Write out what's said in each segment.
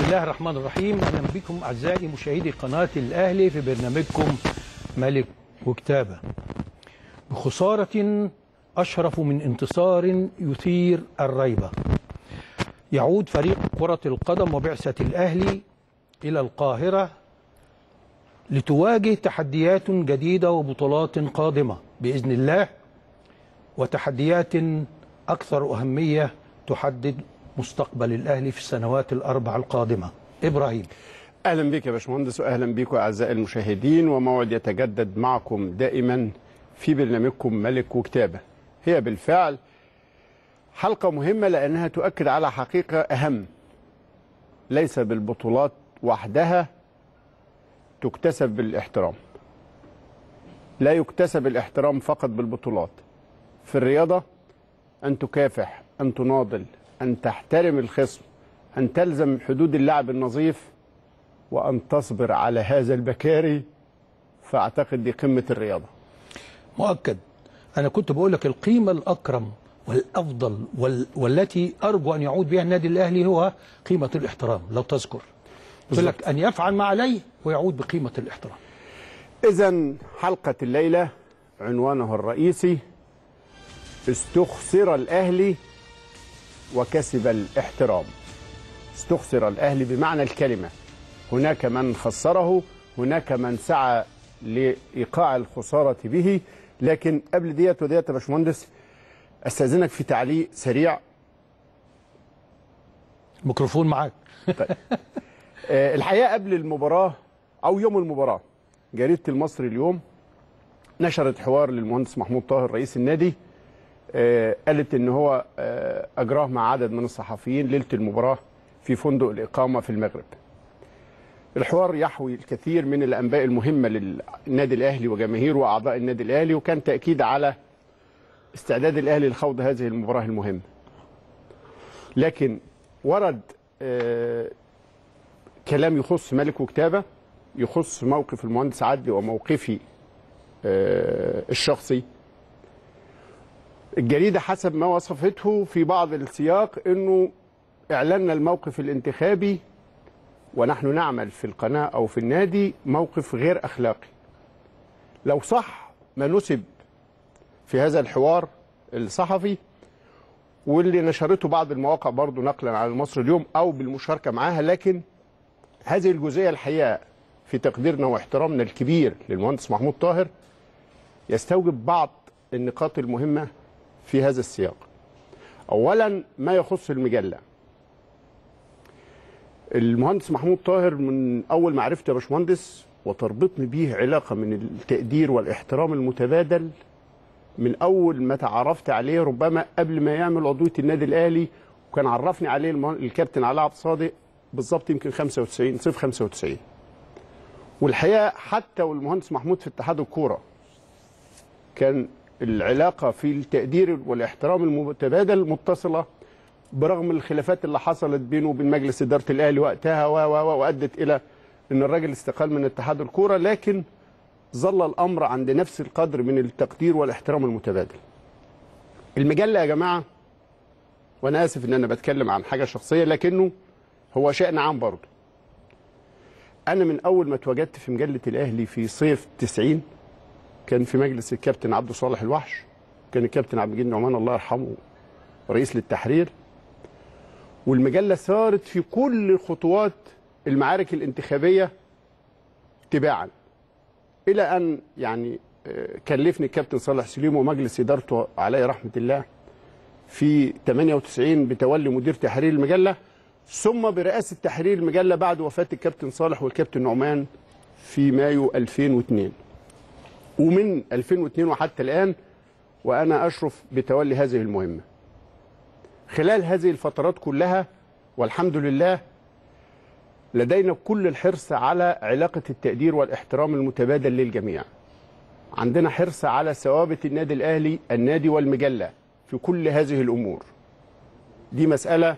الله الرحمن الرحيم اهلا بكم اعزائي مشاهدي قناه الاهلي في برنامجكم ملك وكتابه بخساره اشرف من انتصار يثير الريبه يعود فريق كره القدم وبعثه الاهلي الى القاهره لتواجه تحديات جديده وبطولات قادمه باذن الله وتحديات اكثر اهميه تحدد مستقبل الاهلي في السنوات الاربع القادمه ابراهيم اهلا بك يا باشمهندس واهلا بكم اعزائي المشاهدين وموعد يتجدد معكم دائما في برنامجكم ملك وكتابه هي بالفعل حلقه مهمه لانها تؤكد على حقيقه اهم ليس بالبطولات وحدها تكتسب بالاحترام لا يكتسب الاحترام فقط بالبطولات في الرياضه ان تكافح ان تناضل أن تحترم الخصم أن تلزم حدود اللعب النظيف وأن تصبر على هذا البكاري فأعتقد دي قمة الرياضة مؤكد أنا كنت بقول لك القيمة الأكرم والأفضل وال... والتي أرجو أن يعود بها النادي الأهلي هو قيمة الاحترام لو تذكر قلت لك أن يفعل ما عليه ويعود بقيمة الاحترام إذا حلقة الليلة عنوانها الرئيسي استخسر الأهلي وكسب الاحترام استخسر الأهلي بمعنى الكلمة هناك من خسره هناك من سعى لإيقاع الخسارة به لكن قبل ديت وديت يا باشمهندس استاذنك في تعليق سريع الميكروفون معاك طيب. آه الحقيقه قبل المباراه او يوم المباراه جريده المصري اليوم نشرت حوار للمهندس محمود طاهر رئيس النادي آه قالت ان هو آه اجراه مع عدد من الصحفيين ليله المباراه في فندق الاقامه في المغرب. الحوار يحوي الكثير من الانباء المهمه للنادي الاهلي وجماهيره واعضاء النادي الاهلي وكان تاكيد على استعداد الاهلي لخوض هذه المباراه المهمه. لكن ورد آه كلام يخص ملك وكتابه يخص موقف المهندس عدلي وموقفي الشخصي الجريده حسب ما وصفته في بعض السياق انه اعلنا الموقف الانتخابي ونحن نعمل في القناه او في النادي موقف غير اخلاقي. لو صح ما نسب في هذا الحوار الصحفي واللي نشرته بعض المواقع برضه نقلا على المصري اليوم او بالمشاركه معاها لكن هذه الجزئيه الحقيقه في تقديرنا واحترامنا الكبير للمهندس محمود طاهر يستوجب بعض النقاط المهمه في هذا السياق. اولا ما يخص المجله. المهندس محمود طاهر من اول ما عرفته يا باشمهندس وتربطني بيه علاقه من التقدير والاحترام المتبادل من اول ما تعرفت عليه ربما قبل ما يعمل عضويه النادي الاهلي وكان عرفني عليه الكابتن علاء عبد الصادق بالظبط يمكن 95 صيف 95 والحقيقه حتى والمهندس محمود في اتحاد الكوره كان العلاقه في التقدير والاحترام المتبادل متصله برغم الخلافات اللي حصلت بينه وبين مجلس اداره الاهلي وقتها و و وادت الى ان الراجل استقال من اتحاد الكوره لكن ظل الامر عند نفس القدر من التقدير والاحترام المتبادل. المجله يا جماعه وانا اسف ان انا بتكلم عن حاجه شخصيه لكنه هو شان عام برضه. انا من اول ما اتواجدت في مجله الاهلي في صيف 90 كان في مجلس الكابتن عبد صالح الوحش كان الكابتن عبد المجيد نعمان الله يرحمه رئيس للتحرير والمجله سارت في كل خطوات المعارك الانتخابيه تباعا الى ان يعني كلفني الكابتن صالح سليم ومجلس ادارته عليه رحمه الله في 98 بتولي مدير تحرير المجله ثم برئاسه تحرير المجله بعد وفاه الكابتن صالح والكابتن نعمان في مايو 2002 ومن 2002 وحتى الان وانا اشرف بتولي هذه المهمه خلال هذه الفترات كلها والحمد لله لدينا كل الحرص على علاقة التقدير والاحترام المتبادل للجميع عندنا حرص على ثوابت النادي الأهلي النادي والمجلة في كل هذه الأمور دي مسألة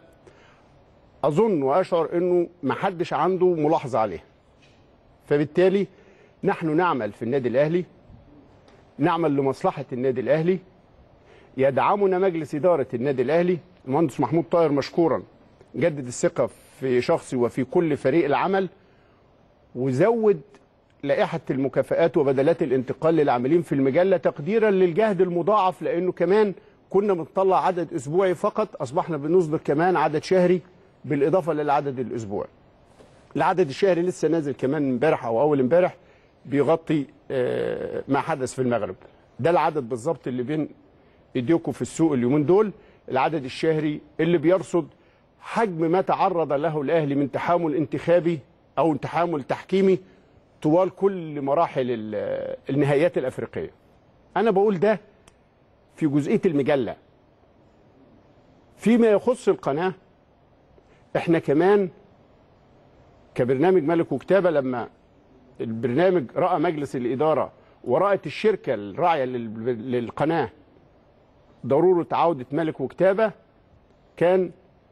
أظن وأشعر أنه محدش عنده ملاحظة عليها فبالتالي نحن نعمل في النادي الأهلي نعمل لمصلحة النادي الأهلي يدعمنا مجلس إدارة النادي الأهلي المهندس محمود طاهر مشكورا جدد الثقة في شخصي وفي كل فريق العمل وزود لائحه المكافآت وبدلات الانتقال للعاملين في المجله تقديرا للجهد المضاعف لانه كمان كنا بنطلع عدد اسبوعي فقط اصبحنا بنصدر كمان عدد شهري بالاضافه للعدد الاسبوعي. العدد الشهري لسه نازل كمان امبارح او اول امبارح بيغطي آه، ما حدث في المغرب. ده العدد بالظبط اللي بين ايديكم في السوق اليومين دول العدد الشهري اللي بيرصد حجم ما تعرض له الاهلي من تحامل انتخابي او تحامل تحكيمي طوال كل مراحل ال- النهائيات الافريقيه. انا بقول ده في جزئيه المجله. فيما يخص القناه احنا كمان كبرنامج ملك وكتابه لما البرنامج راى مجلس الاداره ورأت الشركه الراعيه لل- للقناه ضروره عوده ملك وكتابه كان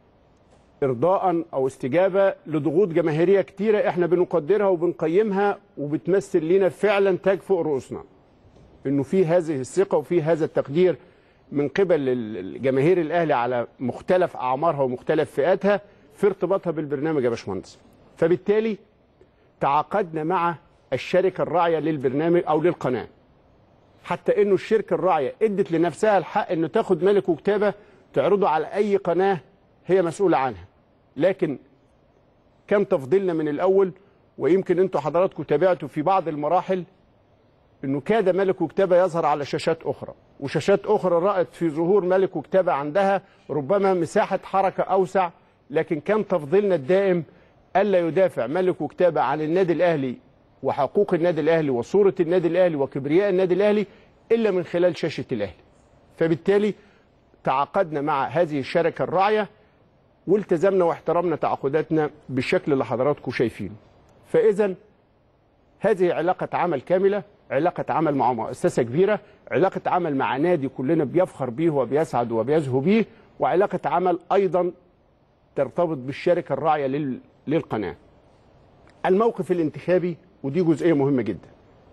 ارضاء او استجابه لضغوط جماهيريه كتيره احنا بنقدرها وبنقيمها وبتمثل لنا فعلا تاج فوق رؤوسنا. انه في هذه الثقه وفي هذا التقدير من قبل الجماهير الاهلي على مختلف اعمارها ومختلف فئاتها في ارتباطها بالبرنامج يا باشمهندس. فبالتالي تعاقدنا مع الشركه الراعيه للبرنامج او للقناه. حتى انه الشركه الراعيه ادت لنفسها الحق انه تاخد ملك وكتابه تعرضه على اي قناه هي مسؤوله عنها. لكن كان تفضيلنا من الاول ويمكن انتوا حضراتكم تابعتوا في بعض المراحل انه كاد ملك وكتابه يظهر على شاشات اخرى وشاشات اخرى رأت في ظهور ملك وكتابه عندها ربما مساحه حركه اوسع لكن كان تفضيلنا الدائم الا يدافع ملك وكتابه عن النادي الاهلي وحقوق النادي الاهلي وصوره النادي الاهلي وكبرياء النادي الاهلي الا من خلال شاشه الاهلي. فبالتالي تعاقدنا مع هذه الشركه الراعيه والتزمنا واحترمنا تعاقداتنا بالشكل اللي حضراتكم شايفينه. فاذا هذه علاقه عمل كامله، علاقه عمل مع مؤسسه كبيره، علاقه عمل مع نادي كلنا بيفخر بيه وبيسعد وبيزهو بيه، وعلاقه عمل ايضا ترتبط بالشركه الراعيه لل... للقناه. الموقف الانتخابي ودي جزئيه مهمه جدا.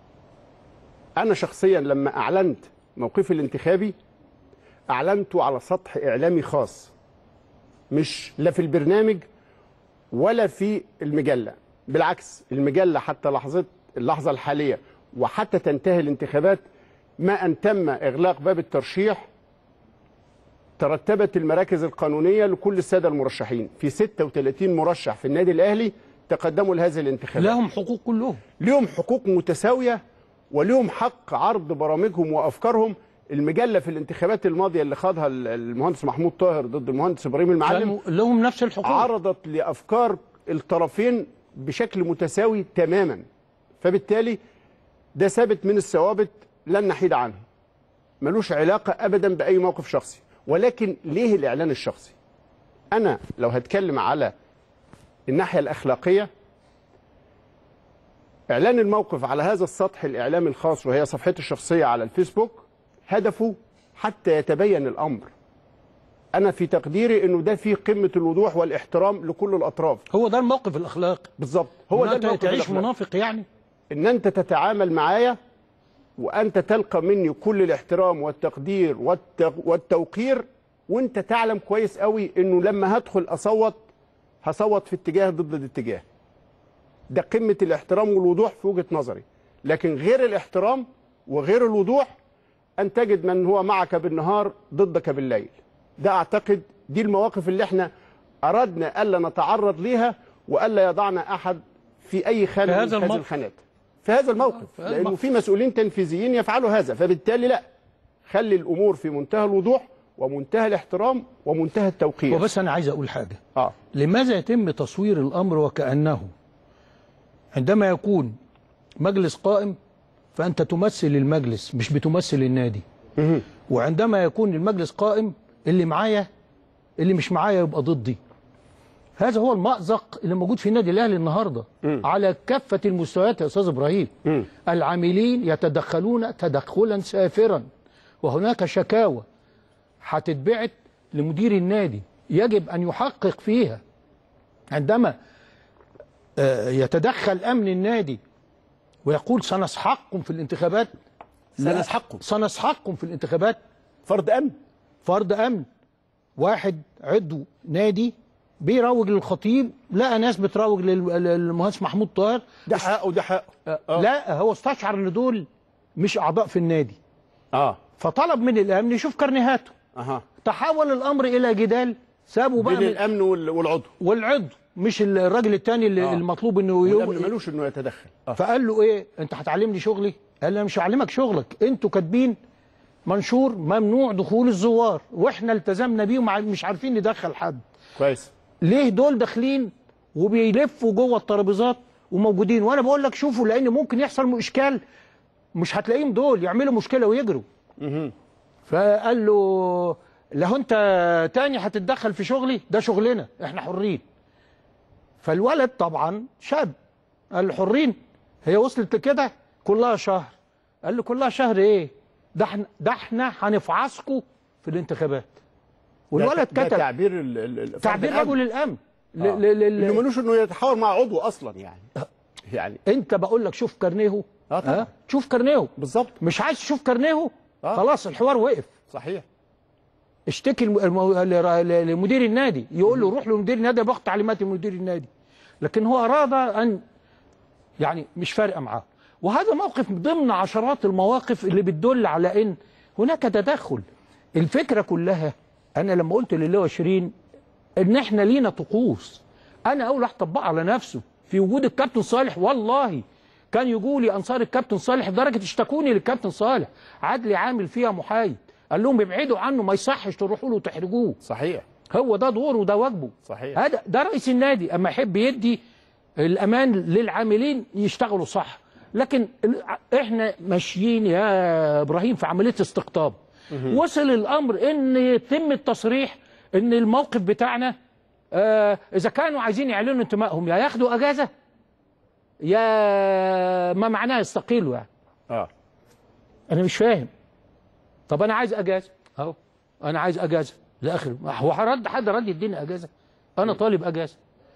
انا شخصيا لما اعلنت موقفي الانتخابي اعلنته على سطح اعلامي خاص مش لا في البرنامج ولا في المجله بالعكس المجله حتى لحظه اللحظه الحاليه وحتى تنتهي الانتخابات ما ان تم اغلاق باب الترشيح ترتبت المراكز القانونيه لكل الساده المرشحين في 36 مرشح في النادي الاهلي تقدموا لهذه الانتخابات لهم حقوق كلهم ليهم حقوق متساويه وليهم حق عرض برامجهم وافكارهم المجله في الانتخابات الماضيه اللي خاضها المهندس محمود طاهر ضد المهندس ابراهيم المعلم كانوا لهم نفس الحقوق عرضت لافكار الطرفين بشكل متساوي تماما فبالتالي ده ثابت من الثوابت لن نحيد عنه ملوش علاقه ابدا باي موقف شخصي ولكن ليه الاعلان الشخصي انا لو هتكلم على الناحيه الاخلاقيه اعلان الموقف على هذا السطح الاعلامي الخاص وهي صفحتي الشخصيه على الفيسبوك هدفه حتى يتبين الامر انا في تقديري انه ده فيه قمه الوضوح والاحترام لكل الاطراف هو ده الموقف الاخلاقي بالظبط هو ده إن أنت الموقف تعيش الأخلاقي. منافق يعني ان انت تتعامل معايا وانت تلقى مني كل الاحترام والتقدير والت- والتوقير وانت تعلم كويس قوي انه لما هدخل اصوت هصوت في اتجاه ضد الاتجاه ده قمه الاحترام والوضوح في وجهه نظري لكن غير الاحترام وغير الوضوح ان تجد من هو معك بالنهار ضدك بالليل ده اعتقد دي المواقف اللي احنا اردنا الا نتعرض ليها والا يضعنا احد في اي خانه في من هذا هذه الموقف. الخانات في هذا الموقف في هذا لانه الموقف. في مسؤولين تنفيذيين يفعلوا هذا فبالتالي لا خلي الامور في منتهى الوضوح ومنتهى الاحترام ومنتهى التوقير وبس انا عايز اقول حاجه اه لماذا يتم تصوير الامر وكانه عندما يكون مجلس قائم فانت تمثل المجلس مش بتمثل النادي وعندما يكون المجلس قائم اللي معايا اللي مش معايا يبقى ضدي هذا هو المأزق اللي موجود في النادي الاهلي النهارده على كافه المستويات يا استاذ ابراهيم العاملين يتدخلون تدخلا سافرا وهناك شكاوى هتتبعت لمدير النادي يجب ان يحقق فيها عندما آه، يتدخل امن النادي ويقول سنسحقكم في الانتخابات لا، سنسحقكم. سنسحقكم في الانتخابات فرض امن فرض امن واحد عضو نادي بيروج للخطيب لقى ناس بتروج لل- للمهندس محمود طاهر ده حقه وده حقه آه. لا هو استشعر ان دول مش اعضاء في النادي اه فطلب من الامن يشوف كرنيهاته اها تحول الامر الى جدال سابوا بقى بين من الامن وال- والعضو والعضو مش الراجل التاني اللي آه. المطلوب انه والامن يو... ملوش انه يتدخل اه فقال له ايه انت هتعلمني شغلي قال له انا مش هعلمك شغلك انتوا كاتبين منشور ممنوع دخول الزوار واحنا التزمنا بيه ومع- مش عارفين ندخل حد كويس ليه دول داخلين وبيلفوا جوه الترابيزات وموجودين وانا بقول لك شوفوا لان ممكن يحصل اشكال مش هتلاقيهم دول يعملوا مشكله ويجروا مهم. فقال له لو انت تاني هتتدخل في شغلي ده شغلنا احنا حرين فالولد طبعا شاب قال له حرين هي وصلت لكده كلها شهر قال له كلها شهر ايه ده احنا ده احنا هنفعصكوا في الانتخابات والولد ده- ده كتب تعبير ال- ال- ال- فرد تعبير الأمن. رجل الامن ل- آه. ل- ل- انه ملوش انه يتحاور مع عضو اصلا يعني يعني انت بقول لك شوف كارنيهو آه طبعا. ها؟ شوف كارنيهو بالظبط مش عايز تشوف كارنيهو آه. خلاص الحوار وقف صحيح اشتكي الم- المو... لر- ل- لمدير النادي يقول له روح لمدير النادي باخد تعليمات من مدير النادي لكن هو اراد ان يعني مش فارقه معاه وهذا موقف ضمن عشرات المواقف اللي بتدل على ان هناك تدخل الفكره كلها انا لما قلت لله شيرين ان احنا لينا طقوس انا اول واحد طبقها على نفسه في وجود الكابتن صالح والله كان يقول لي انصار الكابتن صالح لدرجه اشتكوني للكابتن صالح عدلي عامل فيها محايد قال لهم ابعدوا عنه ما يصحش تروحوا له وتحرجوه صحيح هو ده دوره وده واجبه صحيح. هذا ده رئيس النادي اما يحب يدي الامان للعاملين يشتغلوا صح لكن ال- احنا ماشيين يا ابراهيم في عمليه استقطاب وصل الامر ان يتم التصريح ان الموقف بتاعنا آه اذا كانوا عايزين يعلنوا انتمائهم يا ياخدوا اجازه يا ما معناه يستقيلوا يعني اه انا مش فاهم طب انا عايز اجازه اهو انا عايز اجازه لاخر هو هرد حد رد يديني اجازه انا طالب اجازه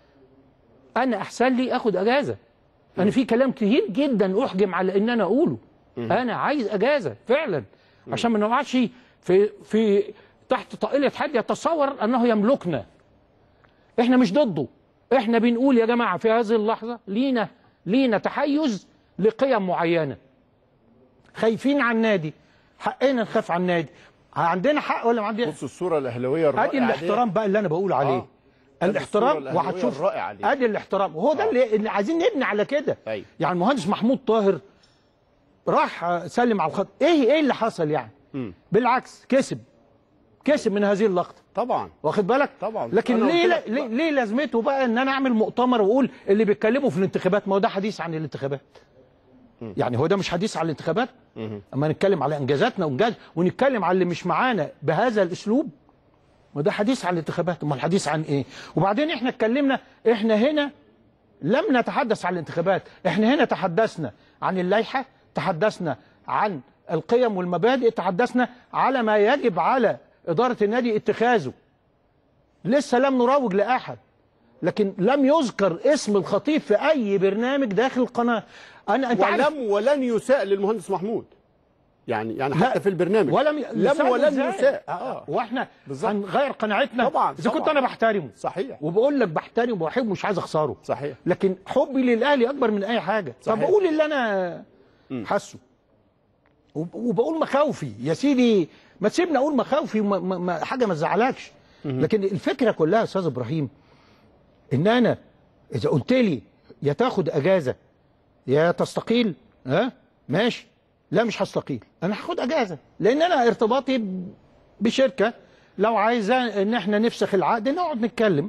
انا احسن لي اخد اجازه انا في كلام كتير جدا احجم على ان انا اقوله انا عايز اجازه فعلا عشان ما نقعدش في في تحت طائله حد يتصور انه يملكنا احنا مش ضده احنا بنقول يا جماعه في هذه اللحظه لينا لينا تحيز لقيم معينه خايفين على النادي حقنا نخاف على النادي عندنا حق ولا ما عندنا بص الصوره الاهلاويه الرائعه ادي الاحترام بقى اللي انا بقول عليه آه. أدي الصورة الاحترام الأهلاوية وهتشوف الرائعة دي. ادي الاحترام وهو ده آه. اللي, اللي عايزين نبني على كده أيوة. يعني المهندس محمود طاهر راح آه، سلم على الخط ايه ايه اللي حصل يعني مم. بالعكس كسب كسب من هذه اللقطه طبعا واخد بالك طبعا. لكن أنا ليه قلت لا لك ليه, ليه لازمته بقى ان انا اعمل مؤتمر واقول اللي بيتكلموا في الانتخابات ما هو ده حديث عن الانتخابات يعني هو ده مش حديث عن الانتخابات اما نتكلم على انجازاتنا وانجاز ونتكلم على اللي مش معانا بهذا الاسلوب ما ده حديث عن الانتخابات امال الحديث عن ايه وبعدين احنا اتكلمنا احنا هنا لم نتحدث عن الانتخابات احنا هنا تحدثنا عن اللائحه تحدثنا عن القيم والمبادئ تحدثنا على ما يجب على اداره النادي اتخاذه لسه لم نروج لاحد لكن لم يذكر اسم الخطيب في اي برنامج داخل القناه انا انت عارف ولم ولن يساء للمهندس محمود يعني يعني لا، حتى في البرنامج ولم لم يساء ولن إزاي؟ يساء آه. اه واحنا بالظبط. هنغير قناعتنا طبعاً، اذا كنت طبعاً. انا بحترمه صحيح وبقول لك بحترمه وبحبه مش عايز اخسره صحيح لكن حبي للاهلي اكبر من اي حاجه صحيح. فبقول اللي انا حاسه وب- وبقول مخاوفي يا سيدي ما تسيبني اقول مخاوفي وما ما ما حاجه ما تزعلكش لكن الفكره كلها يا استاذ ابراهيم ان انا اذا قلت لي يا تاخد اجازه يا تستقيل ها ماشي لا مش هستقيل انا هاخد اجازه لان انا ارتباطي ب- بشركه لو عايزه ان احنا نفسخ العقد نقعد نتكلم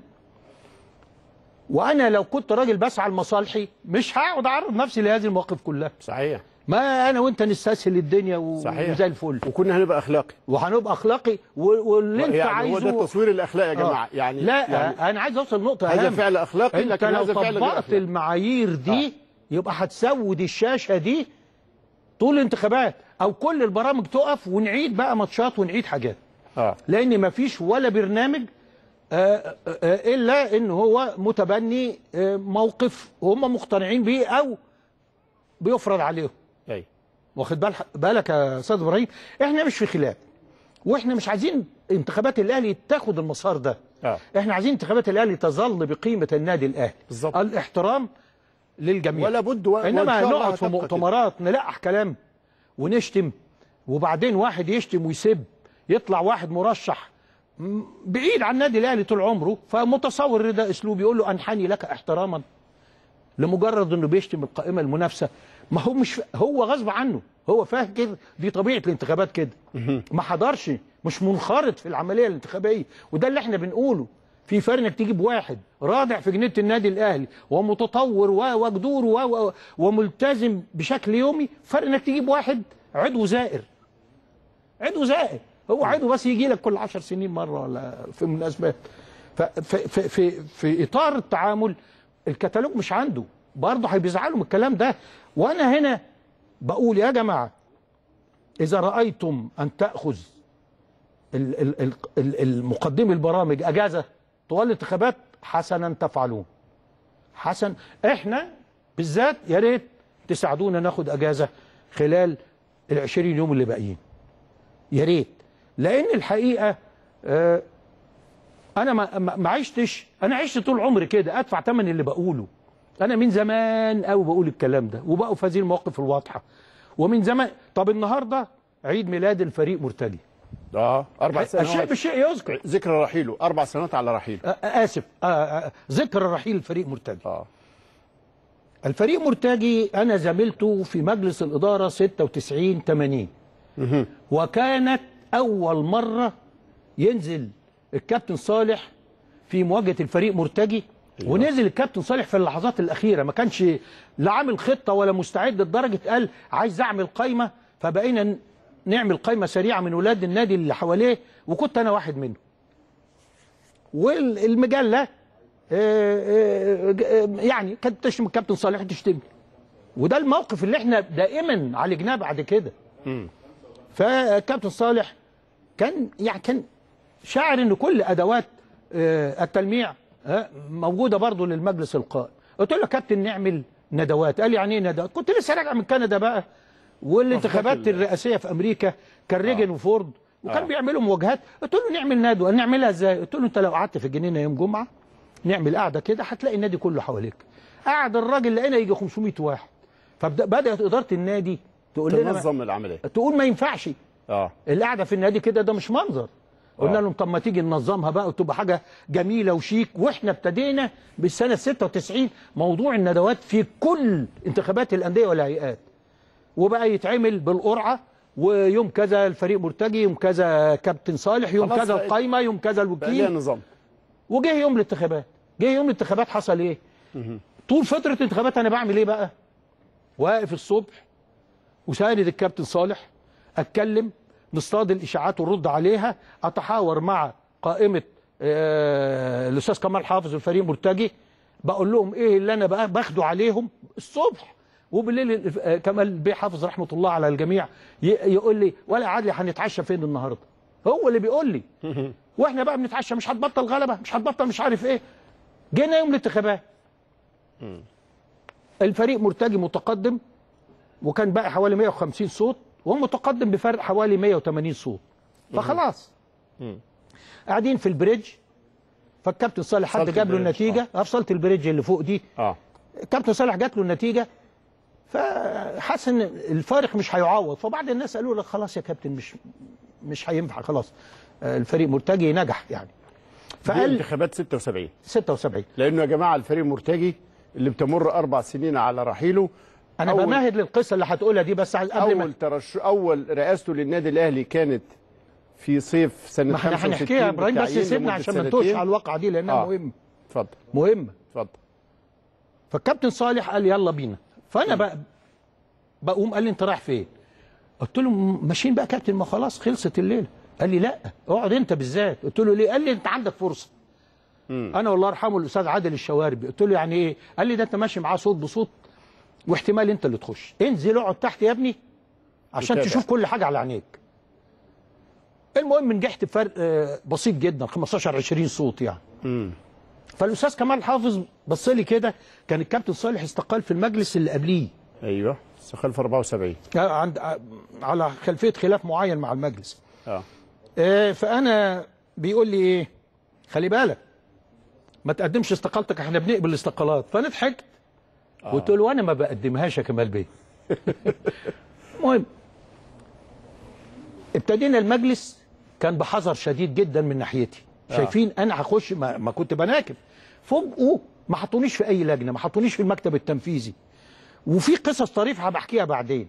وانا لو كنت راجل بسعى لمصالحي مش هقعد اعرض نفسي لهذه المواقف كلها صحيح ما انا وانت نستسهل الدنيا و... صحيح. وزي الفل وكنا هنبقى اخلاقي وهنبقى اخلاقي و... واللي انت يعني عايزه هو ده التصوير الاخلاقي يا جماعه آه. يعني لا يعني انا عايز اوصل نقطه هذا أهم. فعل اخلاقي انت لكن لو هذا فعل غير طبقت أخلاقي. المعايير دي يبقى هتسود الشاشه دي طول الانتخابات او كل البرامج تقف ونعيد بقى ماتشات ونعيد حاجات اه لان مفيش ولا برنامج آه، آه، آه، الا ان هو متبني آه، موقف هم مقتنعين بيه او بيفرض عليهم ايوه واخد بال بالك يا استاذ ابراهيم احنا مش في خلاف واحنا مش عايزين انتخابات الاهلي تاخد المسار ده آه. احنا عايزين انتخابات الاهلي تظل بقيمه النادي الاهلي بالظبط. الاحترام للجميع ولا بد و... وإن انما شاء الله نقعد في هتبقى مؤتمرات نلقح كلام ونشتم وبعدين واحد يشتم ويسب يطلع واحد مرشح م- بعيد عن النادي الاهلي طول عمره فمتصور ده اسلوب يقول له انحني لك احتراما لمجرد انه بيشتم القائمه المنافسه ما هو مش هو غصب عنه هو فاهم كده دي طبيعه الانتخابات كده ما حضرش مش منخرط في العمليه الانتخابيه وده اللي احنا بنقوله في فرق انك تجيب واحد رادع في جنينه النادي الاهلي ومتطور و- وجدور و- و- وملتزم بشكل يومي فرق انك تجيب واحد عضو زائر عضو زائر هو عضو بس يجي لك كل عشر سنين مره ولا في مناسبات ففي في في في اطار التعامل الكتالوج مش عنده برضه هيزعلوا من الكلام ده وانا هنا بقول يا جماعه اذا رايتم ان تاخذ ال- ال- ال- ال- المقدمي البرامج اجازه طوال الانتخابات حسنا تفعلون حسن احنا بالذات يا ريت تساعدونا ناخد اجازه خلال ال 20 يوم اللي باقيين يا ريت لان الحقيقه آه انا ما ما ما عشتش انا عشت طول عمري كده ادفع ثمن اللي بقوله انا من زمان قوي بقول الكلام ده وبقوا في هذه المواقف الواضحه ومن زمان طب النهارده عيد ميلاد الفريق مرتجي اه اربع الشيء سنوات بالشيء يذكر ذكرى رحيله اربع سنوات على رحيله آه، اسف آه، آه، ذكر رحيل الفريق مرتجي اه الفريق مرتجي انا زميلته في مجلس الاداره 96 80 وكانت اول مره ينزل الكابتن صالح في مواجهه الفريق مرتجي أيوة. ونزل الكابتن صالح في اللحظات الاخيره ما كانش لا عامل خطه ولا مستعد لدرجه قال عايز اعمل قايمه فبقينا ن- نعمل قايمه سريعه من ولاد النادي اللي حواليه وكنت انا واحد منهم والمجله آه، آه، آه، يعني كانت تشتم الكابتن صالح تشتمني وده الموقف اللي احنا دائما عالجناه بعد كده فالكابتن صالح كان يعني كان شاعر ان كل ادوات آه، التلميع آه، موجوده برضه للمجلس القائم قلت له يا كابتن نعمل ندوات قال لي يعني ايه ندوات كنت لسه راجع من كندا بقى والانتخابات أفضل. الرئاسيه في امريكا كان ريجن وفورد وكان آه. بيعملوا مواجهات قلت له نعمل ندوه نعملها ازاي قلت له انت لو قعدت في الجنينه يوم جمعه نعمل قعده كده هتلاقي النادي كله حواليك قعد الراجل لقينا يجي 500 واحد فبدات اداره النادي تقول لنا ما- تنظم العمليه تقول ما ينفعش اه القعده في النادي كده ده مش منظر قلنا آه. لهم طب ما تيجي ننظمها بقى وتبقى حاجه جميله وشيك واحنا ابتدينا بالسنه 96 موضوع الندوات في كل انتخابات الانديه والهيئات وبقى يتعمل بالقرعه ويوم كذا الفريق مرتجي يوم كذا كابتن صالح يوم خلاص كذا بقت- القايمه يوم كذا بقى ليها الوكيل نظام وجه يوم الانتخابات جه يوم الانتخابات حصل ايه طول فتره الانتخابات انا بعمل ايه بقى واقف الصبح وساند الكابتن صالح اتكلم نصطاد الاشاعات ونرد عليها اتحاور مع قائمه آه، الاستاذ كمال حافظ والفريق مرتجي بقول لهم ايه اللي انا بقى باخده عليهم الصبح وبالليل آه، كمال بيه حافظ رحمه الله على الجميع ي- يقول لي ولا عادل هنتعشى فين النهارده هو اللي بيقول لي واحنا بقى بنتعشى مش هتبطل غلبه مش هتبطل مش عارف ايه جينا يوم الانتخابات الفريق مرتجي متقدم وكان باقي حوالي 150 صوت وهو متقدم بفرق حوالي 180 صوت فخلاص قاعدين في البريدج فالكابتن صالح حد وصلت جاب له البريدج، النتيجه افصلت البريدج اللي فوق دي اه الكابتن صالح جات له النتيجه فحس ان الفارق مش هيعوض فبعض الناس قالوا له خلاص يا كابتن مش مش هينفع خلاص آه، الفريق مرتجي نجح يعني دي فقال انتخابات 76 76 لانه يا جماعه الفريق مرتجي اللي بتمر اربع سنين على رحيله انا أول- بمهد للقصه اللي هتقولها دي بس قبل ما اول ترش اول رئاسته للنادي الاهلي كانت في صيف سنه ما احنا 65 هنحكيها يا ابراهيم بس بالتعيين سيبنا لمدة عشان ما نتوهش سنتين. على الواقعه دي لانها آه. مهمه اتفضل مهمه اتفضل فالكابتن صالح قال يلا بينا فانا بقى بقوم قال لي انت رايح فين؟ قلت له م- ماشيين بقى يا كابتن ما خلاص خلصت الليله قال لي لا اقعد انت بالذات قلت له ليه؟ قال لي انت عندك فرصه انا والله يرحمه الاستاذ عادل الشواربي قلت له يعني ايه؟ قال لي ده انت ماشي معاه صوت بصوت واحتمال انت اللي تخش انزل اقعد تحت يا ابني عشان وتابع. تشوف كل حاجه على عينيك المهم نجحت بفرق آه، بسيط جدا 15 20 صوت يعني فالاستاذ كمال حافظ بص لي كده كان الكابتن صالح استقال في المجلس اللي قبليه ايوه استقال في 74 عند على خلفيه خلاف معين مع المجلس اه آه، فانا بيقول لي ايه خلي بالك ما تقدمش استقالتك احنا بنقبل الاستقالات فانا ضحكت قلت له انا ما بقدمهاش يا كمال بيه المهم ابتدينا المجلس كان بحذر شديد جدا من ناحيتي شايفين انا هخش ما, ما كنت بناكب فوجئوا ما حطونيش في اي لجنه ما حطونيش في المكتب التنفيذي وفي قصص طريفه هبحكيها بعدين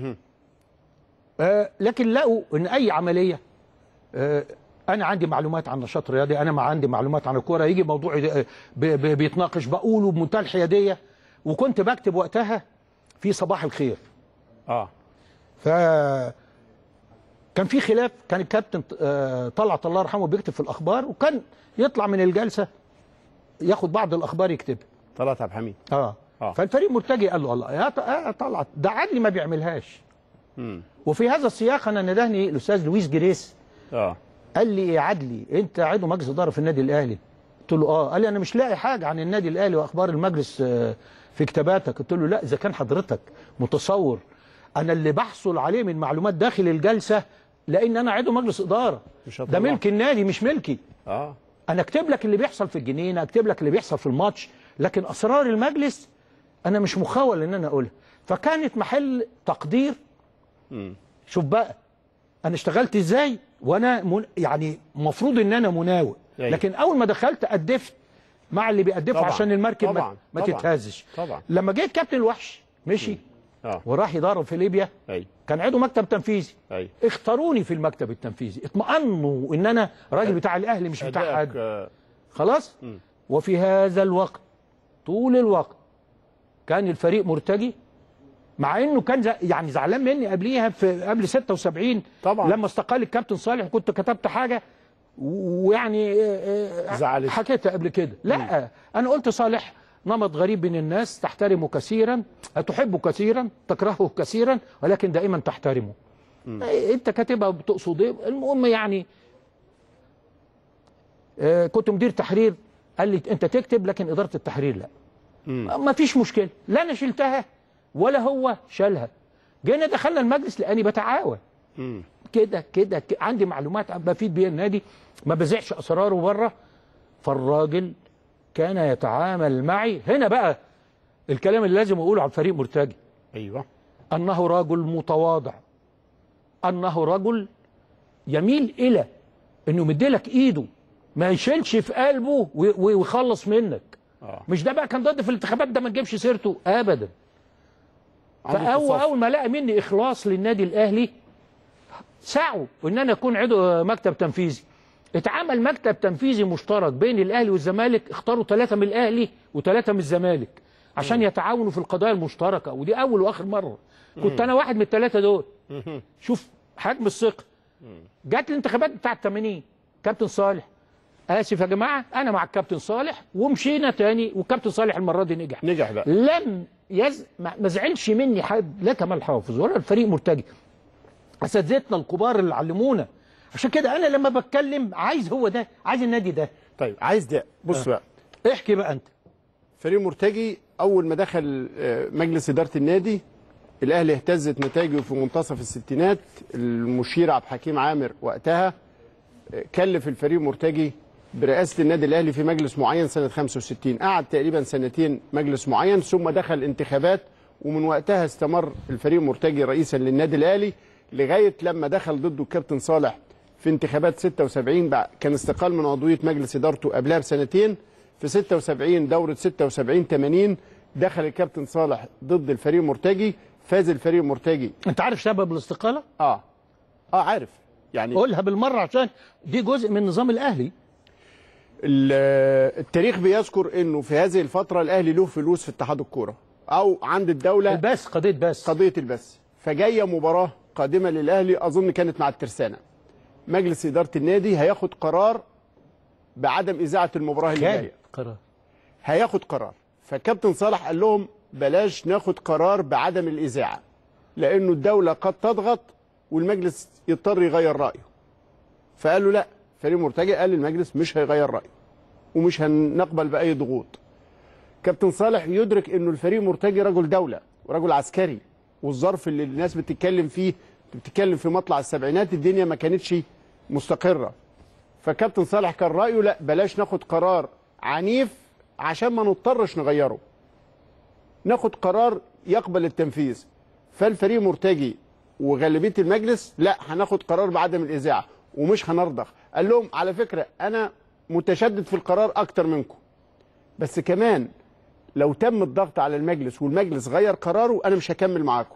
آه لكن لقوا ان اي عمليه آه انا عندي معلومات عن نشاط رياضي انا ما عندي معلومات عن الكوره يجي موضوع ب- ب- بيتناقش بقوله بمنتهى الحياديه وكنت بكتب وقتها في صباح الخير اه ف كان في خلاف كان الكابتن آه، طلعت الله يرحمه بيكتب في الاخبار وكان يطلع من الجلسه ياخد بعض الاخبار يكتبها طلعت عبد الحميد اه, آه. فالفريق مرتجي قال له الله يا ط- آه طلعت ده عدلي ما بيعملهاش امم وفي هذا السياق انا ندهني الاستاذ لويس جريس اه قال لي يا عدلي انت عضو مجلس اداره في النادي الاهلي قلت له اه قال لي انا مش لاقي حاجه عن النادي الاهلي واخبار المجلس آه، في كتاباتك قلت له لا اذا كان حضرتك متصور انا اللي بحصل عليه من معلومات داخل الجلسه لان انا عضو مجلس اداره مش ده هطلع. ملك النادي مش ملكي اه انا اكتب لك اللي بيحصل في الجنينه اكتب لك اللي بيحصل في الماتش لكن اسرار المجلس انا مش مخول ان انا اقولها فكانت محل تقدير امم شوف بقى انا اشتغلت ازاي وانا من يعني المفروض ان انا مناوئ أيوة. لكن اول ما دخلت قدفت مع اللي بيقدفوا طبعاً. عشان المركب ما, طبعاً. ما طبعاً. تتهزش طبعا لما جه الكابتن الوحش مشي اه وراح يدرب في ليبيا اي كان عضو مكتب تنفيذي اي اختاروني في المكتب التنفيذي اطمأنوا ان انا راجل بتاع الاهلي مش بتاع أدائك، حد آه، خلاص مم. وفي هذا الوقت طول الوقت كان الفريق مرتجي مع انه كان زع- يعني زعلان مني قبليها في قبل 76 طبعاً. لما استقال الكابتن صالح كنت كتبت حاجه و- ويعني آه، آه، زعلت. حكيتها قبل كده لا انا قلت صالح نمط غريب من الناس تحترمه كثيرا تحبه كثيرا تكرهه كثيرا ولكن دائما تحترمه آه، انت كاتبها بتقصد ايه المهم يعني آه، كنت مدير تحرير قال لي انت تكتب لكن اداره التحرير لا ما فيش مشكله لا انا شلتها ولا هو شالها جينا دخلنا المجلس لاني بتعاون مم. كده كده ك- عندي معلومات بفيد بيها النادي ما بزعش اسراره بره فالراجل كان يتعامل معي هنا بقى الكلام اللي لازم اقوله على الفريق مرتجي ايوه انه رجل متواضع انه رجل يميل الى انه مديلك ايده ما يشيلش في قلبه و- و- ويخلص منك اه مش ده بقى كان ضد في الانتخابات ده ما تجيبش سيرته ابدا عنده فاول اتصاف. اول ما لقى مني اخلاص للنادي الاهلي سعوا ان انا اكون عضو مكتب تنفيذي اتعمل مكتب تنفيذي مشترك بين الاهلي والزمالك اختاروا ثلاثه من الاهلي وثلاثه من الزمالك عشان يتعاونوا في القضايا المشتركه ودي اول واخر مره كنت انا واحد من الثلاثه دول شوف حجم الثقه جت الانتخابات بتاعه 80 كابتن صالح اسف يا جماعه انا مع الكابتن صالح ومشينا تاني والكابتن صالح المره دي نجح نجح بقى لم يز... ما ما زعلش مني حد لا كمال حافظ ولا الفريق مرتجي اساتذتنا الكبار اللي علمونا عشان كده انا لما بتكلم عايز هو ده عايز النادي ده طيب عايز ده بص بقى احكي بقى انت فريق مرتجي اول ما دخل آه، مجلس اداره النادي الاهلي اهتزت نتائجه في منتصف الستينات المشير عبد الحكيم عامر وقتها آه، كلف الفريق مرتجي برئاسه النادي الاهلي في مجلس معين سنه 65 قعد تقريبا سنتين مجلس معين ثم دخل انتخابات ومن وقتها استمر الفريق مرتجي رئيسا للنادي الاهلي لغايه لما دخل ضده الكابتن صالح في انتخابات 76 بقى كان استقال من عضويه مجلس ادارته قبلها بسنتين في 76 دوره 76 80 دخل الكابتن صالح ضد الفريق مرتجي فاز الفريق مرتجي انت عارف سبب الاستقاله اه اه عارف يعني قولها بالمره عشان دي جزء من النظام الاهلي ال- التاريخ بيذكر انه في هذه الفتره الاهلي له فلوس في اتحاد الكوره او عند الدوله البث قضيه بث قضيه البث فجايه مباراه قادمه للاهلي اظن كانت مع الترسانه مجلس اداره النادي هياخد قرار بعدم اذاعه المباراه اللي كانت جايه قرار هياخد قرار فكابتن صالح قال لهم بلاش ناخد قرار بعدم الاذاعه لانه الدوله قد تضغط والمجلس يضطر يغير رايه فقالوا لا فريق مرتجع قال المجلس مش هيغير رايه ومش هنقبل باي ضغوط كابتن صالح يدرك انه الفريق مرتجي رجل دوله ورجل عسكري والظرف اللي الناس بتتكلم فيه بتتكلم في مطلع السبعينات الدنيا ما كانتش مستقره فكابتن صالح كان رايه لا بلاش ناخد قرار عنيف عشان ما نضطرش نغيره ناخد قرار يقبل التنفيذ فالفريق مرتجي وغالبيه المجلس لا هناخد قرار بعدم الاذاعه ومش هنرضخ قال لهم على فكره انا متشدد في القرار اكتر منكم بس كمان لو تم الضغط على المجلس والمجلس غير قراره انا مش هكمل معاكم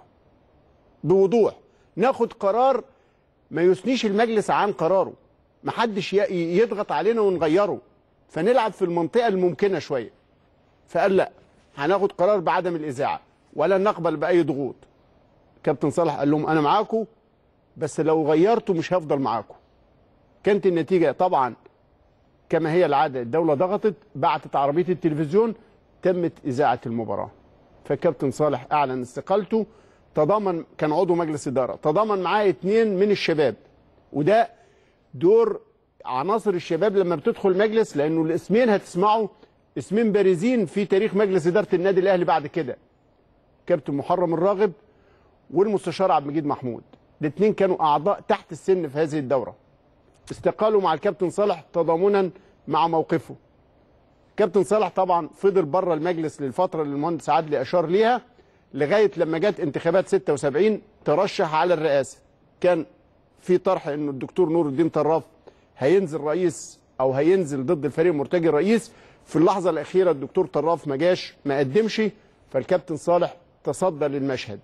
بوضوح ناخد قرار ما يثنيش المجلس عن قراره محدش ي- يضغط علينا ونغيره فنلعب في المنطقه الممكنه شويه فقال لا هناخد قرار بعدم الاذاعه ولا نقبل باي ضغوط كابتن صالح قال لهم انا معاكم بس لو غيرتوا مش هفضل معاكم كانت النتيجه طبعا كما هي العاده الدوله ضغطت بعتت عربيه التلفزيون تمت اذاعه المباراه فكابتن صالح اعلن استقالته تضامن كان عضو مجلس اداره تضامن معاه اتنين من الشباب وده دور عناصر الشباب لما بتدخل مجلس لانه الاسمين هتسمعوا اسمين بارزين في تاريخ مجلس اداره النادي الاهلي بعد كده كابتن محرم الراغب والمستشار عبد المجيد محمود الاثنين كانوا اعضاء تحت السن في هذه الدوره استقالوا مع الكابتن صالح تضامنا مع موقفه كابتن صالح طبعا فضل بره المجلس للفتره اللي المهندس عدلي اشار ليها لغايه لما جت انتخابات 76 ترشح على الرئاسه كان في طرح انه الدكتور نور الدين طراف هينزل رئيس او هينزل ضد الفريق المرتجي الرئيس في اللحظه الاخيره الدكتور طراف ما جاش ما قدمش فالكابتن صالح تصدى للمشهد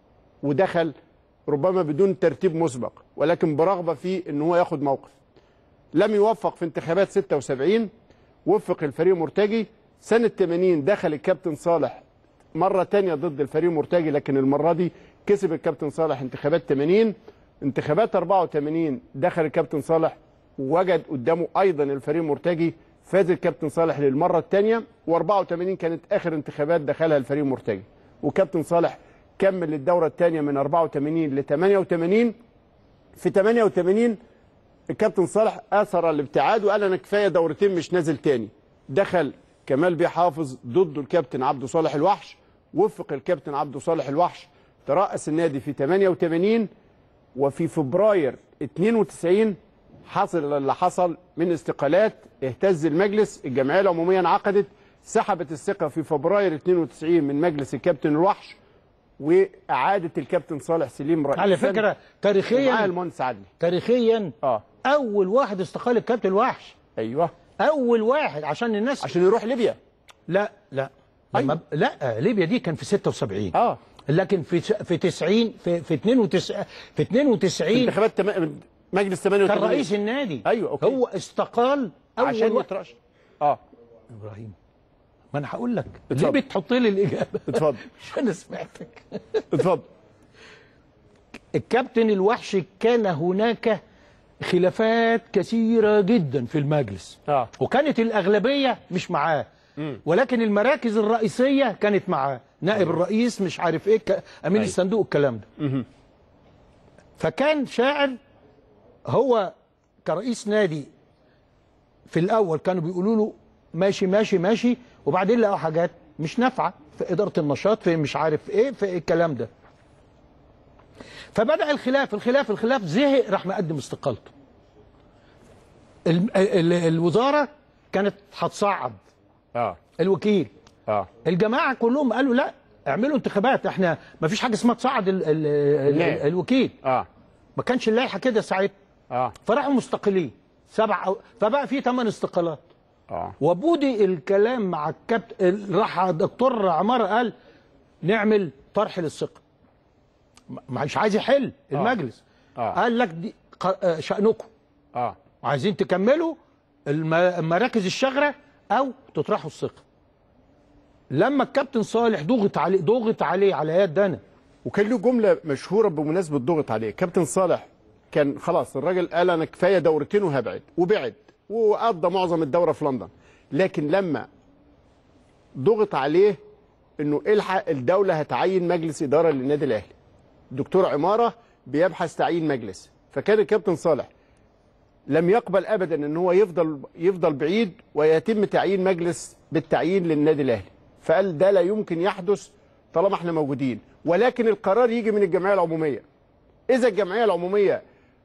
ودخل ربما بدون ترتيب مسبق ولكن برغبه في ان هو ياخد موقف لم يوفق في انتخابات 76 وفق الفريق مرتجي سنة 80 دخل الكابتن صالح مرة تانية ضد الفريق مرتجي لكن المرة دي كسب الكابتن صالح انتخابات 80 انتخابات 84 دخل الكابتن صالح ووجد قدامه أيضا الفريق مرتجي فاز الكابتن صالح للمرة الثانية و84 كانت آخر انتخابات دخلها الفريق مرتجي وكابتن صالح كمل الدورة الثانية من 84 ل 88 في 88 الكابتن صالح اثر الابتعاد وقال انا كفايه دورتين مش نازل تاني دخل كمال بيه حافظ ضده الكابتن عبده صالح الوحش وفق الكابتن عبده صالح الوحش ترأس النادي في 88 وفي فبراير 92 حصل اللي حصل من استقالات اهتز المجلس الجمعيه العموميه انعقدت سحبت الثقه في فبراير 92 من مجلس الكابتن الوحش واعاده الكابتن صالح سليم رئيسا على فكره ومعاه تاريخيا المهندس عدلي تاريخيا اه اول واحد استقال الكابتن الوحش ايوه اول واحد عشان الناس عشان يروح ليبيا لا لا لما أيوة. لا ليبيا دي كان في 76 اه لكن في في 90 في في 92 في 92 انتخابات تم... مجلس 88 كان رئيس النادي أيوة، أوكي. هو استقال اول عشان واحد يترشح اه ابراهيم ما انا هقول لك اتفضل. ليه بتحط لي الاجابه اتفضل مش انا سمعتك اتفضل الكابتن الوحش كان هناك خلافات كثيره جدا في المجلس اه وكانت الاغلبيه مش معاه ولكن المراكز الرئيسيه كانت معاه نائب الرئيس مش عارف ايه ك- امين أيوة. الصندوق الكلام ده فكان شاعر هو كرئيس نادي في الاول كانوا بيقولوا له ماشي ماشي ماشي وبعدين لقوا حاجات مش نافعه في اداره النشاط في مش عارف ايه في الكلام ده فبدا الخلاف الخلاف الخلاف زهق راح مقدم استقالته ال- ال- الوزاره كانت هتصعد اه الوكيل اه الجماعه كلهم قالوا لا اعملوا انتخابات احنا ما فيش حاجه اسمها تصعد ال ال ال نعم. الوكيل اه ما كانش اللائحه كده ساعتها اه فراحوا مستقلين سبع أو فبقى في ثمان استقالات اه وبودي الكلام مع الكابتن راح دكتور عمار قال نعمل طرح للثقه ما- مش عايز يحل المجلس آه. قال لك دي ق- آه، شأنكم اه عايزين تكملوا الم- المراكز الشاغره او تطرحوا الثقه لما الكابتن صالح ضغط عليه ضغط عليه على يد انا وكان له جمله مشهوره بمناسبه ضغط عليه كابتن صالح كان خلاص الراجل قال انا كفايه دورتين وهبعد وبعد وقضى معظم الدوره في لندن لكن لما ضغط عليه انه الحق الدوله هتعين مجلس اداره للنادي الاهلي دكتور عماره بيبحث تعيين مجلس فكان الكابتن صالح لم يقبل ابدا ان هو يفضل يفضل بعيد ويتم تعيين مجلس بالتعيين للنادي الاهلي فقال ده لا يمكن يحدث طالما احنا موجودين ولكن القرار يجي من الجمعيه العموميه اذا الجمعيه العموميه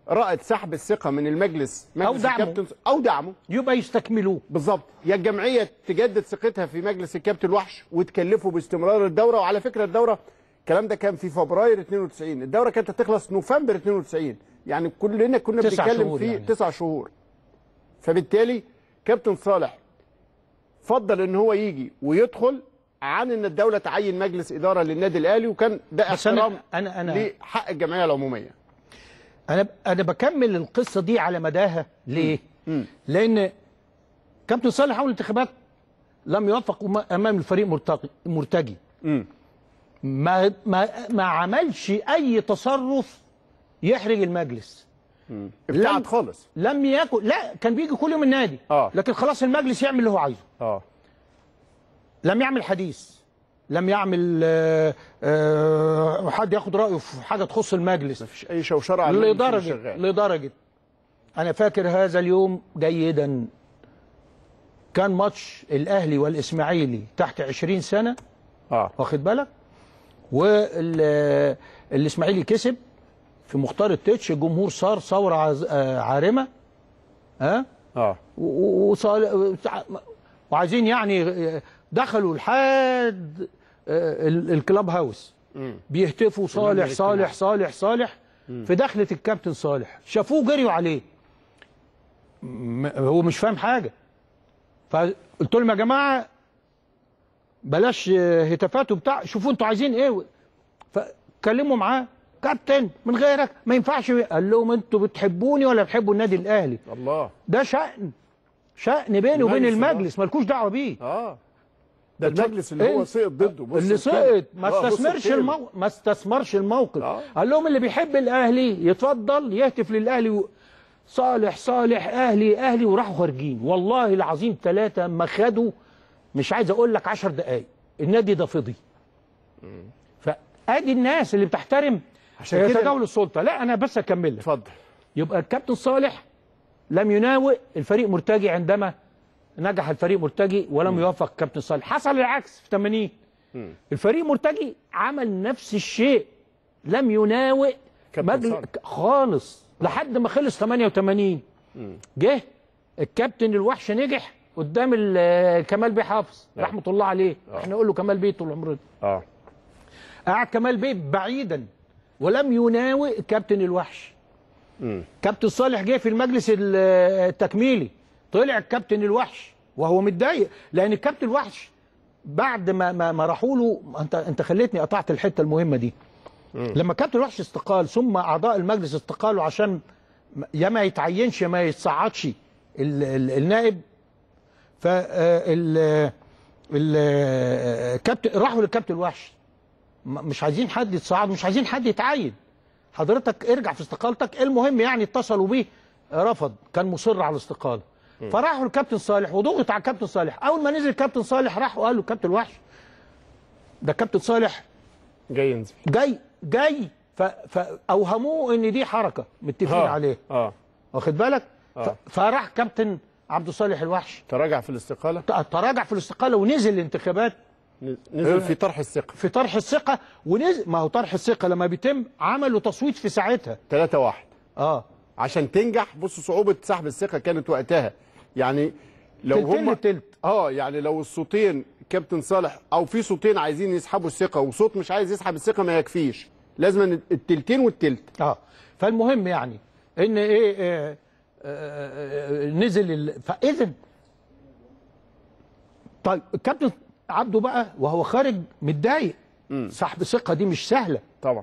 رأت سحب الثقه من المجلس مجلس أو دعمه. الكابتن او دعمه يبقى يستكملوه بالظبط يا الجمعيه تجدد ثقتها في مجلس الكابتن وحش وتكلفه باستمرار الدوره وعلى فكره الدوره الكلام ده كان في فبراير 92 الدوره كانت هتخلص نوفمبر 92 يعني كلنا كنا تسع بنتكلم شهور في يعني. تسع شهور فبالتالي كابتن صالح فضل ان هو يجي ويدخل عن ان الدوله تعين مجلس اداره للنادي الاهلي وكان ده بس أنا- احترام أنا- أنا- لحق الجمعيه العموميه انا انا بكمل القصه دي على مداها ليه؟ لان كابتن صالح اول انتخابات لم يوفق أما- امام الفريق مرتقي مرتجي ما ما ما عملش اي تصرف يحرج المجلس ابتعد خالص لم يكن لا كان بيجي كل يوم النادي آه. لكن خلاص المجلس يعمل اللي هو عايزه اه لم يعمل حديث لم يعمل آه، آه، حد ياخد رايه في حاجه تخص المجلس مفيش اي شوشره على المجلس اللي لدرجه شغال. لدرجه انا فاكر هذا اليوم جيدا كان ماتش الاهلي والاسماعيلي تحت 20 سنه اه واخد بالك والاسماعيلي كسب في مختار التتش الجمهور صار ثوره عز- آه، عارمه ها اه و- وصال- وعايزين يعني دخلوا لحد آه، ال- الكلاب هاوس بيهتفوا صالح صالح صالح صالح في دخلة الكابتن صالح شافوه جريوا عليه م- هو مش فاهم حاجة فقلت لهم يا جماعة بلاش آه، هتافات وبتاع شوفوا انتوا عايزين ايه فكلموا معاه كابتن من غيرك ما ينفعش قال لهم انتوا بتحبوني ولا بتحبوا النادي الاهلي الله ده شأن شأن بيني وبين المجلس ده. المجلس مالكوش دعوه بيه اه ده المجلس اللي هو إيه؟ سقط ضده بص اللي الكلمة. سقط ما آه، بص استثمرش الكلمة. المو... ما استثمرش الموقف آه. قال لهم اللي بيحب الاهلي يتفضل يهتف للاهلي و... صالح صالح اهلي اهلي وراحوا خارجين والله العظيم ثلاثه ما خدوا مش عايز اقول لك 10 دقائق النادي ده فضي فادي الناس اللي بتحترم عشان كده- تداول السلطه لا انا بس اكمل لك اتفضل يبقى الكابتن صالح لم يناوئ الفريق مرتجي عندما نجح الفريق مرتجي ولم يوفق الكابتن صالح حصل العكس في 80 الفريق مرتجي عمل نفس الشيء لم يناوئ كابتن مجل... صالح. خالص لحد ما خلص 88 جه الكابتن الوحش نجح قدام ال- كمال بيه حافظ رحمه الله عليه احنا نقول له كمال بيه طول عمرنا اه قعد كمال بيه بعيدا ولم يناوئ كابتن الوحش كابتن صالح جه في المجلس ال- التكميلي طلع الكابتن الوحش وهو متضايق لان الكابتن الوحش بعد ما ما, ما راحوا له انت انت خليتني قطعت الحته المهمه دي لما كابتن الوحش استقال ثم اعضاء المجلس استقالوا عشان م- يا ما يتعينش يا ما يتصعدش ال- ال- النائب ف ال الكابتن راحوا للكابتن الوحش م- مش عايزين حد يتصعد مش عايزين حد يتعين حضرتك ارجع في استقالتك المهم يعني اتصلوا بيه رفض كان مصر على الاستقاله فراحوا للكابتن صالح وضغط على الكابتن صالح اول ما نزل الكابتن صالح راح وقال له كابتن وحش ده كابتن صالح جاي ينزل جاي جاي ف- فاوهموه ان دي حركه متفقين آه. عليه اه واخد بالك ف- آه. فراح كابتن عبد الصالح الوحش تراجع في الاستقاله ت- تراجع في الاستقاله ونزل الانتخابات نزل في طرح الثقه في طرح الثقه ونزل ما هو طرح الثقه لما بيتم عملوا تصويت في ساعتها 3 1 اه عشان تنجح بص صعوبه سحب الثقه كانت وقتها يعني لو تلتين هم لتلت. اه يعني لو الصوتين كابتن صالح او في صوتين عايزين يسحبوا الثقه وصوت مش عايز يسحب الثقه ما يكفيش لازم التلتين والتلت اه فالمهم يعني ان ايه آه آه آه نزل ال... فاذا طيب الكابتن عبده بقى وهو خارج متضايق سحب الثقه دي مش سهله طبعا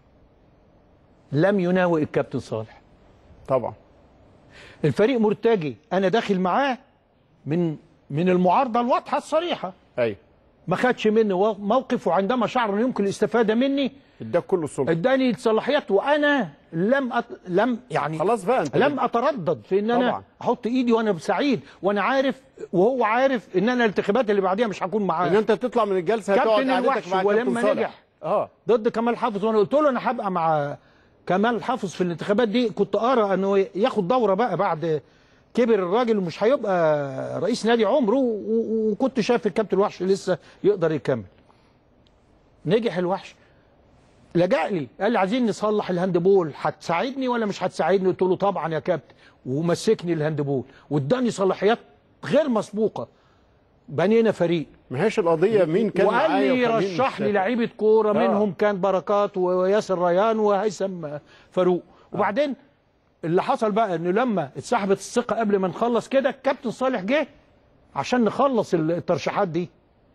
لم يناوئ الكابتن صالح طبعا الفريق مرتجي انا داخل معاه من من المعارضه الواضحه الصريحه ايوه ما خدش مني و- موقف وعندما شعر انه يمكن الاستفاده مني اداك كل السلطه اداني الصلاحيات وانا لم أت... لم يعني خلاص بقى انت لم اتردد في ان انا طبعا. احط ايدي وانا سعيد وانا عارف وهو عارف ان انا الانتخابات اللي بعديها مش هكون ان معاه انت تطلع من الجلسه كابتن هتقعد قعدتك الوحش مع ولما كابتن صالح. نجح. اه ضد كمال حافظ وانا قلت له انا هبقى مع كمال حافظ في الانتخابات دي كنت ارى انه ياخد دوره بقى بعد كبر الراجل ومش هيبقى رئيس نادي عمره و- و- وكنت شايف الكابتن الوحش لسه يقدر يكمل نجح الوحش لجأ لي قال لي عايزين نصلح الهاندبول هتساعدني ولا مش هتساعدني قلت له طبعا يا كابتن ومسكني الهاندبول واداني صلاحيات غير مسبوقه بنينا فريق ما هيش القضيه مين كان وقال معايا لي وكان مين رشح لي مش- لعيبه كوره آه. منهم كان بركات وياسر ريان وهيثم فاروق وبعدين اللي حصل بقى انه لما اتسحبت الثقه قبل ما نخلص كده الكابتن صالح جه عشان نخلص الترشيحات دي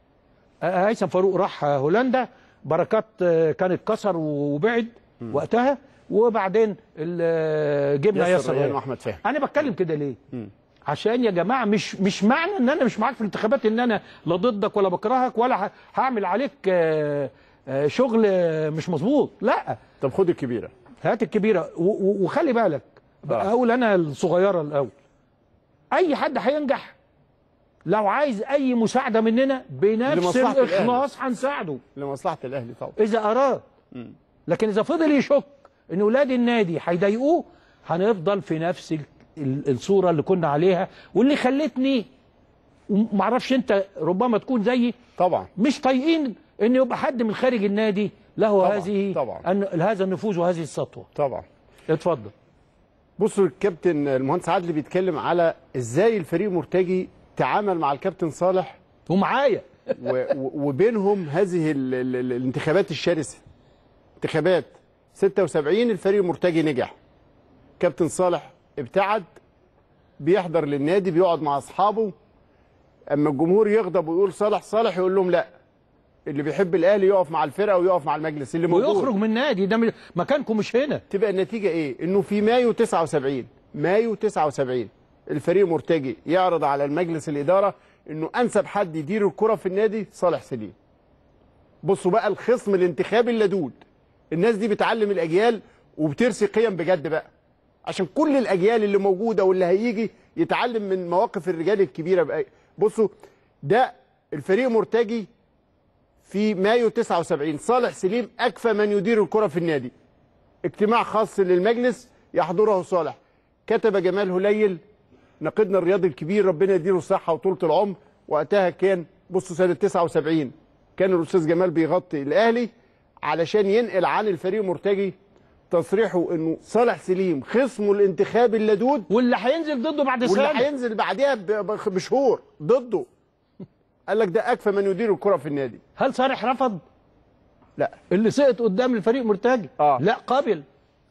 آه، هيثم فاروق راح هولندا بركات آه، كان اتكسر وبعد وقتها وبعدين ال- جبنا ياسر ياسر ريان ريان واحمد فهمي انا بتكلم كده ليه عشان يا جماعه مش مش معنى ان انا مش معاك في الانتخابات ان انا لا ضدك ولا بكرهك ولا ه- هعمل عليك آه، آه، شغل آه، مش مظبوط لا طب خد الكبيره هات الكبيره و- و- وخلي بالك آه. اقول انا الصغيره الاول اي حد هينجح لو عايز اي مساعده مننا بنفس لمصلحة الأهلي. الاخلاص هنساعده لمصلحه الاهلي طبعا اذا اراد لكن اذا فضل يشك ان ولاد النادي هيضايقوه هنفضل في نفس ال- ال- الصوره اللي كنا عليها واللي خلتني معرفش انت ربما تكون زيي طبعا مش طايقين ان يبقى حد من خارج النادي له طبعاً، هذه طبعاً. أن هذا النفوذ وهذه السطوه طبعا اتفضل بصوا الكابتن المهندس عادل بيتكلم على ازاي الفريق مرتجي تعامل مع الكابتن صالح ومعايا و- و- وبينهم هذه ال ال ال الانتخابات الشرسه انتخابات 76 الفريق المرتجي نجح كابتن صالح ابتعد بيحضر للنادي بيقعد مع اصحابه اما الجمهور يغضب ويقول صالح صالح يقول لهم لا اللي بيحب الاهلي يقف مع الفرقه ويقف مع المجلس اللي موجود ويخرج من النادي ده م- مكانكم مش هنا تبقى النتيجة ايه؟ انه في مايو 79 مايو 79 الفريق مرتجي يعرض على المجلس الإدارة انه انسب حد يدير الكرة في النادي صالح سليم. بصوا بقى الخصم الانتخابي اللدود. الناس دي بتعلم الأجيال وبترسي قيم بجد بقى. عشان كل الأجيال اللي موجودة واللي هيجي يتعلم من مواقف الرجال الكبيرة بقى. بصوا ده الفريق مرتجي في مايو 79 صالح سليم أكفى من يدير الكرة في النادي. اجتماع خاص للمجلس يحضره صالح كتب جمال هليل نقيدنا الرياضي الكبير ربنا يديله الصحة وطولة العمر وقتها كان بصوا سنة 79 كان الأستاذ جمال بيغطي الأهلي علشان ينقل عن الفريق مرتجي تصريحه انه صالح سليم خصمه الانتخابي اللدود واللي هينزل ضده بعد واللي سنه هينزل بعدها ب- ب- بشهور ضده قال لك ده اكفى من يدير الكرة في النادي هل صالح رفض لا اللي سقط قدام الفريق مرتجي آه. لا قابل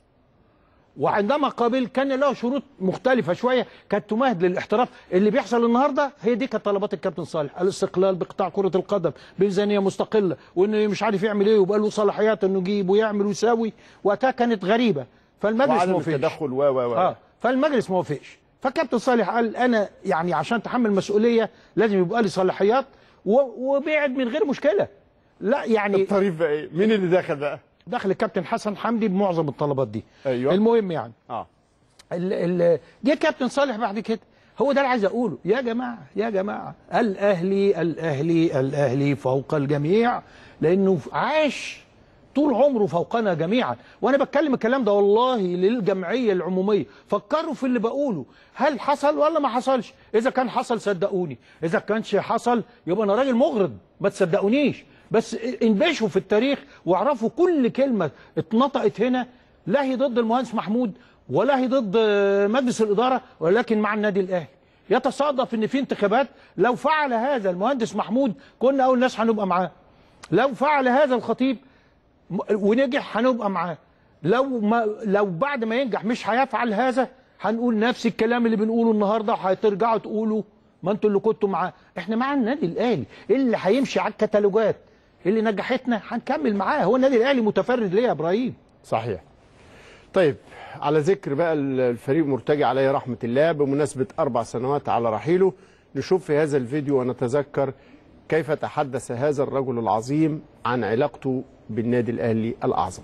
وعندما قابل كان له شروط مختلفة شوية كانت تمهد للاحتراف اللي بيحصل النهاردة هي دي كانت طلبات الكابتن صالح الاستقلال بقطاع كرة القدم بميزانية مستقلة وانه مش عارف يعمل ايه ويبقى له صلاحيات انه يجيب ويعمل ويساوي وقتها كانت غريبة فالمجلس ما وعدم وافقش التدخل و و و اه فالمجلس ما وافقش فكابتن صالح قال انا يعني عشان اتحمل مسؤوليه لازم يبقى لي صلاحيات و- وبيعد من غير مشكله لا يعني الطريف بقى ايه؟ مين اللي دخل بقى؟ دخل الكابتن حسن حمدي بمعظم الطلبات دي أيوة. المهم يعني اه ال ال جه كابتن صالح بعد كده هو ده اللي عايز اقوله يا جماعه يا جماعه الاهلي الاهلي الاهلي فوق الجميع لانه عاش طول عمره فوقنا جميعا وانا بتكلم الكلام ده والله للجمعيه العموميه فكروا في اللي بقوله هل حصل ولا ما حصلش اذا كان حصل صدقوني اذا كانش حصل يبقى انا راجل مغرض ما تصدقونيش بس انبشوا في التاريخ واعرفوا كل كلمه اتنطقت هنا لا هي ضد المهندس محمود ولا هي ضد مجلس الاداره ولكن مع النادي الاهلي يتصادف ان في انتخابات لو فعل هذا المهندس محمود كنا اول ناس هنبقى معاه لو فعل هذا الخطيب م- ونجح هنبقى معاه لو ما لو بعد ما ينجح مش هيفعل هذا هنقول نفس الكلام اللي بنقوله النهارده وهترجعوا تقولوا ما انتوا اللي كنتوا معاه احنا مع النادي الاهلي اللي هيمشي على الكتالوجات اللي نجحتنا هنكمل معاه هو النادي الاهلي متفرد ليه يا ابراهيم صحيح طيب على ذكر بقى الفريق مرتجي عليه رحمة الله بمناسبة أربع سنوات على رحيله نشوف في هذا الفيديو ونتذكر كيف تحدث هذا الرجل العظيم عن علاقته بالنادي الأهلي الأعظم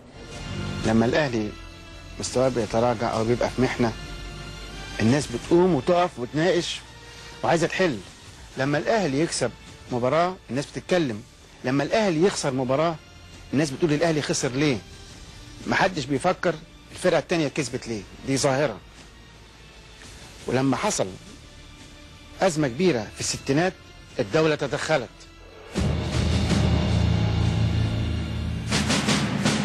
لما الاهلي مستواه بيتراجع او بيبقى في محنه الناس بتقوم وتقف وتناقش وعايزه تحل لما الاهلي يكسب مباراه الناس بتتكلم لما الاهلي يخسر مباراه الناس بتقول الاهلي خسر ليه محدش بيفكر الفرقه التانيه كسبت ليه دي ظاهره ولما حصل ازمه كبيره في الستينات الدوله تدخلت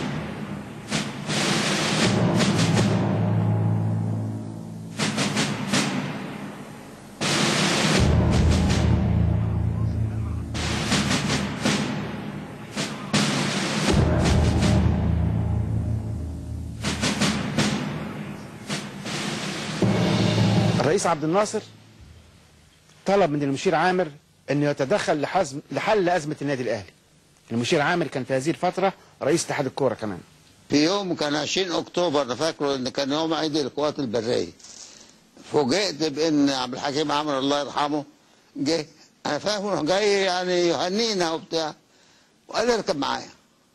الرئيس عبد الناصر طلب من المشير عامر انه يتدخل لحزم لحل ازمه النادي الاهلي المشير عامر كان في هذه الفتره رئيس اتحاد الكوره كمان في يوم كان 20 اكتوبر انا فاكره ان كان يوم عيد القوات البريه فوجئت بان عبد الحكيم عامر الله يرحمه جه انا فاهم انه جاي يعني يهنينا وبتاع وقال لي اركب معايا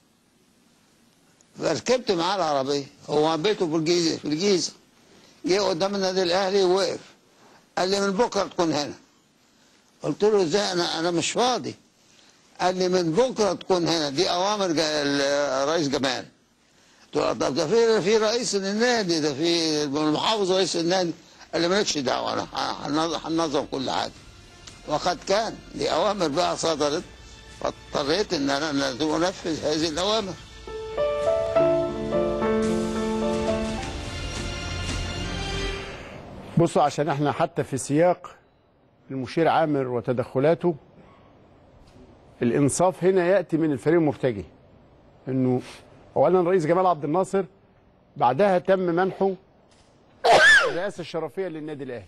فركبت معاه العربيه هو بيته في الجيزه في الجيزه جه قدام النادي الاهلي ووقف قال لي من بكره تكون هنا قلت له ازاي انا انا مش فاضي قال لي من بكره تكون هنا دي اوامر جا- الرئيس جمال قلت له طب ده في في رئيس النادي ده في المحافظ رئيس النادي قال لي مالكش دعوه انا هنظ- هننظم كل حاجه وقد كان دي اوامر بقى صدرت فاضطريت ان انا لازم انفذ هذه الاوامر بصوا عشان احنا حتى في سياق المشير عامر وتدخلاته الانصاف هنا ياتي من الفريق المرتجي انه اولا الرئيس جمال عبد الناصر بعدها تم منحه الرئاسه الشرفيه للنادي الاهلي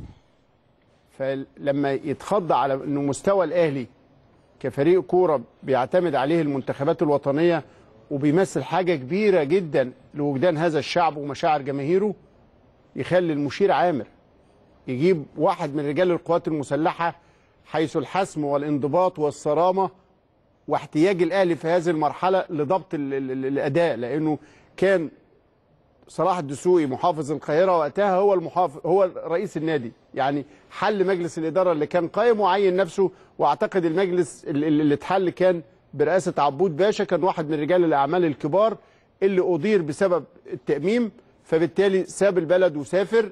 فلما يتخضى على انه مستوى الاهلي كفريق كوره بيعتمد عليه المنتخبات الوطنيه وبيمثل حاجه كبيره جدا لوجدان هذا الشعب ومشاعر جماهيره يخلي المشير عامر يجيب واحد من رجال القوات المسلحة حيث الحسم والانضباط والصرامة واحتياج الأهلي في هذه المرحلة لضبط ال- ال- ال- الأداء لأنه كان صلاح الدسوقي محافظ القاهرة وقتها هو المحافظ هو رئيس النادي يعني حل مجلس الإدارة اللي كان قائم وعين نفسه وأعتقد المجلس ال- ال- اللي اتحل كان برئاسة عبود باشا كان واحد من رجال الأعمال الكبار اللي أضير بسبب التأميم فبالتالي ساب البلد وسافر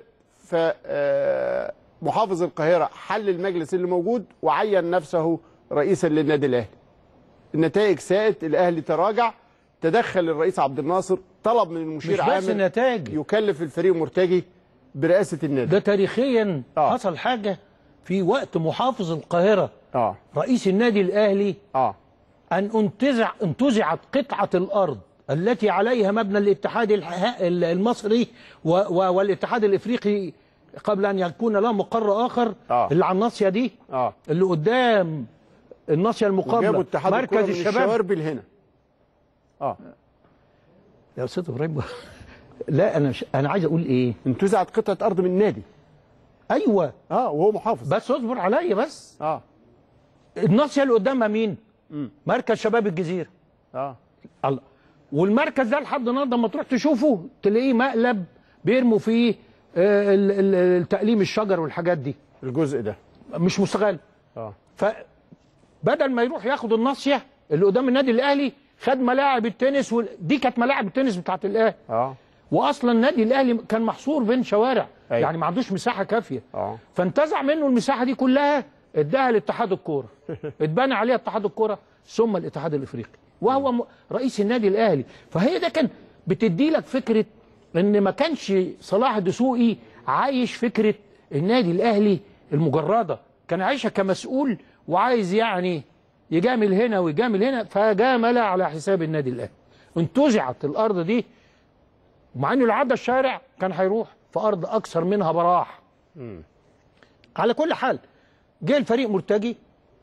فمحافظ القاهرة حل المجلس اللي موجود وعين نفسه رئيسا للنادي الأهلي النتائج ساءت الأهلي تراجع تدخل الرئيس عبد الناصر طلب من مش المشير بس عامر نتائج يكلف الفريق مرتجي برئاسة النادي ده تاريخيا آه. حصل حاجه في وقت محافظ القاهره اه رئيس النادي الاهلي اه أن انتزع انتزعت قطعة الأرض التي عليها مبنى الاتحاد الح- المصري و- و- والاتحاد الإفريقي قبل أن يكون له مقر آخر آه. اللي على الناصية دي اه اللي قدام الناصية جابوا المقابلة اتحاد مركز الكرة من الشباب الشوارب لهنا اه يا أستاذ إبراهيم لا أنا ش... أنا عايز أقول إيه انتزعت قطعة أرض من النادي أيوه اه وهو محافظ بس اصبر عليا بس اه الناصية اللي قدامها مين؟ مركز شباب الجزيرة اه الله والمركز ده لحد النهارده لما تروح تشوفه تلاقيه مقلب بيرموا فيه آه، ال- ال- التقليم الشجر والحاجات دي الجزء ده مش مستغل اه فبدل ما يروح ياخد الناصيه اللي قدام النادي الاهلي خد ملاعب التنس وال... دي كانت ملاعب التنس بتاعت الاهلي اه واصلا النادي الاهلي كان محصور بين شوارع أيوة. يعني ما عندوش مساحه كافيه اه فانتزع منه المساحه دي كلها اداها لاتحاد الكوره اتبنى عليها اتحاد الكوره ثم الاتحاد الافريقي وهو م- رئيس النادي الاهلي فهي ده كان بتدي لك فكره ان ما كانش صلاح الدسوقي عايش فكره النادي الاهلي المجرده كان عايشها كمسؤول وعايز يعني يجامل هنا ويجامل هنا فجامل على حساب النادي الاهلي انتزعت الارض دي ومع انه لو عدى الشارع كان هيروح في ارض اكثر منها براح على كل حال جه الفريق مرتجي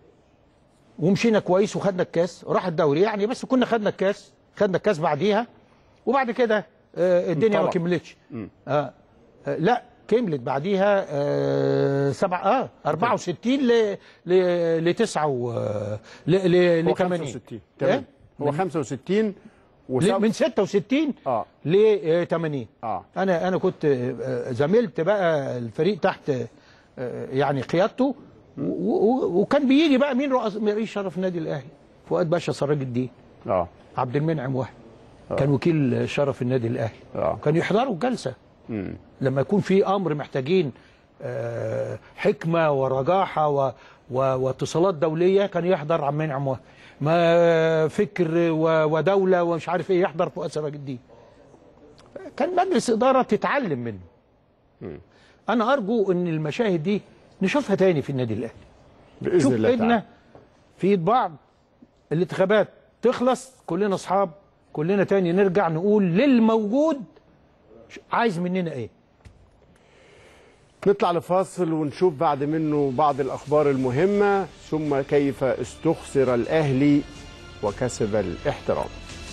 ومشينا كويس وخدنا الكاس راح الدوري يعني بس كنا خدنا الكاس خدنا الكاس بعديها وبعد كده آه، الدنيا ما انطلق. كملتش آه آه لا كملت بعديها آه سبع اه 64 ل ل ل 9 و ل ل هو ل 80 65 تمام هو 65 ل- وسب... من 66 اه ل 80 اه انا انا كنت آه، زميلت بقى الفريق تحت آه، يعني قيادته و- و- وكان بيجي بقى مين رئيس رئيس شرف النادي الاهلي فؤاد باشا سراج الدين اه عبد المنعم واحد كان وكيل شرف النادي الاهلي اه كانوا يحضروا الجلسه مم. لما يكون في امر محتاجين آه، حكمه ورجاحه و و واتصالات دوليه كان يحضر عم منعم واحد ما فكر و- ودوله ومش عارف ايه يحضر فؤاد سراج الدين كان مجلس اداره تتعلم منه انا ارجو ان المشاهد دي نشوفها تاني في النادي الاهلي باذن شوف الله ايدنا تعالى في ايد بعض الانتخابات تخلص كلنا اصحاب كلنا تاني نرجع نقول للموجود ش- عايز مننا ايه نطلع لفاصل ونشوف بعد منه بعض الأخبار المهمة ثم كيف استخسر الأهلي وكسب الاحترام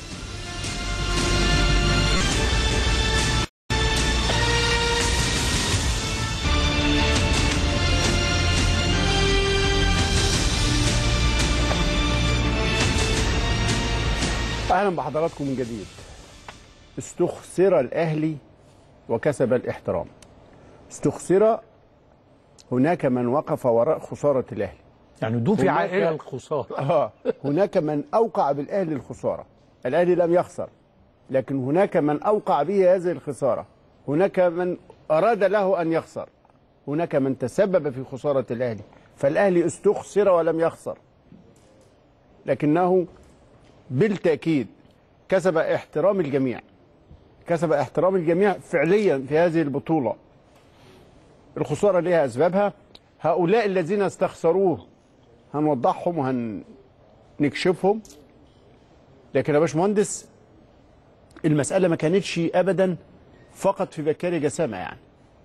أهلا بحضراتكم من جديد استخسر الأهلي وكسب الاحترام استخسر هناك من وقف وراء خسارة الأهلي يعني دفع هناك- الى الخساره آه. هناك من أوقع بالأهلي الخسارة الأهلي لم يخسر لكن هناك من أوقع به هذه الخسارة هناك من أراد له أن يخسر هناك من تسبب في خسارة الأهلي فالأهلي استخسر ولم يخسر لكنه بالتأكيد كسب احترام الجميع كسب احترام الجميع فعليا في هذه البطولة الخسارة لها أسبابها هؤلاء الذين استخسروه هنوضحهم وهنكشفهم لكن يا باشمهندس المسألة ما كانتش أبدا فقط في بكاري جسامة يعني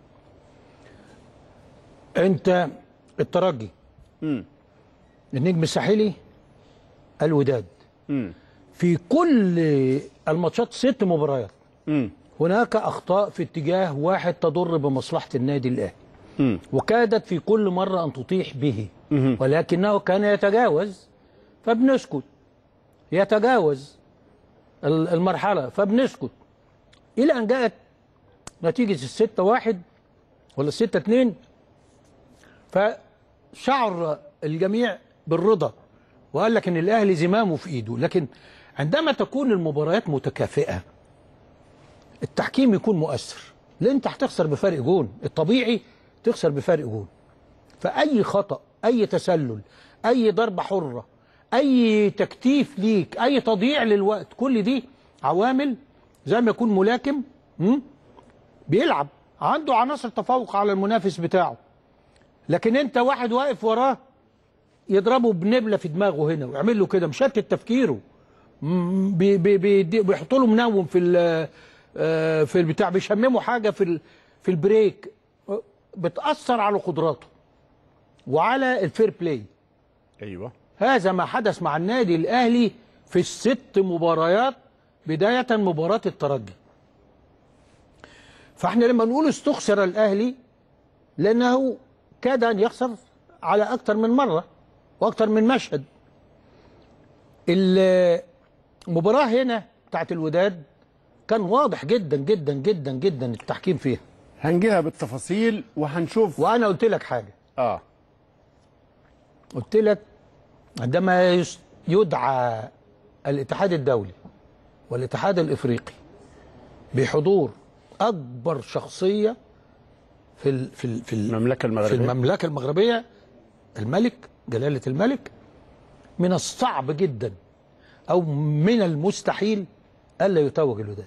انت الترجي مم. النجم الساحلي الوداد مم. في كل الماتشات ست مباريات مم. هناك اخطاء في اتجاه واحد تضر بمصلحه النادي الاهلي مم. وكادت في كل مره ان تطيح به ولكنه كان يتجاوز فبنسكت يتجاوز ال- المرحله فبنسكت الى ان جاءت نتيجه الستة واحد ولا الستة اتنين فشعر الجميع بالرضا وقال لك ان الاهلي زمامه في ايده لكن عندما تكون المباريات متكافئه التحكيم يكون مؤثر لان انت هتخسر بفرق جون الطبيعي تخسر بفرق جون فاي خطا اي تسلل اي ضربه حره اي تكتيف ليك اي تضييع للوقت كل دي عوامل زي ما يكون ملاكم م? بيلعب عنده عناصر تفوق على المنافس بتاعه لكن انت واحد واقف وراه يضربه بنبله في دماغه هنا ويعمل له كده مشتت تفكيره م- بي- بي- بيدي- بيحطوا له منوم في ال- آه، في البتاع بيشمموا حاجه في ال- في البريك بتاثر على قدراته وعلى الفير بلاي أيوه هذا ما حدث مع النادي الاهلي في الست مباريات بدايه مباراه الترجي فاحنا لما نقول استخسر الاهلي لانه كاد ان يخسر على اكثر من مره واكثر من مشهد المباراه هنا بتاعت الوداد كان واضح جدا جدا جدا جدا التحكيم فيها هنجيها بالتفاصيل وهنشوف وانا قلت لك حاجه اه قلت لك عندما يس- يدعى الاتحاد الدولي والاتحاد الافريقي بحضور اكبر شخصيه في ال في ال في, ال المملكة في المغربية المملكه المغربيه الملك جلاله الملك من الصعب جدا او من المستحيل الا يتوج الوداد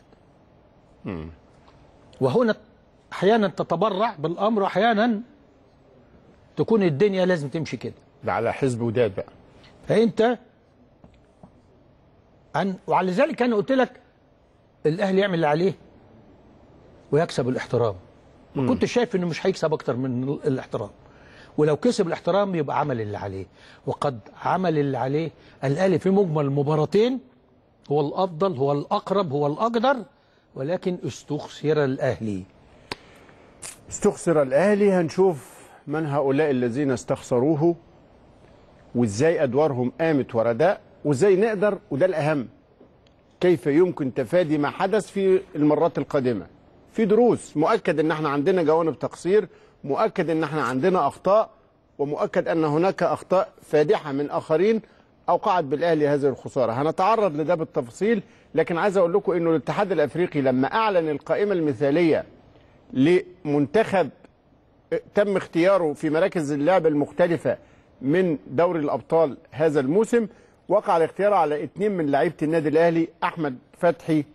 وهنا احيانا تتبرع بالامر واحيانا تكون الدنيا لازم تمشي كده ده على حزب وداد بقى فانت عن وعلى ذلك انا قلت لك الاهلي يعمل اللي عليه ويكسب الاحترام ما كنت شايف انه مش هيكسب اكتر من ال- الاحترام ولو كسب الاحترام يبقى عمل اللي عليه وقد عمل اللي عليه الاهلي في مجمل المباراتين هو الافضل هو الاقرب هو الاقدر ولكن استخسر الاهلي استخسر الأهلي هنشوف من هؤلاء الذين استخسروه وازاي أدوارهم قامت ورداء وازاي نقدر وده الأهم كيف يمكن تفادي ما حدث في المرات القادمة في دروس مؤكد ان احنا عندنا جوانب تقصير مؤكد ان احنا عندنا اخطاء ومؤكد ان هناك اخطاء فادحة من اخرين اوقعت بالاهلي هذه الخسارة هنتعرض لده بالتفصيل لكن عايز اقول لكم انه الاتحاد الافريقي لما اعلن القائمة المثالية لمنتخب تم اختياره في مراكز اللعب المختلفة من دوري الأبطال هذا الموسم وقع الاختيار على اثنين من لعيبة النادي الأهلي أحمد فتحي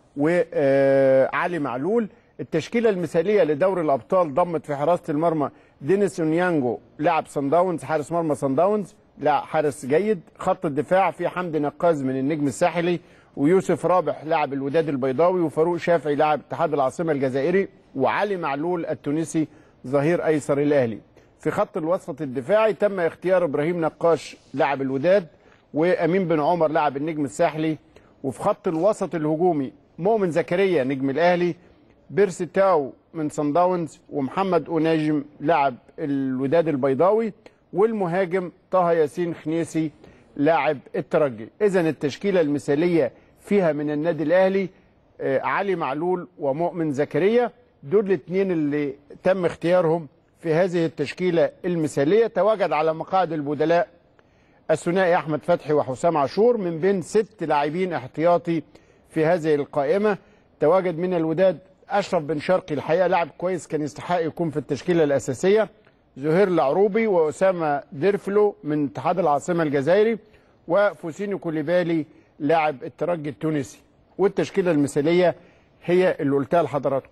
وعلي معلول التشكيلة المثالية لدوري الأبطال ضمت في حراسة المرمى دينيس اونيانجو لاعب صن داونز حارس مرمى صن داونز لا حارس جيد خط الدفاع في حمدي نقاز من النجم الساحلي ويوسف رابح لاعب الوداد البيضاوي وفاروق شافعي لاعب اتحاد العاصمة الجزائري وعلي معلول التونسي ظهير ايسر الاهلي في خط الوسط الدفاعي تم اختيار ابراهيم نقاش لاعب الوداد وامين بن عمر لاعب النجم الساحلي وفي خط الوسط الهجومي مؤمن زكريا نجم الاهلي بيرسي تاو من صن داونز ومحمد اوناجم لاعب الوداد البيضاوي والمهاجم طه ياسين خنيسي لاعب الترجي اذا التشكيله المثاليه فيها من النادي الاهلي آه، علي معلول ومؤمن زكريا دول الاثنين اللي تم اختيارهم في هذه التشكيله المثاليه تواجد على مقاعد البدلاء الثنائي احمد فتحي وحسام عاشور من بين ست لاعبين احتياطي في هذه القائمه تواجد من الوداد اشرف بن شرقي الحقيقه لاعب كويس كان يستحق يكون في التشكيله الاساسيه زهير العروبي واسامه ديرفلو من اتحاد العاصمه الجزائري وفوسينيو كوليبالي لاعب الترجي التونسي والتشكيله المثاليه هي اللي قلتها لحضراتكم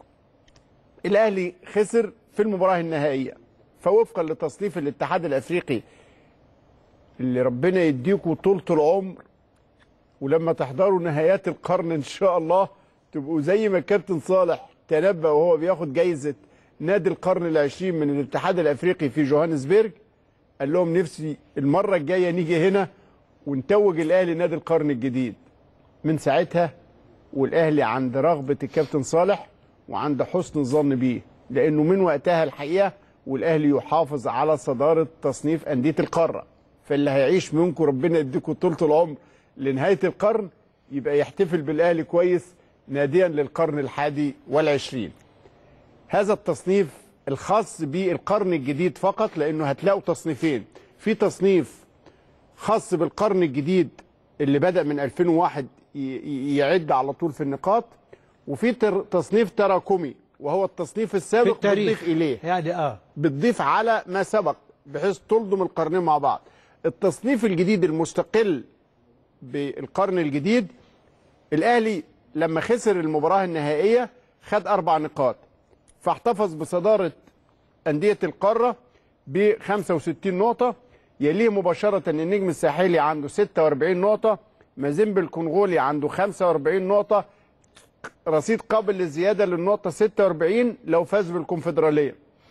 الاهلي خسر في المباراه النهائيه فوفقا لتصنيف الاتحاد الافريقي اللي ربنا يديكوا طولة العمر ولما تحضروا نهايات القرن ان شاء الله تبقوا زي ما الكابتن صالح تنبأ وهو بياخد جايزة نادي القرن العشرين من الاتحاد الافريقي في جوهانسبرج قال لهم نفسي المرة الجاية نيجي هنا ونتوج الاهلي نادي القرن الجديد من ساعتها والاهلي عند رغبة الكابتن صالح وعند حسن الظن بيه لانه من وقتها الحقيقة والاهلي يحافظ على صدارة تصنيف اندية القارة فاللي هيعيش منكم ربنا يديكم طولة العمر لنهاية القرن يبقى يحتفل بالأهلي كويس ناديا للقرن الحادي والعشرين هذا التصنيف الخاص بالقرن الجديد فقط لأنه هتلاقوا تصنيفين في تصنيف خاص بالقرن الجديد اللي بدأ من 2001 ي- ي- يعد على طول في النقاط وفي تر- تصنيف تراكمي وهو التصنيف في السابق التاريخ بتضيف إليه يعني اه بتضيف على ما سبق بحيث تلضم القرنين مع بعض التصنيف الجديد المستقل بالقرن الجديد الاهلي لما خسر المباراه النهائيه خد اربع نقاط فاحتفظ بصداره انديه القاره ب 65 نقطه يليه مباشره النجم الساحلي عنده 46 نقطه مازيمبي الكونغولي عنده 45 نقطه رصيد قابل للزياده للنقطه 46 لو فاز بالكونفدراليه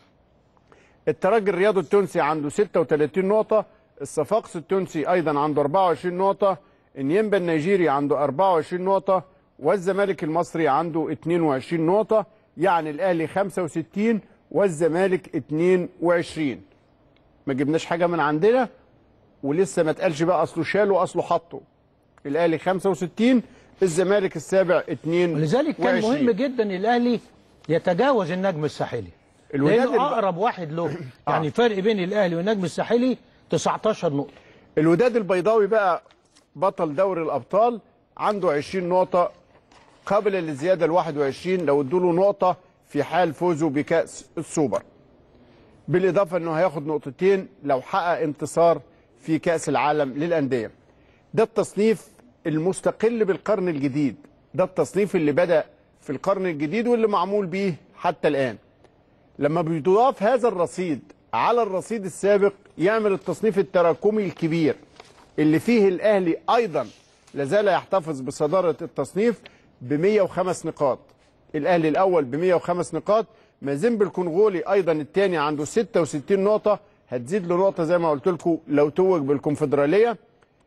الترجي الرياضي التونسي عنده 36 نقطة الصفاقس التونسي أيضا عنده 24 نقطة النيمبا النيجيري عنده 24 نقطة والزمالك المصري عنده 22 نقطة يعني الأهلي 65 والزمالك 22 ما جبناش حاجة من عندنا ولسه ما اتقالش بقى أصله شاله أصله حطه الأهلي 65 الزمالك السابع 22 ولذلك كان مهم جدا الاهلي يتجاوز النجم الساحلي الوداد لانه الب- اقرب واحد له يعني فرق بين الاهلي والنجم الساحلي 19 نقطه الوداد البيضاوي بقى بطل دوري الابطال عنده 20 نقطه قابله للزياده ل 21 لو ادوا له نقطه في حال فوزه بكاس السوبر بالاضافه انه هياخد نقطتين لو حقق انتصار في كاس العالم للانديه ده التصنيف المستقل بالقرن الجديد ده التصنيف اللي بدا في القرن الجديد واللي معمول بيه حتى الان لما بيضاف هذا الرصيد على الرصيد السابق يعمل التصنيف التراكمي الكبير اللي فيه الاهلي ايضا لازال يحتفظ بصداره التصنيف ب 105 نقاط الاهلي الاول ب 105 نقاط مازيمبي الكونغولي ايضا الثاني عنده 66 نقطه هتزيد له نقطه زي ما قلت لكم لو توج بالكونفدراليه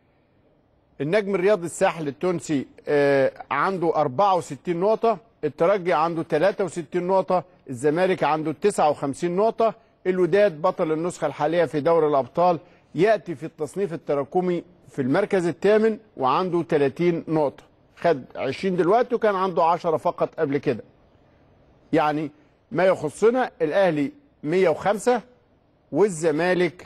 النجم الرياضي الساحل التونسي آه، عنده 64 نقطة الترجي عنده 63 نقطة الزمالك عنده 59 نقطة الوداد بطل النسخة الحالية في دوري الأبطال يأتي في التصنيف التراكمي في المركز الثامن وعنده 30 نقطة خد 20 دلوقتي وكان عنده 10 فقط قبل كده يعني ما يخصنا الأهلي 105 والزمالك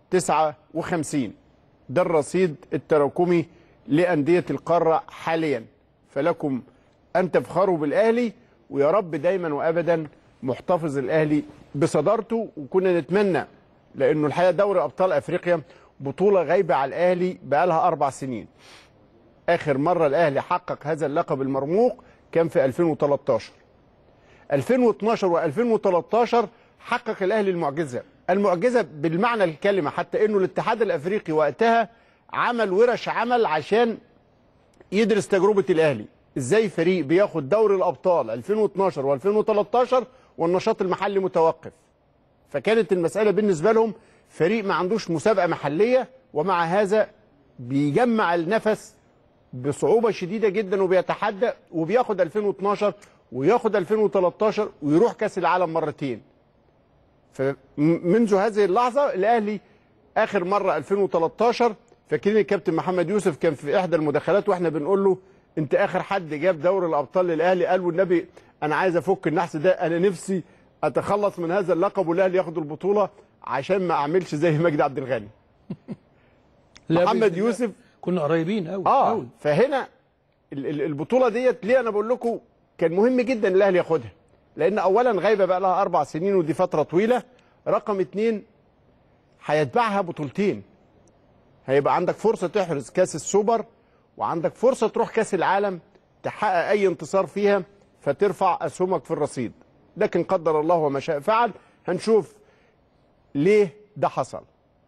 59 ده الرصيد التراكمي لأندية القارة حاليا فلكم أن تفخروا بالأهلي ويا رب دايما وأبدا محتفظ الأهلي بصدارته وكنا نتمنى لأنه الحقيقة دوري أبطال أفريقيا بطولة غايبة على الأهلي بقالها أربع سنين آخر مرة الأهلي حقق هذا اللقب المرموق كان في 2013 2012 و2013 حقق الاهلي المعجزه المعجزه بالمعنى الكلمه حتى انه الاتحاد الافريقي وقتها عمل ورش عمل عشان يدرس تجربه الاهلي ازاي فريق بياخد دوري الابطال 2012 و2013 والنشاط المحلي متوقف فكانت المساله بالنسبه لهم فريق ما عندوش مسابقه محليه ومع هذا بيجمع النفس بصعوبه شديده جدا وبيتحدى وبياخد 2012 وياخد 2013 ويروح كاس العالم مرتين فمنذ هذه اللحظه الاهلي اخر مره 2013 فاكرين الكابتن محمد يوسف كان في احدى المداخلات واحنا بنقول له انت اخر حد جاب دوري الابطال للاهلي قال والنبي انا عايز افك النحس ده انا نفسي اتخلص من هذا اللقب والاهلي ياخد البطوله عشان ما اعملش زي مجدي عبد الغني لا محمد بإذن الله. يوسف كنا قريبين قوي اه قوي فهنا ال- ال- البطوله ديت ليه انا بقول لكم كان مهم جدا الاهلي ياخدها لان اولا غايبه بقى لها اربع سنين ودي فتره طويله رقم اتنين هيتبعها بطولتين هيبقى عندك فرصه تحرز كاس السوبر وعندك فرصه تروح كاس العالم تحقق اي انتصار فيها فترفع اسهمك في الرصيد لكن قدر الله وما شاء فعل هنشوف ليه ده حصل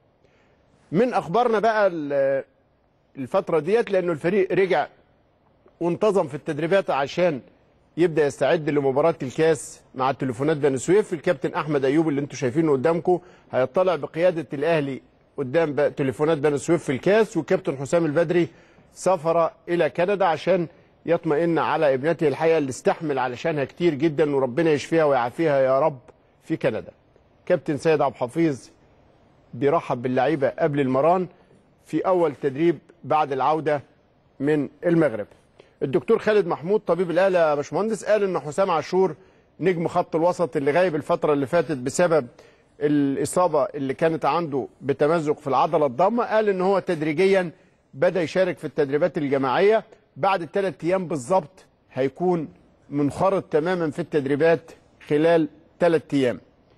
من اخبارنا بقى ال- الفتره ديت لانه الفريق رجع وانتظم في التدريبات عشان يبدا يستعد لمباراه الكاس مع التليفونات بني سويف الكابتن احمد ايوب اللي انتم شايفينه قدامكم هيطلع بقياده الاهلي قدام بقى تليفونات بني سويف في الكاس والكابتن حسام البدري سافر الى كندا عشان يطمئن على ابنته الحقيقه اللي استحمل علشانها كتير جدا وربنا يشفيها ويعافيها يا رب في كندا كابتن سيد عبد الحفيظ بيرحب باللعيبه قبل المران في اول تدريب بعد العوده من المغرب. الدكتور خالد محمود طبيب الاهلي يا باشمهندس قال ان حسام عاشور نجم خط الوسط اللي غايب الفتره اللي فاتت بسبب الاصابه اللي كانت عنده بتمزق في العضله الضامه قال ان هو تدريجيا بدا يشارك في التدريبات الجماعيه بعد ثلاث ايام بالظبط هيكون منخرط تماما في التدريبات خلال ثلاث ايام.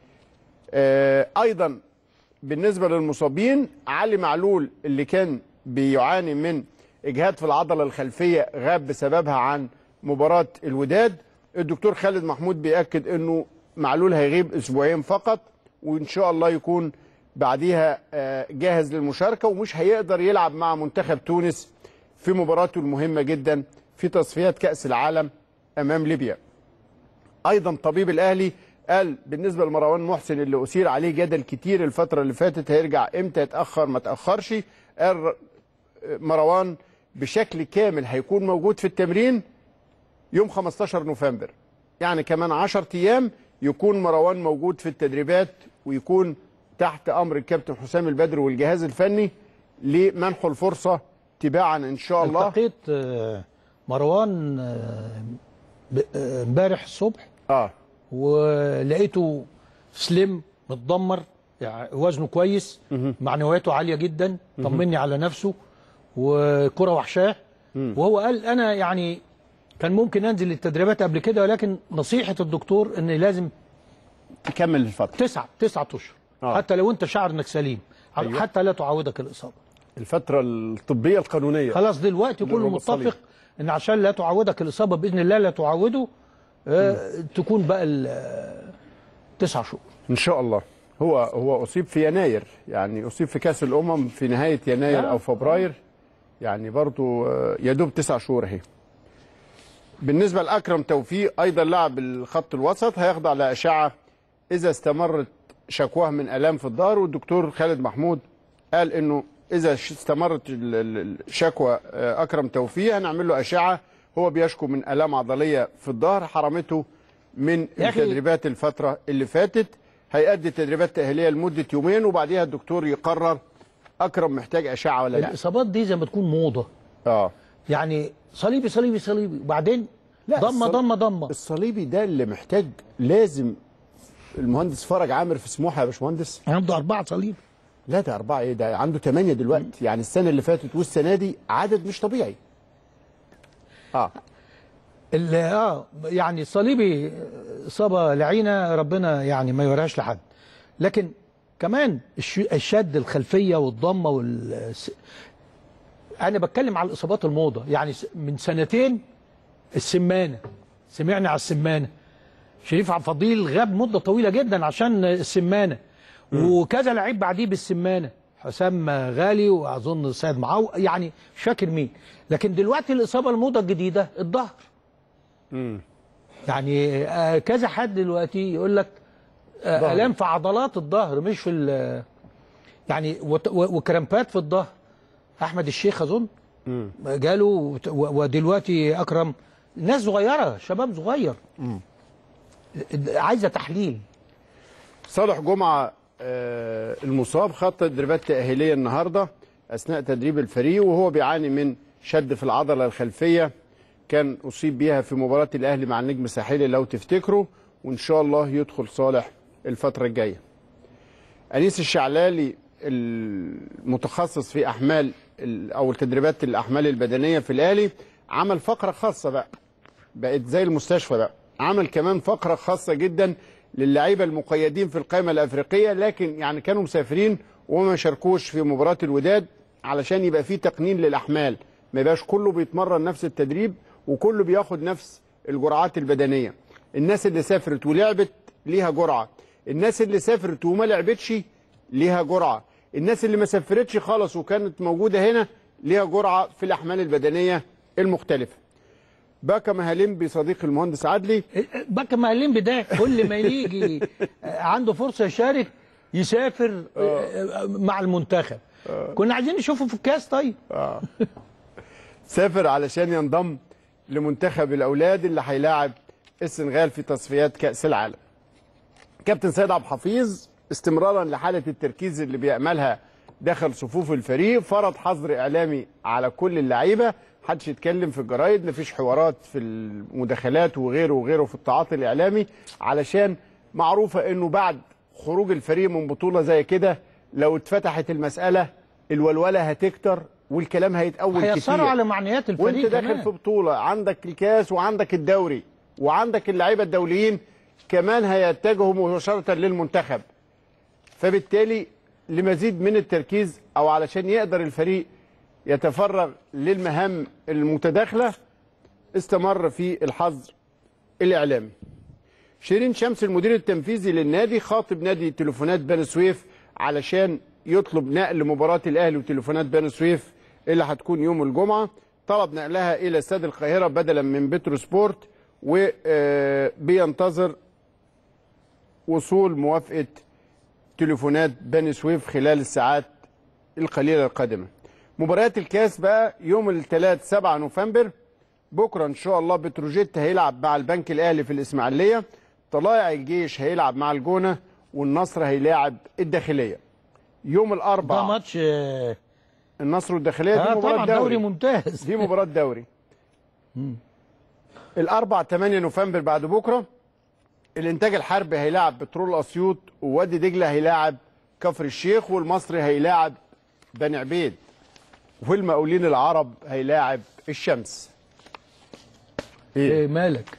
آه، ايضا بالنسبه للمصابين علي معلول اللي كان بيعاني من اجهاد في العضله الخلفيه غاب بسببها عن مباراه الوداد الدكتور خالد محمود بياكد انه معلول هيغيب اسبوعين فقط وان شاء الله يكون بعديها آه، جاهز للمشاركه ومش هيقدر يلعب مع منتخب تونس في مباراته المهمه جدا في تصفيات كاس العالم امام ليبيا ايضا طبيب الاهلي قال بالنسبه لمروان محسن اللي اثير عليه جدل كتير الفتره اللي فاتت هيرجع امتى يتاخر ما تاخرش قال مروان بشكل كامل هيكون موجود في التمرين يوم 15 نوفمبر يعني كمان 10 ايام يكون مروان موجود في التدريبات ويكون تحت امر الكابتن حسام البدر والجهاز الفني لمنحه الفرصه تباعا ان شاء الله التقيت آه، مروان آه، ب- آه، امبارح الصبح اه ولقيته سليم متدمر يعني وزنه كويس معنوياته عاليه جدا طمني على نفسه وكره وحشاه وهو قال انا يعني كان ممكن انزل التدريبات قبل كده ولكن نصيحه الدكتور ان لازم تكمل الفتره تسعه تسعه اشهر آه. حتى لو انت شعر انك سليم أيوة. حتى لا تعودك الاصابه الفتره الطبيه القانونيه خلاص دلوقتي كله للرباط الصليبي. متفق ان عشان لا تعودك الاصابه باذن الله لا تعوده آه تكون بقى ال- آه، تسع شهور ان شاء الله هو هو اصيب في يناير يعني اصيب في كاس الامم في نهايه يناير آه. او فبراير يعني برضو آه، يا دوب تسع شهور اهي بالنسبه لاكرم توفيق ايضا لاعب الخط الوسط هيخضع لاشعه اذا استمرت شكواه من الام في الظهر والدكتور خالد محمود قال انه اذا ش- استمرت ال- ال- الشكوى آه، اكرم توفيق هنعمل له اشعه هو بيشكو من الام عضليه في الظهر حرمته من يا أخي- التدريبات الفتره اللي فاتت هيأدي تدريبات تأهيلية لمدة يومين وبعديها الدكتور يقرر أكرم محتاج أشعة ولا لا الاصابات دي زي ما تكون موضه اه يعني صليبي صليبي صليبي وبعدين لا، ضمه الصل- ضمه ضمه الصليبي ده اللي محتاج لازم المهندس فرج عامر في سموحة يا باشمهندس عنده اربعه صليب لا ده أربعة إيه ده عنده ثمانية دلوقتي يعني السنة اللي فاتت والسنة دي عدد مش طبيعي اه ال- اه يعني صليبي اصابه لعينه ربنا يعني ما يوريهاش لحد لكن كمان الش- الشد الخلفيه والضمه وال انا بتكلم على الاصابات الموضه يعني س- من سنتين السمانه سمعنا على السمانه شريف عبد الفضيل غاب مده طويله جدا عشان السمانه وكذا لعيب بعديه بالسمانه حسام غالي واظن سيد معاو يعني مش فاكر مين لكن دلوقتي الاصابه الموضه الجديده الظهر يعني آه، كذا حد دلوقتي يقول لك آه، الام في عضلات الظهر مش في ال- يعني وت- و- وكرامبات في الظهر احمد الشيخ اظن جاله وت- و- ودلوقتي اكرم ناس صغيره شباب صغير عايزه تحليل صالح جمعه آه، المصاب خد تدريبات تاهيليه النهارده اثناء تدريب الفريق وهو بيعاني من شد في العضله الخلفيه كان اصيب بيها في مباراه الاهلي مع النجم الساحلي لو تفتكروا وان شاء الله يدخل صالح الفتره الجايه انيس الشعلالي المتخصص في احمال ال- او تدريبات الاحمال البدنيه في الاهلي عمل فقره خاصه بقى بقت زي المستشفى بقى عمل كمان فقره خاصه جدا للعيبه المقيدين في القائمه الافريقيه لكن يعني كانوا مسافرين وما شاركوش في مباراه الوداد علشان يبقى في تقنين للاحمال ما يبقاش كله بيتمرن نفس التدريب وكله بياخد نفس الجرعات البدنيه الناس اللي سافرت ولعبت ليها جرعه الناس اللي سافرت وما لعبتش ليها جرعه الناس اللي ما سافرتش خالص وكانت موجوده هنا ليها جرعه في الاحمال البدنيه المختلفه باكا مهالمبي صديق المهندس عدلي بكى مهلين بداية كل ما يجي عنده فرصة يشارك يسافر مع المنتخب كنا عايزين نشوفه في الكاس طيب سافر علشان ينضم لمنتخب الاولاد اللي هيلاعب السنغال في تصفيات كاس العالم كابتن سيد عبد الحفيظ استمرارا لحاله التركيز اللي بيعملها داخل صفوف الفريق فرض حظر اعلامي على كل اللعيبه محدش يتكلم في الجرايد مفيش حوارات في المداخلات وغيره وغيره في التعاطي الاعلامي علشان معروفه انه بعد خروج الفريق من بطوله زي كده لو اتفتحت المساله الولوله هتكتر والكلام هيتأول كتير هيأثروا على معنويات الفريق وانت داخل كمان. في بطوله عندك الكاس وعندك الدوري وعندك اللعيبه الدوليين كمان هيتجهوا مباشره للمنتخب فبالتالي لمزيد من التركيز او علشان يقدر الفريق يتفرغ للمهام المتداخله استمر في الحظر الاعلامي شيرين شمس المدير التنفيذي للنادي خاطب نادي تليفونات بني سويف علشان يطلب نقل مباراة الأهلي وتليفونات بني سويف اللي هتكون يوم الجمعة طلب نقلها إلى استاد القاهرة بدلا من بترو سبورت وبينتظر وصول موافقة تليفونات بني سويف خلال الساعات القليلة القادمة مباريات الكاس بقى يوم الثلاث 7 نوفمبر بكره ان شاء الله بتروجيت هيلعب مع البنك الاهلي في الاسماعيليه طلائع الجيش هيلعب مع الجونه والنصر هيلاعب الداخليه يوم ده الاربعاء ماتش آه النصر والداخليه دي آه، مباراه طبعا دوري دوري ممتاز دي مباراه دوري الاربع 8 نوفمبر بعد بكره الانتاج الحربي هيلاعب بترول اسيوط ووادي دجله هيلاعب كفر الشيخ والمصري هيلاعب بني عبيد والمقاولين العرب هيلاعب الشمس ايه إيه مالك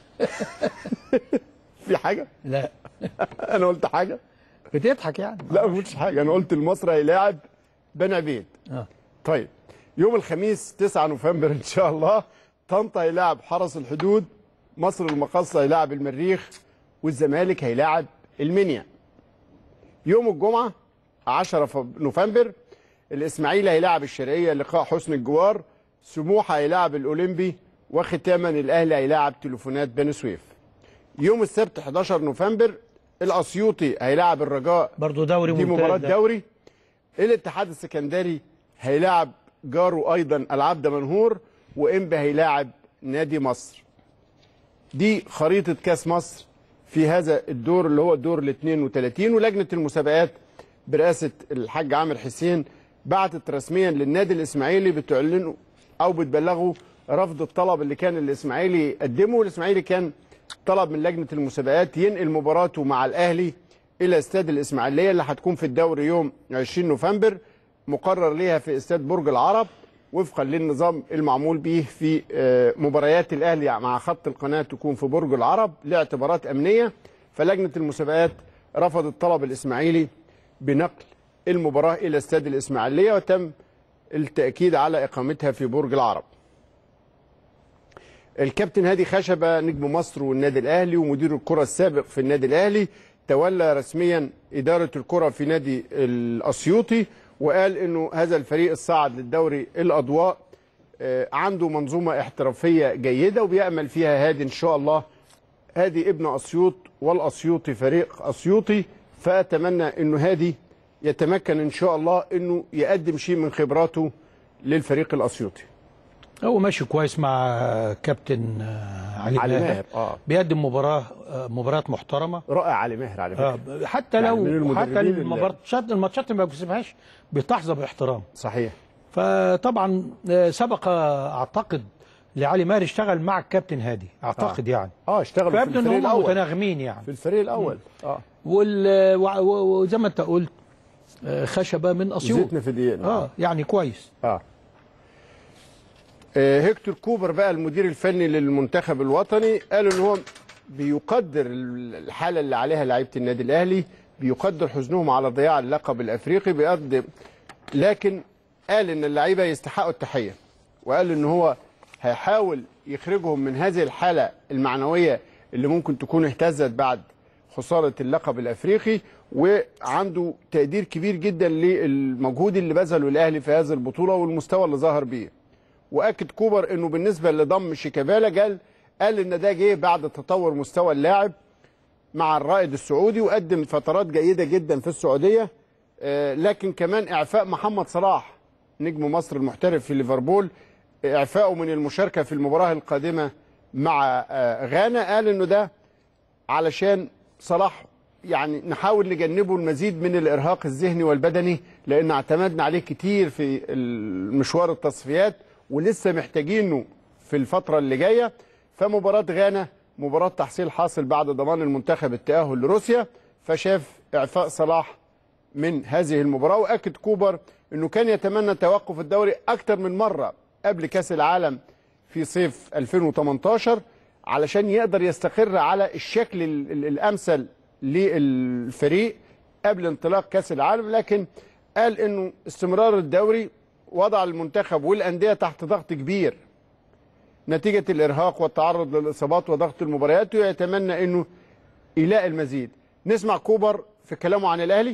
في حاجه لا انا قلت حاجه بتضحك يعني لا ما قلتش حاجه انا قلت المصري هيلاعب بني عبيد آه. طيب يوم الخميس 9 نوفمبر ان شاء الله طنطا هيلاعب حرس الحدود مصر المقاصة هيلاعب المريخ والزمالك هيلاعب المنيا يوم الجمعة 10 ف- نوفمبر الإسماعيلي هيلاعب الشرقية لقاء حسن الجوار سموحة هيلاعب الأولمبي وختاما الأهلي هيلاعب تليفونات بني سويف يوم السبت 11 نوفمبر الأسيوطي هيلاعب الرجاء برضو دوري دي ممتاز مباراة ده. دوري الاتحاد السكندري هيلاعب جاره ايضا العبد منهور وانبي هيلاعب نادي مصر دي خريطة كاس مصر في هذا الدور اللي هو الدور ال 32 ولجنة المسابقات برئاسة الحاج عامر حسين بعتت رسميا للنادي الاسماعيلي بتعلنوا او بتبلغوا رفض الطلب اللي كان الاسماعيلي قدمه والاسماعيلي كان طلب من لجنة المسابقات ينقل مباراته مع الاهلي الى استاد الاسماعيليه اللي هتكون في الدوري يوم 20 نوفمبر مقرر ليها في استاد برج العرب وفقا للنظام المعمول به في آه، مباريات الاهلي مع خط القناه تكون في برج العرب لاعتبارات امنيه فلجنه المسابقات رفضت طلب الاسماعيلي بنقل المباراه الى استاد الاسماعيليه وتم التاكيد على اقامتها في برج العرب. الكابتن هادي خشبه نجم مصر والنادي الاهلي ومدير الكره السابق في النادي الاهلي تولى رسميا اداره الكره في نادي الاسيوطي وقال انه هذا الفريق الصاعد للدوري الاضواء آه، عنده منظومه احترافيه جيده وبيامل فيها هادي ان شاء الله هادي ابن اسيوط والاسيوطي فريق اسيوطي فاتمنى انه هادي يتمكن ان شاء الله انه يقدم شيء من خبراته للفريق الاسيوطي هو ماشي كويس مع كابتن آه، علي, علي ماهر ماهر، آه. بيقدم مباراه آه، مباراه محترمه رائع علي ماهر على آه، فكره حتى يعني لو من المدربين حتى اللي- الماتشات الماتشات اللي ما بيكسبهاش بتحظى باحترام صحيح فطبعا آه، سبق آه، اعتقد لعلي ماهر اشتغل مع الكابتن هادي اعتقد يعني اه اشتغلوا في فيبدو ان الفريق هم الاول متناغمين يعني في الفريق الاول اه وال- وع- و- وزي ما انت قلت آه، خشبه من اسيوط زيتنا في دقيقنا اه يعني كويس اه آه، هيكتور كوبر بقى المدير الفني للمنتخب الوطني قال ان هو بيقدر الحاله اللي عليها لعيبه النادي الاهلي بيقدر حزنهم على ضياع اللقب الافريقي بيقدر لكن قال ان اللعيبه يستحقوا التحيه وقال ان هو هيحاول يخرجهم من هذه الحاله المعنويه اللي ممكن تكون اهتزت بعد خساره اللقب الافريقي وعنده تقدير كبير جدا للمجهود اللي بذله الاهلي في هذه البطوله والمستوى اللي ظهر بيه واكد كوبر انه بالنسبه لضم شيكابالا قال قال ان ده جه بعد تطور مستوى اللاعب مع الرائد السعودي وقدم فترات جيده جدا في السعوديه آه، لكن كمان اعفاء محمد صلاح نجم مصر المحترف في ليفربول اعفائه من المشاركه في المباراه القادمه مع آه، غانا قال انه ده علشان صلاح يعني نحاول نجنبه المزيد من الارهاق الذهني والبدني لان اعتمدنا عليه كتير في المشوار التصفيات ولسه محتاجينه في الفتره اللي جايه فمباراه غانا مباراه تحصيل حاصل بعد ضمان المنتخب التاهل لروسيا فشاف اعفاء صلاح من هذه المباراه واكد كوبر انه كان يتمنى توقف الدوري اكثر من مره قبل كاس العالم في صيف 2018 علشان يقدر يستقر على الشكل ال- ال- الامثل للفريق قبل انطلاق كاس العالم لكن قال انه استمرار الدوري وضع المنتخب والانديه تحت ضغط كبير نتيجه الارهاق والتعرض للاصابات وضغط المباريات ويتمنى انه يلاقي المزيد نسمع كوبر في كلامه عن الاهلي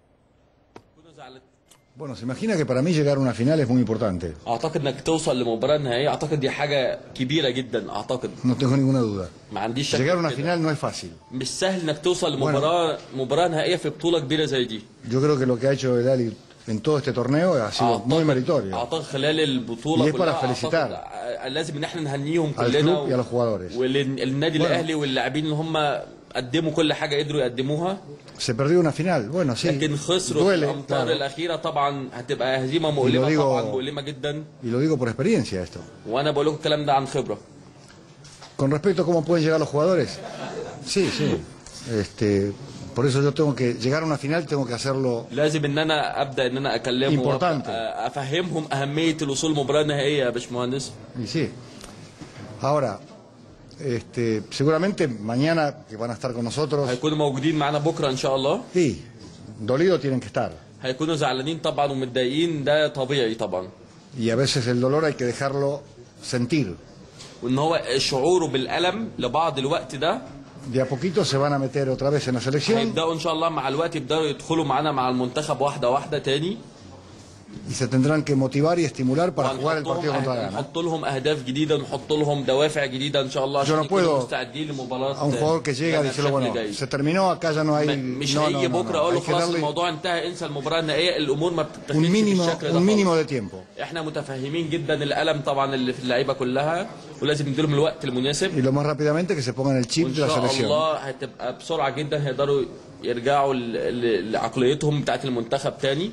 Bueno, se imagina que para mí llegar a una final es muy importante, اعتقد انك توصل لمباراه نهائيه اعتقد دي حاجه كبيره جدا اعتقد no tengo ninguna duda. ما عنديش شك Llegar a una في كده. final no es fácil. مش سهل انك توصل لمباراه مباراه نهائيه في بطوله كبيره زي دي Yo creo que lo que ha hecho el Ali en todo este torneo ha sido muy meritorio اعتقد خلال البطوله Y es para كلها felicitar. أعتقد آه، لازم ان احنا نهنيهم al كلنا club y a los jugadores. والنادي Bueno. الاهلي واللاعبين اللي هم قدموا كل حاجه قدروا يقدموها Se perdió una final, bueno, sí. لكن خسروا في Duele, الامتار claro. الاخيره طبعا هتبقى هزيمه مؤلمه digo- طبعا مؤلمه جدا Y lo digo por experiencia esto. وانا بقول لكم الكلام ده عن خبره Con respecto a cómo pueden llegar los jugadores, sí, sí. Este, por eso yo tengo que llegar a una final, tengo que hacerlo لازم ان انا ابدا ان انا اكلمهم Importante. وأبدأ افهمهم اهميه الوصول لمباراه نهائيه يا باشمهندس Y sí. Ahora, este, seguramente mañana que van a estar con nosotros, هيكونوا موجودين معانا بكره ان شاء الله sí, dolidos tienen que estar. هيكونوا زعلانين طبعا ومتضايقين ده طبيعي طبعا Y a veces el dolor hay que dejarlo sentir. وان هو شعوره بالالم لبعض الوقت ده De a poquito se van a meter otra vez en la selección هيبداوا ان شاء الله مع الوقت يبداوا يدخلوا معانا مع المنتخب واحده واحده تاني y se tendrán que motivar y estimular para jugar el وهنحط partido لهم contra أه- Ghana. نحط لهم اهداف جديده نحط لهم دوافع جديده ان شاء الله عشان Yo no يكونوا puedo مستعدين لمباراه A un jugador que llega y غانا decirle, بشكل bueno, جيد. se terminó, acá ya no hay... م- مش no, no, هيجي no, بكره no. اقول له Hay que خلاص darle الموضوع انتهى انسى المباراه النهائيه الامور ما بتتخذش un mínimo, بالشكل ده un mínimo خالص. de tiempo. احنا متفاهمين جدا الالم طبعا اللي في اللعيبه كلها ولازم نديلهم الوقت Y المناسب lo más rápidamente que se pongan el chip وان de la شاء selección. الله هتبقى بسرعه جدا هيقدروا يرجعوا ل- ل- لعقليتهم بتاعت المنتخب تاني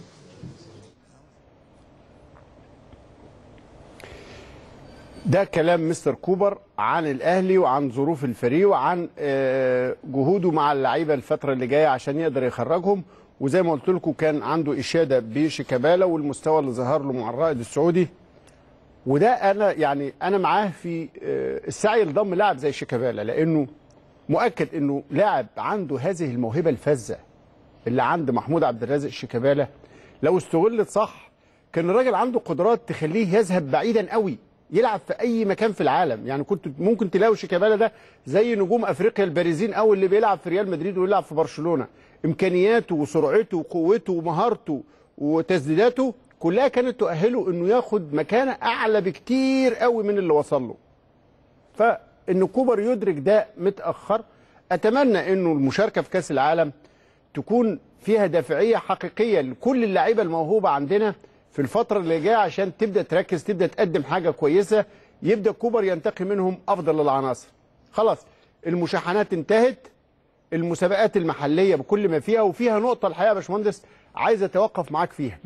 ده كلام مستر كوبر عن الاهلي وعن ظروف الفريق وعن آه، جهوده مع اللعيبه الفتره اللي جايه عشان يقدر يخرجهم وزي ما قلت لكم كان عنده اشاده بشيكابالا والمستوى اللي ظهر له مع الرائد السعودي وده انا يعني انا معاه في آه، السعي لضم لاعب زي شيكابالا لانه مؤكد انه لاعب عنده هذه الموهبه الفذه اللي عند محمود عبد الرازق شيكابالا لو استغلت صح كان الراجل عنده قدرات تخليه يذهب بعيدا قوي يلعب في اي مكان في العالم يعني كنت ممكن تلاقوا شيكابالا ده زي نجوم افريقيا البارزين قوي اللي بيلعب في ريال مدريد ويلعب في برشلونه امكانياته وسرعته وقوته ومهارته وتسديداته كلها كانت تؤهله انه ياخد مكانه اعلى بكتير قوي من اللي وصل له ان كوبر يدرك ده متاخر اتمنى انه المشاركه في كاس العالم تكون فيها دافعيه حقيقيه لكل اللعيبه الموهوبه عندنا في الفتره اللي جايه عشان تبدا تركز تبدا تقدم حاجه كويسه يبدا كوبر ينتقي منهم افضل العناصر خلاص المشاحنات انتهت المسابقات المحليه بكل ما فيها وفيها نقطه الحقيقه يا باشمهندس عايز اتوقف معاك فيها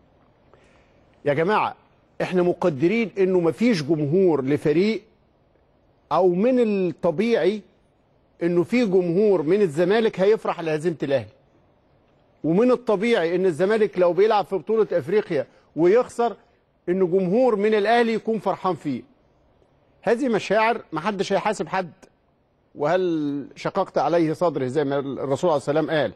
يا جماعه احنا مقدرين انه مفيش جمهور لفريق او من الطبيعي انه في جمهور من الزمالك هيفرح لهزيمه الاهلي ومن الطبيعي ان الزمالك لو بيلعب في بطوله افريقيا ويخسر ان جمهور من الاهلي يكون فرحان فيه هذه مشاعر محدش هيحاسب حد وهل شققت عليه صدره زي ما الرسول عليه السلام قال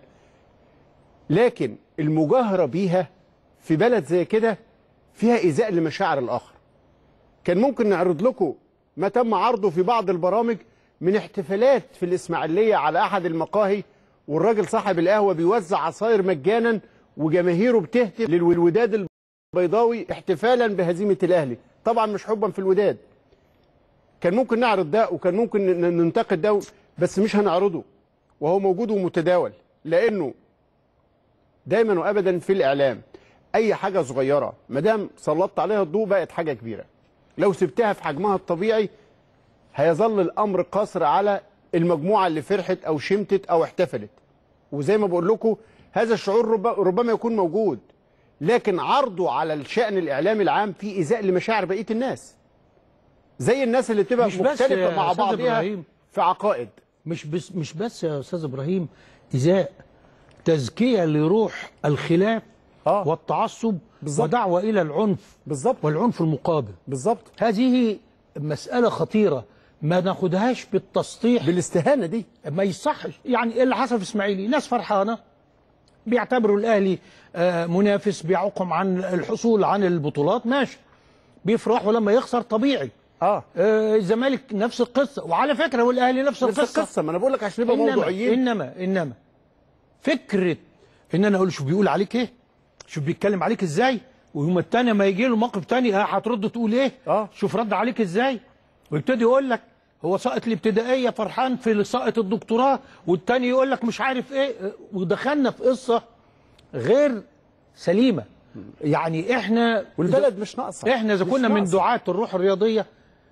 لكن المجاهره بيها في بلد زي كده فيها ايذاء لمشاعر الاخر كان ممكن نعرض لكم ما تم عرضه في بعض البرامج من احتفالات في الاسماعيليه على احد المقاهي والراجل صاحب القهوه بيوزع عصاير مجانا وجماهيره بتهتف للوداد البيضاوي احتفالا بهزيمه الاهلي طبعا مش حبا في الوداد كان ممكن نعرض ده وكان ممكن ن- ننتقد ده بس مش هنعرضه وهو موجود ومتداول لانه دايما وابدا في الاعلام اي حاجه صغيره ما دام سلطت عليها الضوء بقت حاجه كبيره لو سبتها في حجمها الطبيعي هيظل الامر قاصر على المجموعه اللي فرحت او شمتت او احتفلت وزي ما بقول لكم هذا الشعور رب- ربما يكون موجود لكن عرضه على الشان الاعلامي العام في ايذاء لمشاعر بقيه الناس زي الناس اللي بتبقى مش بس مختلفه يا مع أستاذ بعضها إبراهيم. في عقائد مش بس مش بس يا استاذ ابراهيم ازاء تزكيه لروح الخلاف آه. والتعصب بالظبط. ودعوه الى العنف بالظبط والعنف المقابل بالظبط هذه مساله خطيره ما ناخدهاش بالتسطيح بالاستهانه دي ما يصحش يعني إيه اللي حصل في اسماعيلي ناس فرحانه بيعتبروا الاهلي آه، منافس بيعوقهم عن الحصول عن البطولات ماشي بيفرحوا لما يخسر طبيعي اه آه، الزمالك نفس القصه وعلى فكره والاهلي نفس نفس القصه القصه ما انا بقول لك عشان نبقى انما موضوعيين انما انما فكره ان انا اقول شوف بيقول عليك ايه شوف بيتكلم عليك ازاي ويوم التاني ما يجي له موقف تاني ها هترد تقول ايه آه. شوف رد عليك ازاي ويبتدي يقول لك هو ساقط الابتدائيه فرحان في ساقط الدكتوراه والتاني يقول لك مش عارف ايه ودخلنا في قصه غير سليمه يعني احنا والبلد مش ناقصه احنا اذا مش كنا من ناقصة. دعاة الروح الرياضيه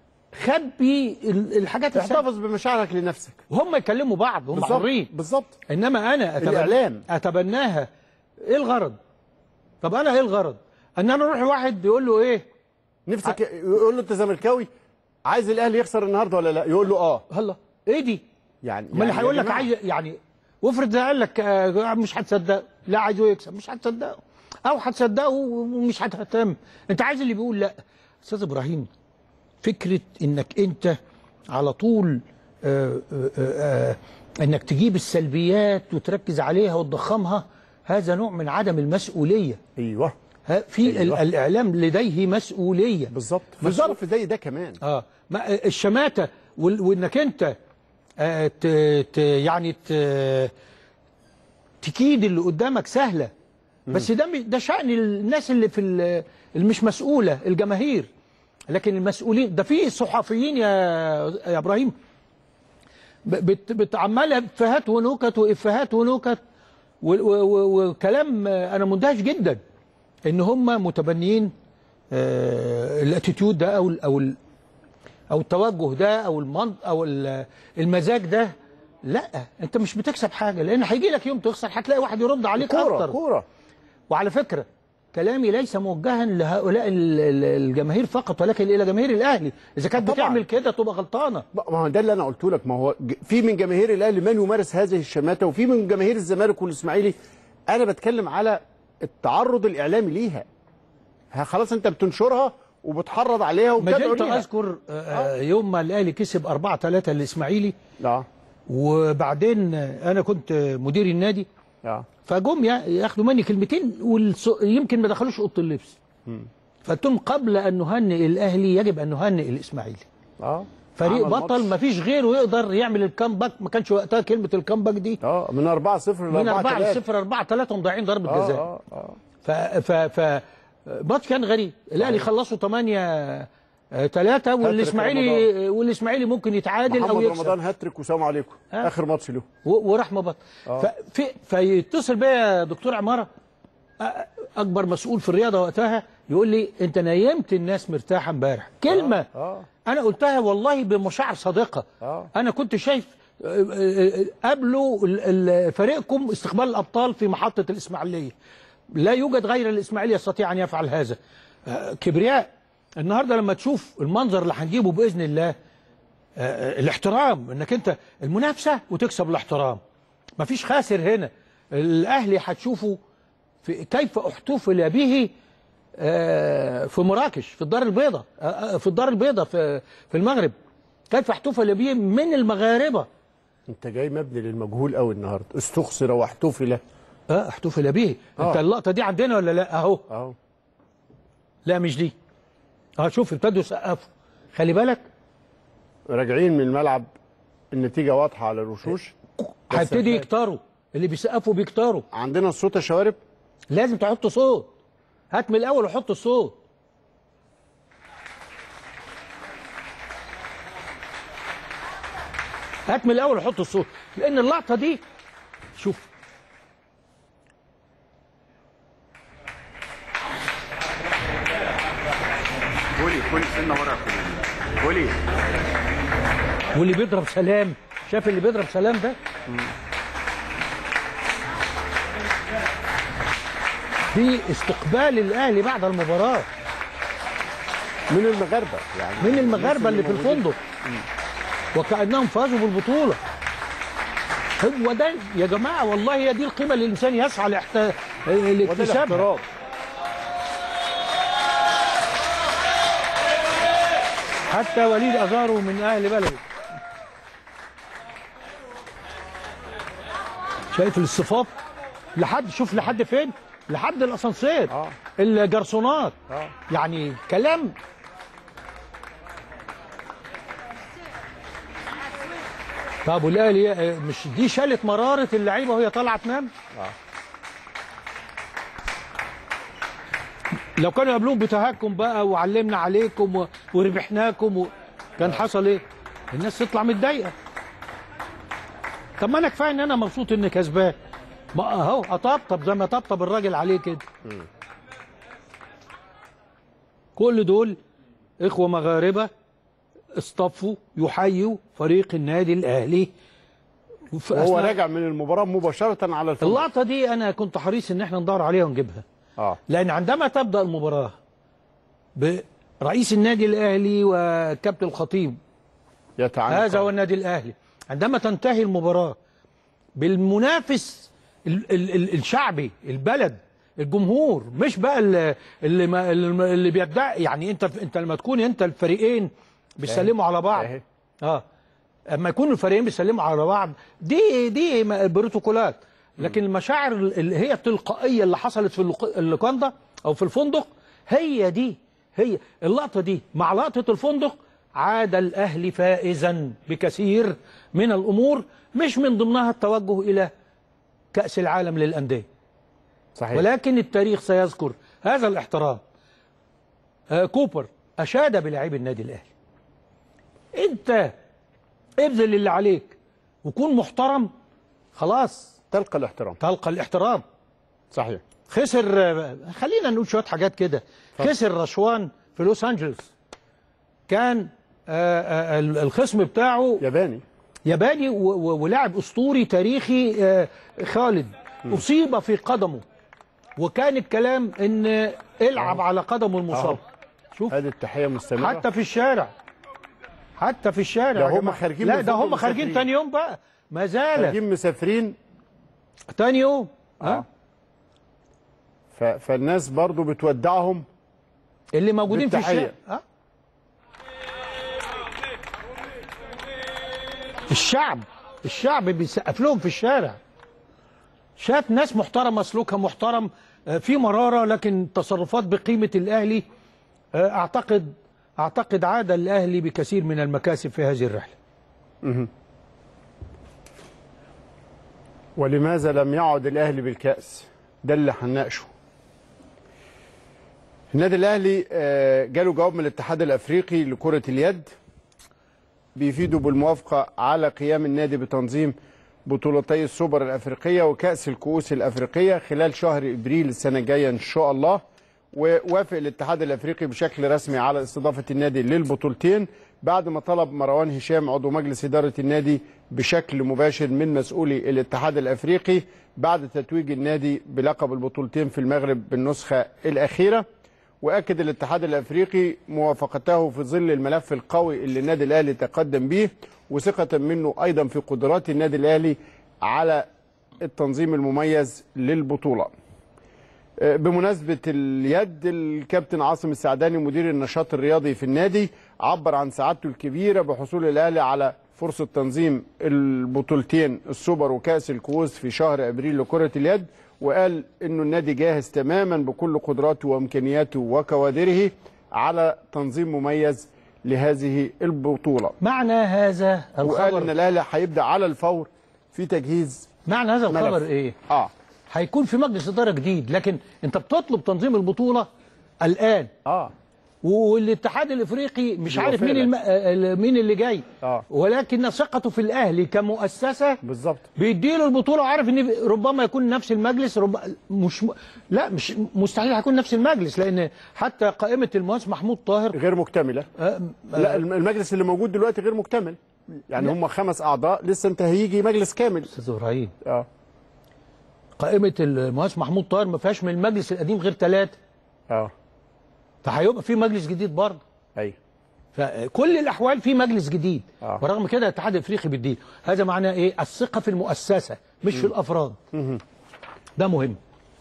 خبي ال- الحاجات السلبية. احتفظ بمشاعرك لنفسك وهم يكلموا بعض هم بالظبط حرين بالظبط انما انا أتبنى الإعلام. اتبناها ايه الغرض طب انا ايه الغرض ان انا اروح لواحد يقول له ايه نفسك يقول له انت زملكاوي عايز الاهلي يخسر النهارده ولا لا يقول له اه هلا ايه دي يعني ما اللي يعني هيقول يا لك جماعة، عايز يعني وافرض ده قال لك آه، مش هتصدقه لا عايزه يكسب مش هتصدقه او هتصدقه ومش هتهتم انت عايز اللي بيقول لا استاذ ابراهيم فكره انك انت على طول آه، آه، آه، انك تجيب السلبيات وتركز عليها وتضخمها هذا نوع من عدم المسؤوليه ايوه ها، في أيوة. أيوة. الاعلام لديه مسؤوليه بالظبط في مسؤول- ظرف زي ده كمان اه ما الشماته وال- وانك انت آه ت ت يعني ت تكيد اللي قدامك سهله بس ده مش- ده شأن الناس اللي في ال- اللي مش مسؤوله الجماهير لكن المسؤولين ده في صحفيين يا يا ابراهيم ب- بت بتعمل افيهات ونكت وافيهات ونكت و- و- و- وكلام آه، انا مندهش جدا ان هم متبنيين آه، الاتيتيود ده او ال او ال او التوجه ده او المن او ال- المزاج ده لا انت مش بتكسب حاجه لان هيجي لك يوم تخسر هتلاقي واحد يرد عليك كوره اكتر كوره وعلى فكره كلامي ليس موجها لهؤلاء ال- ال- الجماهير فقط ولكن الى جماهير الاهلي اذا كانت طبعاً. بتعمل كده تبقى غلطانه ما هو ده اللي انا قلت لك ما هو ج- في من جماهير الاهلي من يمارس هذه الشماته وفي من جماهير الزمالك والاسماعيلي انا بتكلم على التعرض الاعلامي ليها ها خلاص انت بتنشرها وبتحرض عليها ما وبتدعو زلت ليها اذكر آه، آه، يوم ما الاهلي كسب 4 3 الاسماعيلي اه وبعدين آه، انا كنت آه، مدير النادي اه فجم يا- ياخدوا مني كلمتين ويمكن ما دخلوش اوضه اللبس فقلت لهم قبل ان نهنئ الاهلي يجب ان نهنئ الاسماعيلي اه فريق عمل بطل ماتش. ما فيش غيره يقدر يعمل الكامباك ما كانش وقتها كلمه الكامباك دي اه من 4 0 ل من 4 4 ل 3 0 4 3 مضيعين ضربه اه جزاء اه اه ف ف ف ماتش كان غريب الاهلي خلصوا 8 ثلاثة والإسماعيلي والإسماعيلي ممكن يتعادل أو محمد يكسب رمضان هاتريك وسلام عليكم آه. اخر ماتش له و- وراح مبط ففي فيتصل بيا يا دكتور عماره أ- اكبر مسؤول في الرياضه وقتها يقول لي انت نيمت الناس مرتاحه امبارح كلمه آه. انا قلتها والله بمشاعر صادقه آه. انا كنت شايف آه، آه، قابلوا ال- ال- فريقكم استقبال الابطال في محطه الاسماعيليه لا يوجد غير الاسماعيلي يستطيع ان يفعل هذا آه، كبرياء النهارده لما تشوف المنظر اللي هنجيبه باذن الله آه، الاحترام انك انت المنافسه وتكسب الاحترام مفيش خاسر هنا الاهلي هتشوفوا في كيف احتفل به آه، في مراكش في الدار البيضاء آه، آه، في الدار البيضاء في في المغرب كيف احتفل به من المغاربه انت جاي مبني للمجهول قوي النهارده استخسر واحتفل اه احتفل به انت آه. اللقطه دي عندنا ولا لا اهو اهو لا مش دي اه شوف ابتدوا يسقفوا خلي بالك راجعين من الملعب النتيجه واضحه على الوشوش هيبتدي يكتروا اللي بيسقفوا بيكتروا عندنا الصوت يا شوارب لازم تحط صوت هات من الاول وحط الصوت هات من الاول وحط الصوت لان اللقطه دي شوف كولي كولي سنه ورا كولي واللي بيضرب سلام شاف اللي بيضرب سلام ده دي استقبال الاهلي بعد المباراه من المغاربه يعني من الناس المغاربه اللي في موجودين. الفندق وكانهم فازوا بالبطوله هو ده يا جماعه والله هي دي القيمه اللي الانسان يسعى لاحت... وده لاكتسابها الاحترام حتى وليد ازارو من اهل بلده شايف الاصطفاف لحد شوف لحد فين لحد الاسانسير آه. الجرسونات آه. يعني كلام طب والاهلي آه، مش دي شالت مراره اللعيبه وهي طالعه تنام لو كانوا يقابلوهم بتهكم بقى وعلمنا عليكم و- وربحناكم و... كان حصل ايه؟ الناس تطلع متضايقه طب ما انا كفايه ان انا مبسوط اني كسبان ما اهو اطبطب زي ما طبطب الراجل عليه كده كل دول اخوه مغاربه اصطفوا يحيوا فريق النادي الاهلي وفي وهو أثناء- راجع من المباراه مباشره على الفندق اللقطه دي انا كنت حريص ان احنا ندور عليها ونجيبها اه لأن عندما تبدأ المباراة برئيس النادي الأهلي وكابتن الخطيب يتعنى هذا هو النادي الأهلي عندما تنتهي المباراة بالمنافس ال ال ال الشعبي البلد الجمهور مش بقى اللي اللي, ما اللي اللي بيدعي يعني انت انت لما تكون انت الفريقين بيسلموا على بعض أهي. اه اما يكونوا الفريقين بيسلموا على بعض دي دي م- بروتوكولات لكن المشاعر اللي هي التلقائيه اللي حصلت في اللق- اللوكاندا او في الفندق هي دي هي اللقطه دي مع لقطه الفندق عاد الاهلي فائزا بكثير من الامور مش من ضمنها التوجه الى كاس العالم للانديه صحيح ولكن التاريخ سيذكر هذا الاحترام آه كوبر أشاد بلاعبي النادي الأهلي أنت ابذل اللي عليك وكون محترم خلاص تلقى الاحترام تلقى الاحترام صحيح خسر آه، خلينا نقول شوية حاجات كده خسر رشوان في لوس أنجلوس كان آه، آه، الخصم بتاعه ياباني ياباني و- و- ولاعب اسطوري تاريخي آه، خالد اصيب في قدمه وكان الكلام ان العب على قدمه المصاب شوف هذه التحيه مستمره حتى في الشارع حتى في الشارع ده يا هم جماعة. خارجين لا من ده الفندق هم خارجين مسافرين. تاني يوم بقى ما زال خارجين مسافرين تاني يوم ها ف... فالناس برضو بتودعهم اللي موجودين في بالتحية. الشارع ها؟ الشعب الشعب بيسقف لهم في الشارع شاف ناس محترمه سلوكها محترم آه، في مراره لكن تصرفات بقيمه الاهلي آه، اعتقد اعتقد عاد الاهلي بكثير من المكاسب في هذه الرحله ولماذا لم يعد الاهلي بالكاس ده اللي هنناقشه النادي الاهلي آه، جاله جواب من الاتحاد الافريقي لكره اليد بيفيدوا بالموافقه على قيام النادي بتنظيم بطولتي السوبر الافريقيه وكاس الكؤوس الافريقيه خلال شهر ابريل السنه الجايه ان شاء الله ووافق الاتحاد الافريقي بشكل رسمي على استضافه النادي للبطولتين بعد ما طلب مروان هشام عضو مجلس اداره النادي بشكل مباشر من مسؤولي الاتحاد الافريقي بعد تتويج النادي بلقب البطولتين في المغرب بالنسخه الاخيره واكد الاتحاد الافريقي موافقته في ظل الملف القوي اللي النادي الاهلي تقدم به وثقه منه ايضا في قدرات النادي الاهلي على التنظيم المميز للبطوله. آه، بمناسبه اليد الكابتن عاصم السعداني مدير النشاط الرياضي في النادي عبر عن سعادته الكبيره بحصول الاهلي على فرصه تنظيم البطولتين السوبر وكاس الكؤوس في شهر ابريل لكره اليد وقال انه النادي جاهز تماما بكل قدراته وامكانياته وكوادره على تنظيم مميز لهذه البطوله معنى هذا وقال ان الخبر الاهلي هيبدا على الفور في تجهيز معنى هذا ملف. الخبر ايه اه هيكون في مجلس اداره جديد لكن انت بتطلب تنظيم البطوله الان اه والاتحاد الافريقي مش عارف مين الم... آه، مين اللي جاي آه. ولكن ثقته في الاهلي كمؤسسه بالظبط بيديله البطوله وعارف ان ربما يكون نفس المجلس رب... مش لا مش مستحيل هيكون نفس المجلس لان حتى قائمه المهندس محمود طاهر غير مكتمله آه، لا الم- المجلس اللي موجود دلوقتي غير مكتمل يعني هم خمس اعضاء لسه انت هيجي مجلس كامل استاذ ابراهيم اه قائمه المهندس محمود طاهر ما فيهاش من المجلس القديم غير ثلاثه اه فهيبقى في مجلس جديد برضه ايوه فكل الاحوال في مجلس جديد آه. ورغم كده الاتحاد الافريقي بيديه هذا معناه ايه الثقه في المؤسسه مش في الافراد ده مهم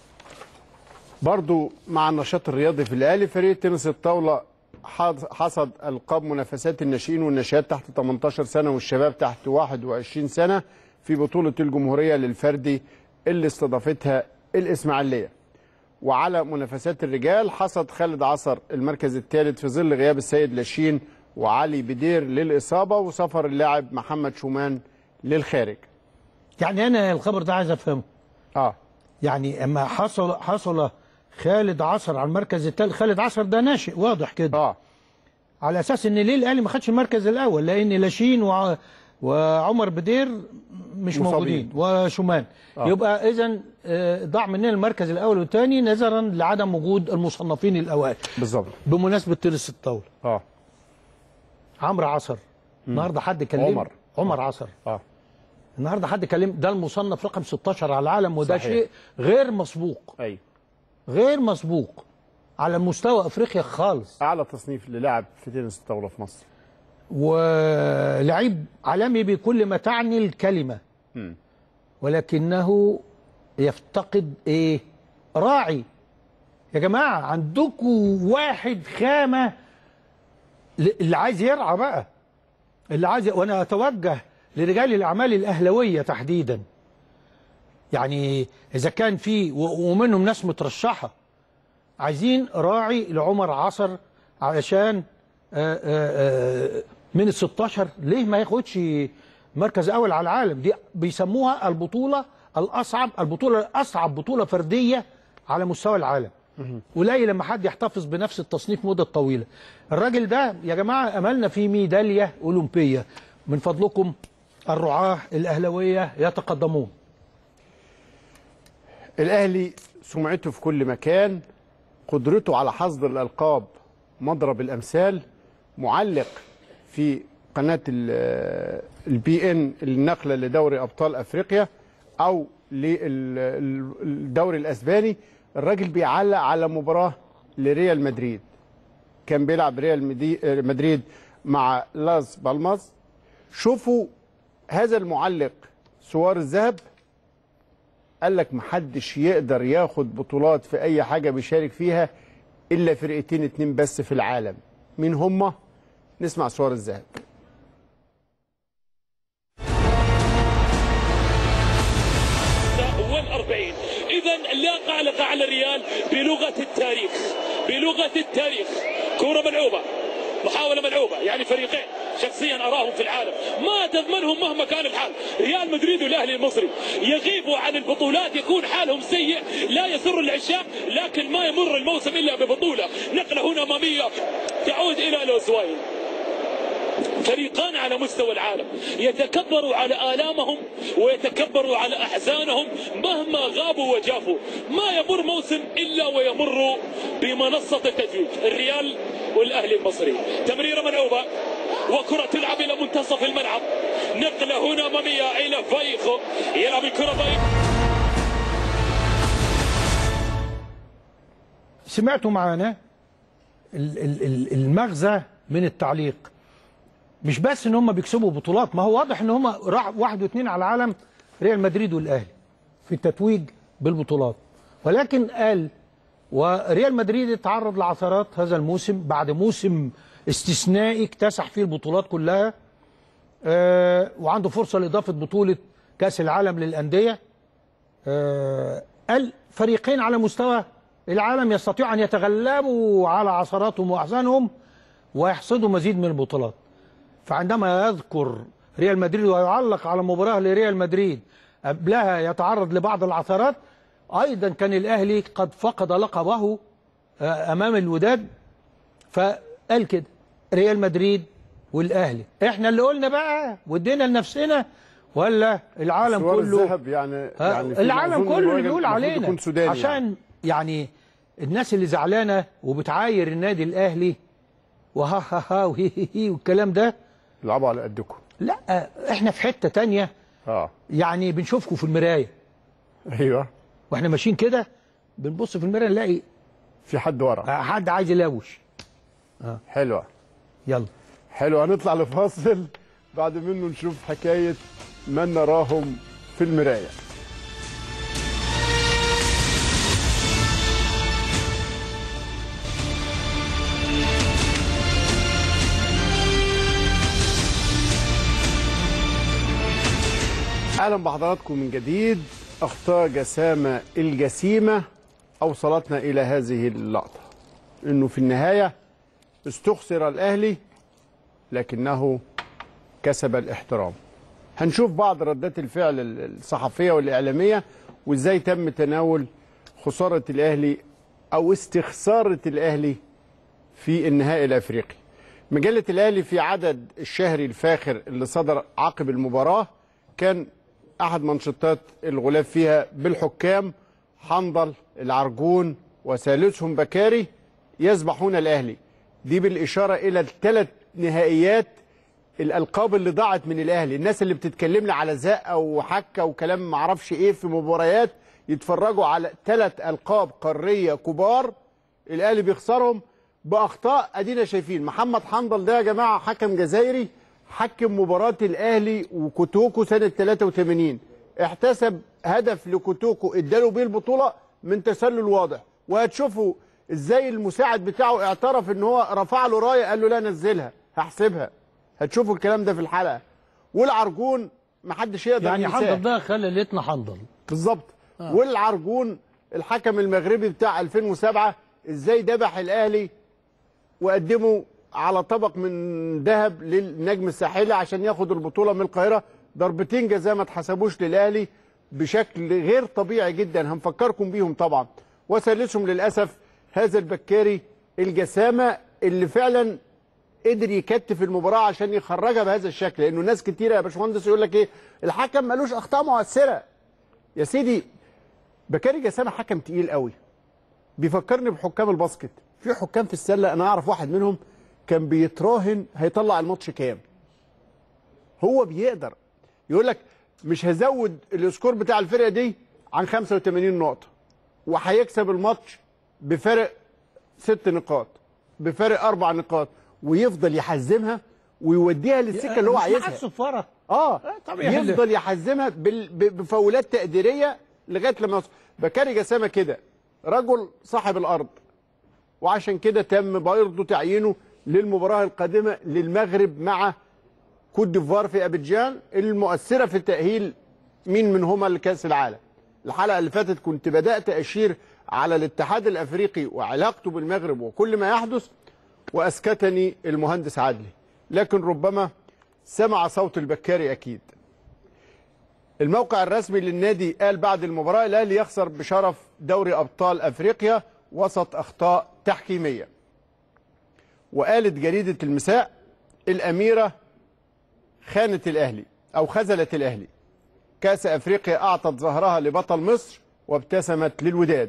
برضو مع النشاط الرياضي في الاهلي فريق تنس الطاوله حص- حصد القاب منافسات الناشئين والناشئات تحت 18 سنه والشباب تحت 21 سنه في بطوله الجمهوريه للفردي اللي استضافتها الاسماعيليه وعلى منافسات الرجال حصد خالد عصر المركز الثالث في ظل غياب السيد لاشين وعلي بدير للاصابه وسفر اللاعب محمد شومان للخارج يعني انا الخبر ده عايز افهمه اه يعني اما حصل حصل خالد عصر على المركز الثالث خالد عصر ده ناشئ واضح كده اه على اساس ان ليه الاهلي ما خدش المركز الاول لان لاشين وع... وعمر بدير مش مصابين. موجودين وشومان آه. يبقى اذا آه، ضاع مننا المركز الاول والثاني نظرا لعدم وجود المصنفين الاوائل بالظبط بمناسبه تنس الطاوله اه عمرو عصر النهارده حد كلم عمر. عمر عصر اه النهارده حد كلم ده المصنف رقم 16 على العالم وده صحيح. شيء غير مسبوق ايوه غير مسبوق على مستوى افريقيا خالص اعلى تصنيف للاعب في تنس الطاوله في مصر ولعيب عالمي بكل ما تعني الكلمه ولكنه يفتقد ايه راعي يا جماعه عندكم واحد خامه ل- اللي عايز يرعى بقى اللي عايز وانا اتوجه لرجال الاعمال الاهلويه تحديدا يعني اذا كان في و- ومنهم ناس مترشحه عايزين راعي لعمر عصر علشان آه، آه، آه، من ال 16 ليه ما ياخدش مركز اول على العالم دي بيسموها البطوله الاصعب البطوله الاصعب بطوله فرديه على مستوى العالم قليل لما حد يحتفظ بنفس التصنيف مده طويله الراجل ده يا جماعه املنا في ميداليه اولمبيه من فضلكم الرعاه الاهلاويه يتقدمون الاهلي سمعته في كل مكان قدرته على حصد الالقاب مضرب الامثال معلق في قناه البي ان النقله لدوري ابطال افريقيا او للدوري الاسباني الراجل بيعلق على مباراه لريال مدريد كان بيلعب ريال مدي- مدريد مع لاس بالماس شوفوا هذا المعلق سوار الذهب قال لك محدش يقدر ياخد بطولات في اي حاجه بيشارك فيها الا فرقتين اتنين بس في العالم مين هما نسمع صور الذهب والأربعين إذا لا قعلق على الريال بلغة التاريخ بلغة التاريخ كرة ملعوبة محاولة ملعوبة يعني فريقين شخصيا اراهم في العالم ما تضمنهم مهما كان الحال ريال مدريد والاهلي المصري يغيبوا عن البطولات يكون حالهم سيء لا يسر العشاق لكن ما يمر الموسم الا ببطوله نقله هنا اماميه تعود الى لوزواين فريقان على مستوى العالم يتكبروا على آلامهم ويتكبروا على أحزانهم مهما غابوا وجافوا ما يمر موسم إلا ويمر بمنصة التتويج الريال والأهلي المصري تمريرة ملعوبة وكرة تلعب إلى منتصف الملعب نقلة هنا أمامية إلى فايخو يلعب الكرة فايخو سمعتوا معانا ال- ال- ال- المغزى من التعليق مش بس ان هم بيكسبوا بطولات ما هو واضح ان هم راح واحد واثنين على العالم ريال مدريد والاهلي في التتويج بالبطولات ولكن قال وريال مدريد اتعرض لعثرات هذا الموسم بعد موسم استثنائي اكتسح فيه البطولات كلها آه وعنده فرصه لاضافه بطوله كاس العالم للانديه آه قال فريقين على مستوى العالم يستطيعوا ان يتغلبوا على عثراتهم واحزانهم ويحصدوا مزيد من البطولات فعندما يذكر ريال مدريد ويعلق على مباراة لريال مدريد قبلها يتعرض لبعض العثرات أيضا كان الأهلي قد فقد لقبه آه، أمام الوداد فقال كده ريال مدريد والأهلي احنا اللي قلنا بقى ودينا لنفسنا ولا العالم سوار كله الذهب يعني آه، يعني في العالم معظم كله الواجب اللي بيقول المفروض علينا يكون سوداني عشان يعني. يعني الناس اللي زعلانه وبتعاير النادي الاهلي وها ها ها وهي هي هي والكلام ده يلعبوا على قدكم لا احنا في حته تانية اه يعني بنشوفكم في المرايه ايوه واحنا ماشيين كده بنبص في المرايه نلاقي في حد ورا حد عايز يلوش حلوه يلا حلو هنطلع لفاصل بعد منه نشوف حكايه من نراهم في المرايه اهلا بحضراتكم من جديد اخطاء جسامه الجسيمه اوصلتنا الى هذه اللقطه انه في النهايه استخسر الاهلي لكنه كسب الاحترام هنشوف بعض ردات الفعل الصحفيه والاعلاميه وازاي تم تناول خساره الاهلي او استخساره الاهلي في النهائي الافريقي مجله الاهلي في عدد الشهري الفاخر اللي صدر عقب المباراه كان احد منشطات الغلاف فيها بالحكام حنظل العرجون وثالثهم بكاري يسبحون الاهلي دي بالاشاره الى الثلاث نهائيات الالقاب اللي ضاعت من الاهلي الناس اللي بتتكلم لي على زقه وحكه وكلام معرفش ايه في مباريات يتفرجوا على ثلاث القاب قاريه كبار الاهلي بيخسرهم باخطاء ادينا شايفين محمد حنظل ده يا جماعه حكم جزائري حكم مباراه الاهلي وكوتوكو سنه 83 احتسب هدف لكوتوكو اداله بيه البطوله من تسلل واضح وهتشوفوا ازاي المساعد بتاعه اعترف ان هو رفع له رايه قال له لا نزلها هحسبها هتشوفوا الكلام ده في الحلقه والعرجون محدش يقدر يعني ينساه. حنظل ده خلى ليتنا حنظل بالظبط آه. والعرجون الحكم المغربي بتاع 2007 ازاي ذبح الاهلي وقدمه على طبق من ذهب للنجم الساحلي عشان ياخد البطوله من القاهره ضربتين جزاء ما اتحسبوش للاهلي بشكل غير طبيعي جدا هنفكركم بيهم طبعا وثالثهم للاسف هذا البكاري الجسامه اللي فعلا قدر يكتف المباراه عشان يخرجها بهذا الشكل لانه ناس كتيره يا باشمهندس يقول لك ايه الحكم ملوش اخطاء مؤثره يا سيدي بكاري جسامه حكم تقيل قوي بيفكرني بحكام الباسكت في حكام في السله انا اعرف واحد منهم كان بيتراهن هيطلع الماتش كام هو بيقدر يقول لك مش هزود السكور بتاع الفرقه دي عن 85 نقطه وهيكسب الماتش بفرق ست نقاط بفرق اربع نقاط ويفضل يحزمها ويوديها للسكه اللي هو مش عايزها معاه الصفاره اه طبيعي. يفضل يحزمها بال- ب- بفاولات تقديريه لغايه لما يوصل بكاري جسامه كده رجل صاحب الارض وعشان كده تم برضه تعيينه للمباراه القادمه للمغرب مع كوت ديفوار في ابيجان المؤثره في تاهيل مين منهما لكاس العالم الحلقه اللي فاتت كنت بدات اشير على الاتحاد الافريقي وعلاقته بالمغرب وكل ما يحدث واسكتني المهندس عدلي لكن ربما سمع صوت البكاري اكيد الموقع الرسمي للنادي قال بعد المباراه الاهلي يخسر بشرف دوري ابطال افريقيا وسط اخطاء تحكيميه وقالت جريده المساء الاميره خانت الاهلي او خذلت الاهلي كاس افريقيا اعطت ظهرها لبطل مصر وابتسمت للوداد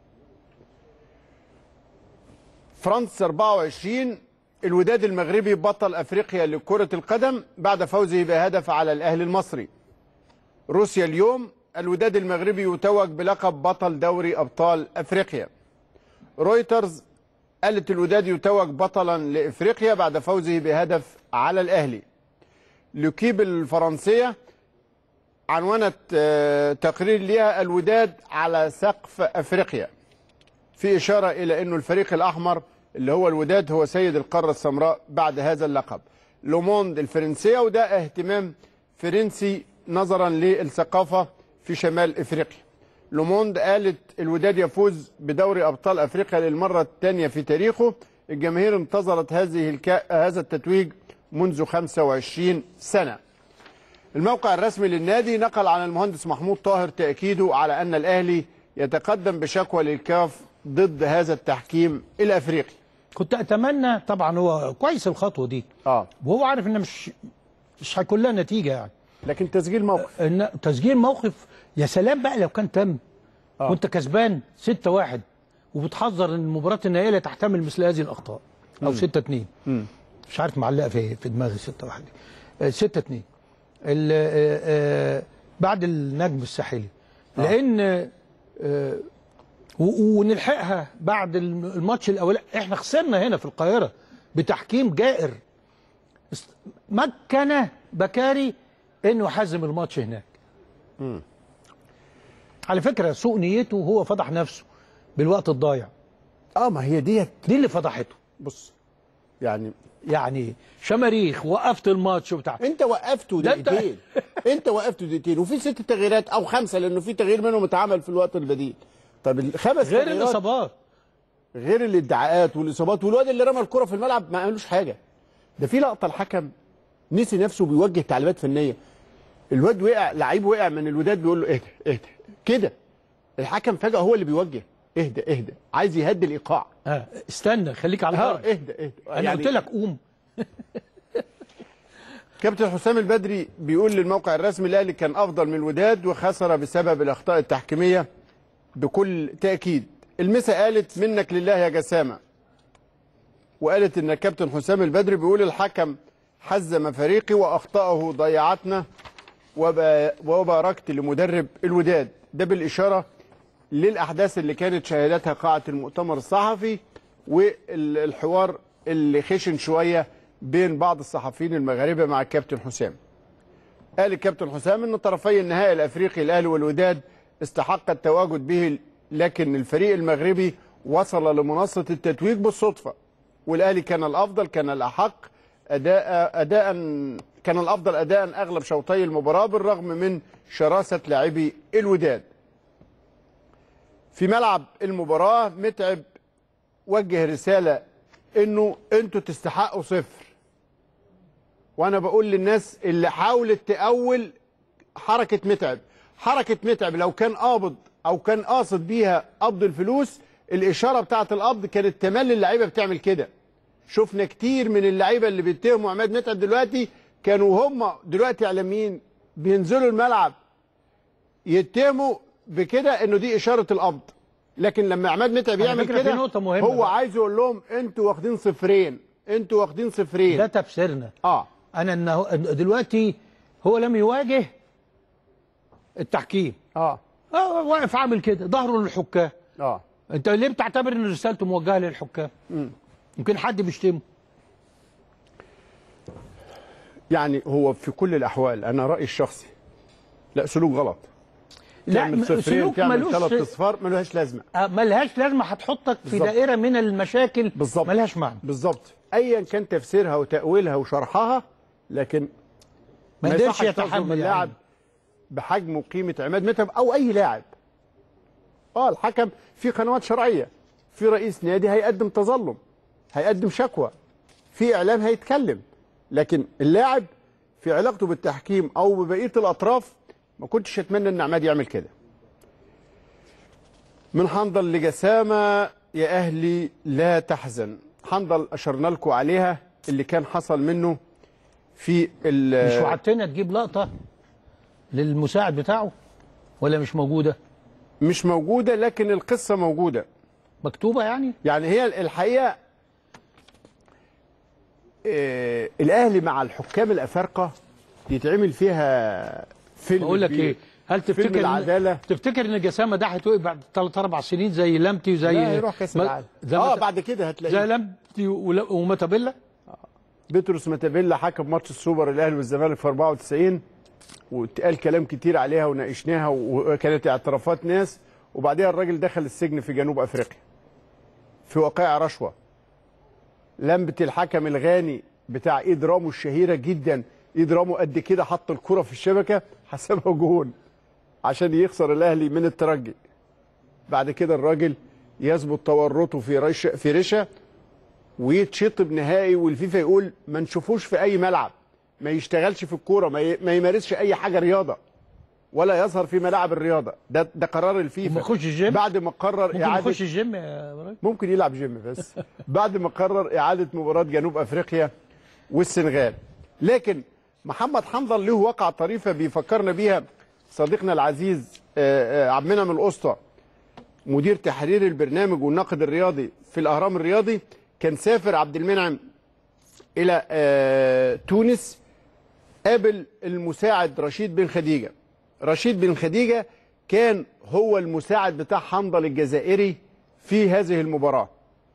فرانس 24 الوداد المغربي بطل افريقيا لكره القدم بعد فوزه بهدف على الاهلي المصري روسيا اليوم الوداد المغربي يتوج بلقب بطل دوري ابطال افريقيا رويترز قالت الوداد يتوج بطلا لافريقيا بعد فوزه بهدف على الاهلي لوكيب الفرنسيه عنونت آه، تقرير ليها الوداد على سقف افريقيا في اشاره الى انه الفريق الاحمر اللي هو الوداد هو سيد القاره السمراء بعد هذا اللقب لوموند الفرنسيه وده اهتمام فرنسي نظرا للثقافه في شمال افريقيا لوموند قالت الوداد يفوز بدوري ابطال افريقيا للمره الثانيه في تاريخه الجماهير انتظرت هذه الكا... هذا التتويج منذ 25 سنه الموقع الرسمي للنادي نقل عن المهندس محمود طاهر تأكيده على أن الأهلي يتقدم بشكوى للكاف ضد هذا التحكيم الأفريقي كنت اتمنى طبعا هو كويس الخطوه دي آه وهو عارف ان مش مش هيكون لها نتيجه يعني لكن تسجيل موقف ان تسجيل موقف يا سلام بقى لو كان تم آه. وانت كسبان 6 1 وبتحذر ان المباراه النهائيه لا تحتمل مثل هذه الاخطاء او 6 2 مش عارف معلقه في في دماغي 6 1 دي 6 2 ال- آه، آه، بعد النجم الساحلي لان آه، و- ونلحقها بعد الم- الماتش الاولاني احنا خسرنا هنا في القاهره بتحكيم جائر است- مكن بكاري انه يحزم الماتش هناك على فكره سوء نيته هو فضح نفسه بالوقت الضايع اه ما هي ديت دي اللي فضحته بص يعني يعني شماريخ وقفت الماتش وبتاع انت وقفته ده انت- دقيقتين انت وقفته دقيقتين وفي ست تغييرات او خمسه لانه في تغيير منهم اتعمل في الوقت البديل طب الخمس غير تغييرات الاصابات غير الادعاءات والاصابات والواد اللي رمى الكره في الملعب ما عملوش حاجه ده في لقطه الحكم نسي نفسه بيوجه تعليمات فنيه الواد وقع لعيب وقع من الوداد بيقول له اهدى اهدى كده الحكم فجاه هو اللي بيوجه اهدى اهدى عايز يهدي الايقاع آه استنى خليك على اه الارض اهدى اهدى انا قلت لك قوم كابتن حسام البدري بيقول للموقع الرسمي الاهلي كان افضل من الوداد وخسر بسبب الاخطاء التحكيميه بكل تاكيد المسا قالت منك لله يا جسامه وقالت ان كابتن حسام البدري بيقول الحكم حزم فريقي واخطائه ضيعتنا وب- وباركت لمدرب الوداد ده بالاشاره للاحداث اللي كانت شهادتها قاعه المؤتمر الصحفي والحوار اللي خشن شويه بين بعض الصحفيين المغاربه مع الكابتن حسام. قال الكابتن حسام ان طرفي النهائي الافريقي الاهلي والوداد استحق التواجد به لكن الفريق المغربي وصل لمنصه التتويج بالصدفه والاهلي كان الافضل كان الاحق اداء اداء كان الافضل اداء اغلب شوطي المباراه بالرغم من شراسه لاعبي الوداد. في ملعب المباراه متعب وجه رساله انه انتوا تستحقوا صفر وانا بقول للناس اللي حاولت تأول حركه متعب حركه متعب لو كان قابض او كان قاصد بيها قبض الفلوس الاشاره بتاعه القبض كانت تملي اللعيبه بتعمل كده شفنا كتير من اللعيبه اللي بيتهموا عماد متعب دلوقتي كانوا هم دلوقتي اعلاميين بينزلوا الملعب يتهموا بكده انه دي اشاره القبض لكن لما عماد متعب على يعمل فكرة في كده نقطة مهمة هو بقى. عايز يقول لهم انتوا واخدين صفرين انتوا واخدين صفرين ده تفسيرنا اه انا انه دلوقتي هو لم يواجه التحكيم اه اه واقف عامل كده ظهره للحكام اه انت ليه بتعتبر ان رسالته موجهه للحكام يمكن حد بيشتمه يعني هو في كل الاحوال انا رايي الشخصي لا سلوك غلط لا تعمل م- صفرين سلوك تعمل ملوش ثلاث اصفار ملوش لازمه آه، ملهاش لازمه هتحطك في بالظبط. دائره من المشاكل بالظبط ملهاش معنى بالظبط ايا كان تفسيرها وتاويلها وشرحها لكن ما قدرش يصحش تظلم يتحمل اللاعب يعني. بحجم وقيمه عماد متعب او اي لاعب اه الحكم في قنوات شرعيه في رئيس نادي هيقدم تظلم هيقدم شكوى في اعلام هيتكلم لكن اللاعب في علاقته بالتحكيم او ببقيه الاطراف ما كنتش اتمنى ان عماد يعمل كده من حنظل لجسامه يا اهلي لا تحزن حنظل اشرنا لكم عليها اللي كان حصل منه في ال- مش وعدتنا تجيب لقطه للمساعد بتاعه ولا مش موجوده مش موجوده لكن القصه موجوده مكتوبه يعني يعني هي الحقيقه آه، الاهلي مع الحكام الافارقه يتعمل فيها فيلم بقول لك كبير. ايه هل فيلم تفتكر العداله إن تفتكر ان جسامه ده هيتوقف بعد ثلاث اربع سنين زي لمتي وزي لا هيروح كاس ما- العالم زي اه مت- بعد كده زي هتلاقيه لمتي ول- ومتابيلا بطرس متابيلا حكم ماتش السوبر الاهلي والزمالك في 94 واتقال كلام كتير عليها وناقشناها وكانت اعترافات ناس وبعدها الراجل دخل السجن في جنوب افريقيا في وقائع رشوه لمبه الحكم الغاني بتاع ايد رامو الشهيره جدا ايد رامو قد كده حط الكره في الشبكه حسبها جون عشان يخسر الاهلي من الترجي بعد كده الراجل يثبت تورطه في رشا في رشا ويتشطب نهائي والفيفا يقول ما نشوفوش في اي ملعب ما يشتغلش في الكوره ما, ي... ما يمارسش اي حاجه رياضه ولا يظهر في ملاعب الرياضه ده ده قرار الفيفا وما يخش الجيم؟ بعد ما قرر ممكن اعاده يخش الجيم يا براج ممكن يلعب جيم بس بعد ما قرر اعاده مباراه جنوب افريقيا والسنغال لكن محمد حنظل له واقعه طريفه بيفكرنا بيها صديقنا العزيز آه، آه، عبد المنعم الاسطى مدير تحرير البرنامج والناقد الرياضي في الاهرام الرياضي كان سافر عبد المنعم الى آه، تونس قابل المساعد رشيد بن خديجه رشيد بن خديجه كان هو المساعد بتاع حنظل الجزائري في هذه المباراه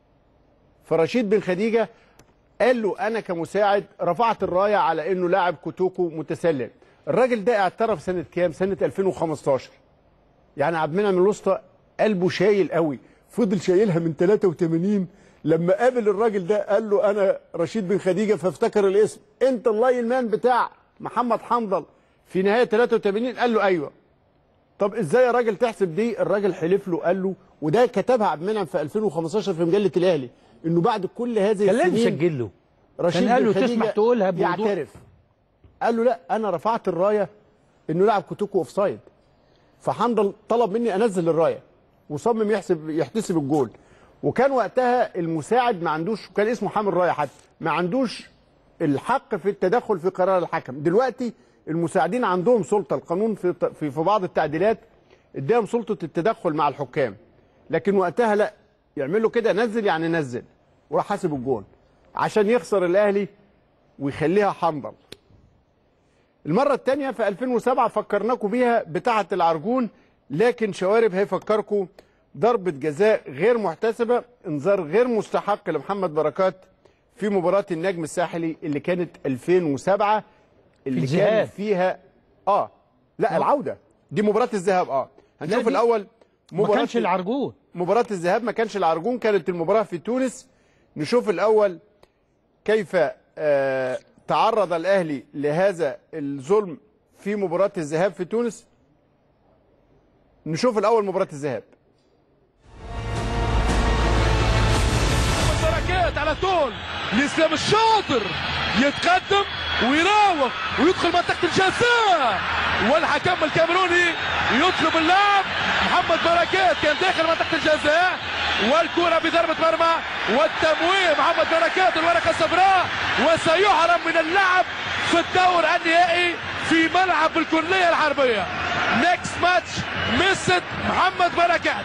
فرشيد بن خديجه قال له انا كمساعد رفعت الرايه على انه لاعب كوتوكو متسلل الراجل ده اعترف سنه كام سنه 2015 يعني عبد المنعم الوسطى قلبه شايل قوي فضل شايلها من 83 لما قابل الراجل ده قال له انا رشيد بن خديجه فافتكر الاسم انت اللاين مان بتاع محمد حنظل في نهايه 83 قال له ايوه طب ازاي يا راجل تحسب دي الراجل حلف له قال له وده كتبها عبد المنعم في 2015 في مجله الاهلي انه بعد كل هذه كان لازم السنين يسجل له رشيد كان قال له بن خديجة تسمح تقولها بوضوح يعترف قال له لا انا رفعت الرايه انه لاعب كوتوكو اوف سايد فحنظل طلب مني انزل الرايه وصمم يحسب يحتسب الجول وكان وقتها المساعد ما عندوش كان اسمه حامل رايه حتى ما عندوش الحق في التدخل في قرار الحكم دلوقتي المساعدين عندهم سلطه القانون في في, في بعض التعديلات اداهم سلطه التدخل مع الحكام لكن وقتها لا يعملوا كده نزل يعني نزل وراح حاسب الجول عشان يخسر الاهلي ويخليها حنظل المرة الثانية في 2007 فكرناكم بيها بتاعة العرجون لكن شوارب هيفكركم ضربة جزاء غير محتسبة انذار غير مستحق لمحمد بركات في مباراة النجم الساحلي اللي كانت 2007 اللي كان الذهاب. فيها اه لا العودة دي مباراة الذهاب اه هنشوف دي الأول ما مباراة كانش العرجون مباراة الذهاب ما كانش العرجون كانت المباراة في تونس نشوف الأول كيف آه، تعرض الأهلي لهذا الظلم في مباراة الذهاب في تونس نشوف الأول مباراة الذهاب بركات على طول الاسلام الشاطر يتقدم ويراوغ ويدخل منطقه الجزاء والحكم الكاميروني يطلب اللاعب محمد بركات كان داخل منطقه الجزاء والكره بضربه مرمى والتمويه محمد بركات الورقه الصفراء وسيحرم من اللعب في الدور النهائي في ملعب الكليه الحربيه نيكست ماتش مست محمد بركات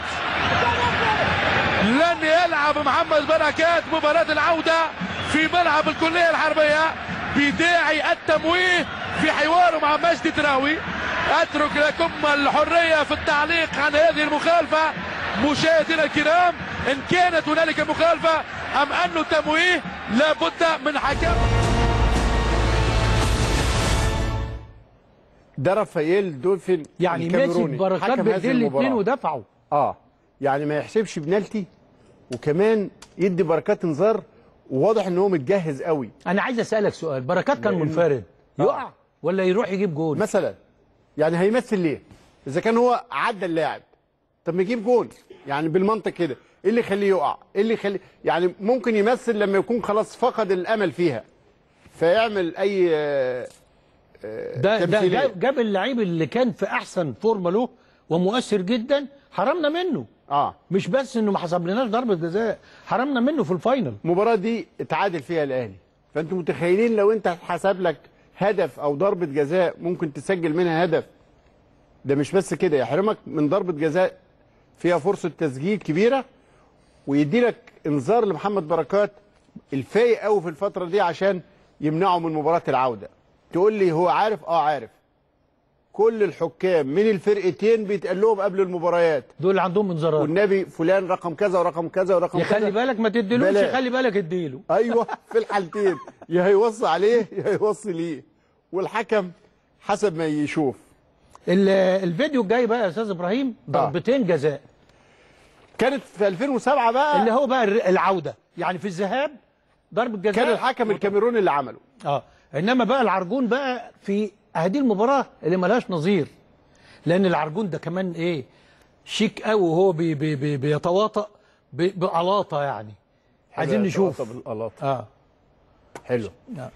لن يلعب محمد بركات مباراة العودة في ملعب الكلية الحربية بداعي التمويه في حواره مع مجدي تراوي اترك لكم الحرية في التعليق عن هذه المخالفة مشاهدينا الكرام ان كانت هنالك مخالفة ام انه تمويه لابد من حكم ده رافائيل دولفين يعني ماشي الكاميروني، بركات حكم هذه بايدين المباراة. الاثنين ودفعوا اه يعني ما يحسبش بنالتي وكمان يدي بركات انذار وواضح ان هو متجهز قوي انا عايز اسالك سؤال بركات كان لأن- منفرد آه. يقع ولا يروح يجيب جول مثلا يعني هيمثل ليه اذا كان هو عدى اللاعب طب ما يجيب جول يعني بالمنطق كده ايه اللي يخليه يقع ايه اللي يخليه يعني ممكن يمثل لما يكون خلاص فقد الامل فيها فيعمل اي آه، آه، ده ده تمثيلية. جاب- جاب اللعيب اللي كان في احسن فورمه له ومؤثر جدا حرمنا منه اه مش بس انه ما حسبلناش ضربه جزاء حرمنا منه في الفاينل المباراة دي اتعادل فيها الأهلي فأنتم متخيلين لو أنت اتحسب لك هدف أو ضربة جزاء ممكن تسجل منها هدف ده مش بس كده يحرمك من ضربة جزاء فيها فرصة تسجيل كبيرة ويدي لك انذار لمحمد بركات الفايق قوي في الفترة دي عشان يمنعه من مباراة العودة تقول لي هو عارف اه عارف كل الحكام من الفرقتين بيتقال لهم قبل المباريات دول اللي عندهم انذارات والنبي فلان رقم كذا ورقم كذا ورقم يا كذا خلي بالك ما تديلوش بلاش. يا خلي بالك اديله ايوه في الحالتين يا هيوصي عليه يا هيوصي ليه والحكم حسب ما يشوف ال- الفيديو الجاي بقى يا استاذ ابراهيم ضربتين جزاء كانت في 2007 بقى اللي هو بقى الر- العوده يعني في الذهاب ضربه جزاء كان الحكم الكاميروني اللي عمله اه انما بقى العرجون بقى في هذه المباراه اللي ملهاش نظير لان العرجون ده كمان ايه شيك قوي وهو بي بي بي بيتواطأ ب- بقلاطه يعني عايزين نشوف طب القلاط اه حلو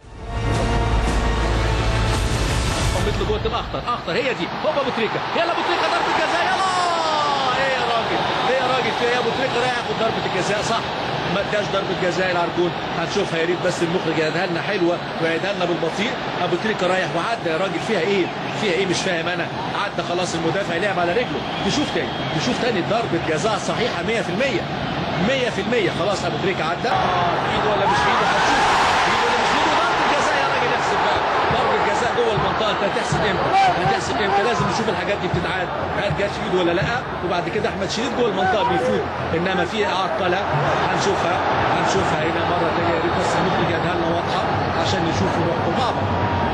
مثل جوه تبقى اخطر اخطر هي دي هوبا ابو تريكه يلا ابو تريكه ضربه جزاء يلا ايه يا راجل ايه يا راجل في ايه ابو تريكه رايح ياخد ضربه الجزاء صح ما اداش ضربه جزاء العرجون هنشوفها يا ريت بس المخرج يعيدها لنا حلوه ويعيدها لنا بالبطيء ابو تريكه رايح وعدى يا راجل فيها ايه فيها ايه مش فاهم انا عدى خلاص المدافع لعب على رجله نشوف تاني نشوف تاني ضربه جزاء صحيحه 100% 100% خلاص ابو تريكه عدى آه، في ايده ولا مش في ايده هنشوف في ايده ولا مش في ايده ضربه جزاء يا راجل احسب بقى ضربه جزاء جوه المنطقه انت هتحسب امتى؟ هتحسب امتى؟ لازم نشوف الحاجات دي بتتعاد هل جت في ايده ولا لا وبعد كده احمد شريف جوه المنطقه بيفوت انما في عرقله هنشوفها هنشوفها هنا مره ثانيه يا ريت بس المخرج يديها لنا واضحه عشان نشوف ونحكم مع بعض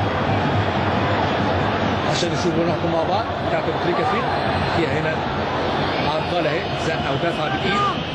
عشان نشوف ونحكم مع بعض بتاعت ابو تريكه فين؟ فيها هنا عرقله اهي زقه ودفعه بالايد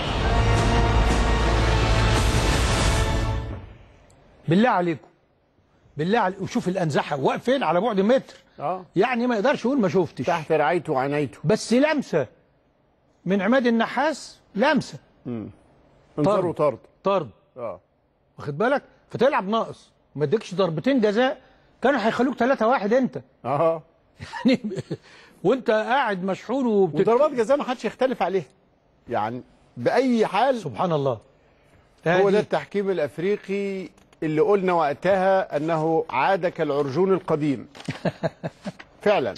بالله عليكم بالله عليكم وشوف الانزحه واقفين على بعد متر اه يعني ما يقدرش يقول ما شفتش تحت رعايته وعنايته بس لمسه من عماد النحاس لمسه انذار وطرد طرد اه واخد بالك فتلعب ناقص ما اديكش ضربتين جزاء كانوا هيخلوك 3 1 انت اه يعني وانت قاعد مشحون وبتت... وضربات جزاء ما حدش يختلف عليها يعني باي حال سبحان الله هو هذه- ده التحكيم الافريقي اللي قلنا وقتها انه عاد كالعرجون القديم فعلا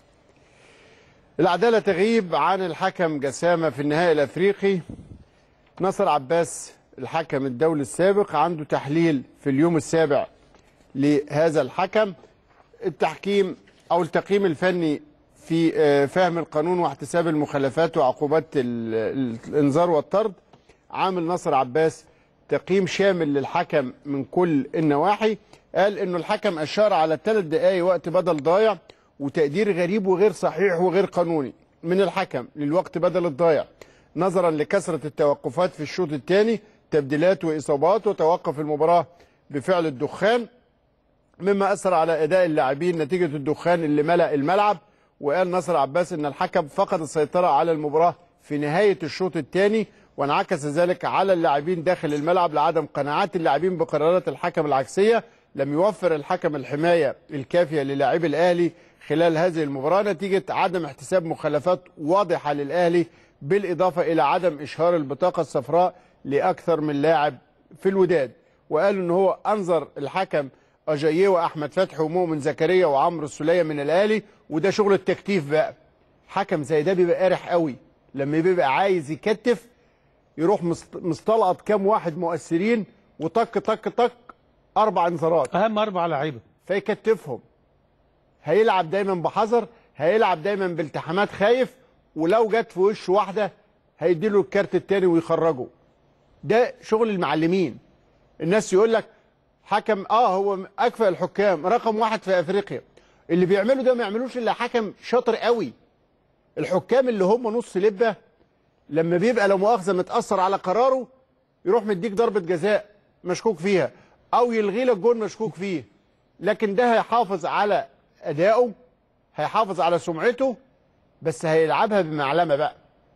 العداله تغيب عن الحكم جسامه في النهائي الافريقي نصر عباس الحكم الدولي السابق عنده تحليل في اليوم السابع لهذا الحكم التحكيم او التقييم الفني في آه، فهم القانون واحتساب المخالفات وعقوبات ال- ال- الانذار والطرد عامل نصر عباس تقييم شامل للحكم من كل النواحي قال انه الحكم اشار على ثلاث دقائق وقت بدل ضايع وتقدير غريب وغير صحيح وغير قانوني من الحكم للوقت بدل الضايع نظرا لكثره التوقفات في الشوط الثاني تبديلات واصابات وتوقف المباراه بفعل الدخان مما اثر على اداء اللاعبين نتيجه الدخان اللي ملا الملعب وقال نصر عباس ان الحكم فقد السيطره على المباراه في نهايه الشوط الثاني وانعكس ذلك على اللاعبين داخل الملعب لعدم قناعات اللاعبين بقرارات الحكم العكسيه لم يوفر الحكم الحمايه الكافيه للاعبي الاهلي خلال هذه المباراه نتيجه عدم احتساب مخالفات واضحه للاهلي بالاضافه الى عدم اشهار البطاقه الصفراء لاكثر من لاعب في الوداد وقال ان هو انظر الحكم اجاييه واحمد فتحي ومؤمن زكريا وعمرو السوليه من الاهلي وده شغل التكتيف بقى حكم زي ده بيبقى قارح قوي لما بيبقى عايز يكتف يروح مست- مستلقط كام واحد مؤثرين وطك طك طك اربع انذارات اهم اربع لعيبه فيكتفهم هيلعب دايما بحذر هيلعب دايما بالتحامات خايف ولو جت في وشه واحده هيديله الكارت التاني ويخرجه ده شغل المعلمين الناس يقول لك حكم اه هو اكفأ الحكام رقم واحد في افريقيا اللي بيعملوا ده ما يعملوش الا حكم شاطر قوي الحكام اللي هم نص لبه لما بيبقى لو مؤاخذه متاثر على قراره يروح مديك ضربه جزاء مشكوك فيها او يلغي لك جون مشكوك فيه لكن ده هيحافظ على ادائه هيحافظ على سمعته بس هيلعبها بمعلمه بقى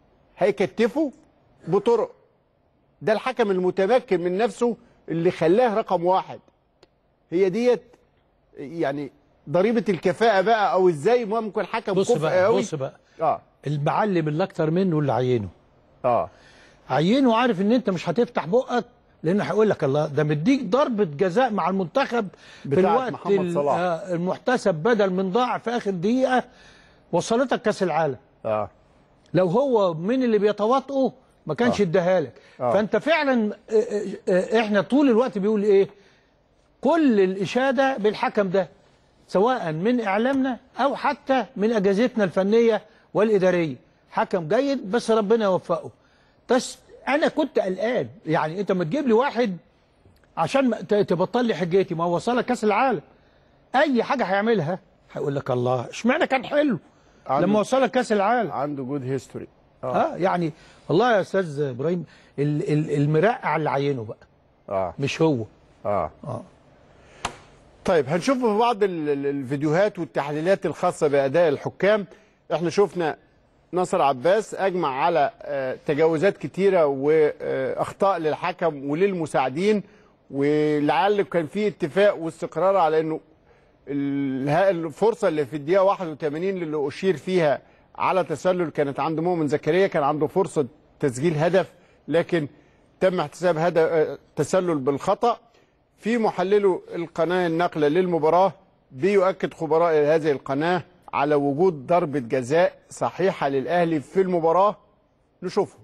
هيكتفه بطرق ده الحكم المتمكن من نفسه اللي خلاه رقم واحد هي ديت يعني ضريبه الكفاءه بقى او ازاي ممكن حكم بص كفء بقى قوي بص بقى اه المعلم اللي اكتر منه اللي عينه اه عينه عارف ان انت مش هتفتح بقك لانه هيقول لك الله ده مديك ضربه جزاء مع المنتخب في بتاعت الوقت محمد ال- صلاح. آه، المحتسب بدل من ضاع في اخر دقيقه وصلتك كاس العالم اه لو هو من اللي بيتواطئوا ما كانش آه. اداها لك آه. فانت فعلا آه، آه، آه، احنا طول الوقت بيقول ايه كل الاشاده بالحكم ده سواء من اعلامنا او حتى من اجهزتنا الفنيه والاداريه حكم جيد بس ربنا يوفقه بس انا كنت قلقان يعني انت ما تجيب لي واحد عشان ما ت- تبطل لي حجتي ما هو وصلك كاس العالم اي حاجه هيعملها هيقول لك الله اشمعنى كان حلو عنده- لما وصلك كاس العالم عنده جود هيستوري اه يعني والله يا استاذ ابراهيم ال- ال- المرقع اللي عينه بقى اه مش هو اه اه طيب هنشوف في بعض ال- ال- الفيديوهات والتحليلات الخاصة بأداء الحكام احنا شفنا نصر عباس أجمع على آه، تجاوزات كتيرة وأخطاء للحكم وللمساعدين ولعل كان في اتفاق واستقرار على أنه ال- ها- الفرصة اللي في الدقيقة 81 اللي أشير فيها على تسلل كانت عند مؤمن زكريا كان عنده فرصة تسجيل هدف لكن تم احتساب هدف آه، تسلل بالخطأ في محللو القناة النقلة للمباراة بيؤكد خبراء هذه القناة على وجود ضربة جزاء صحيحة للأهلي في المباراة نشوفه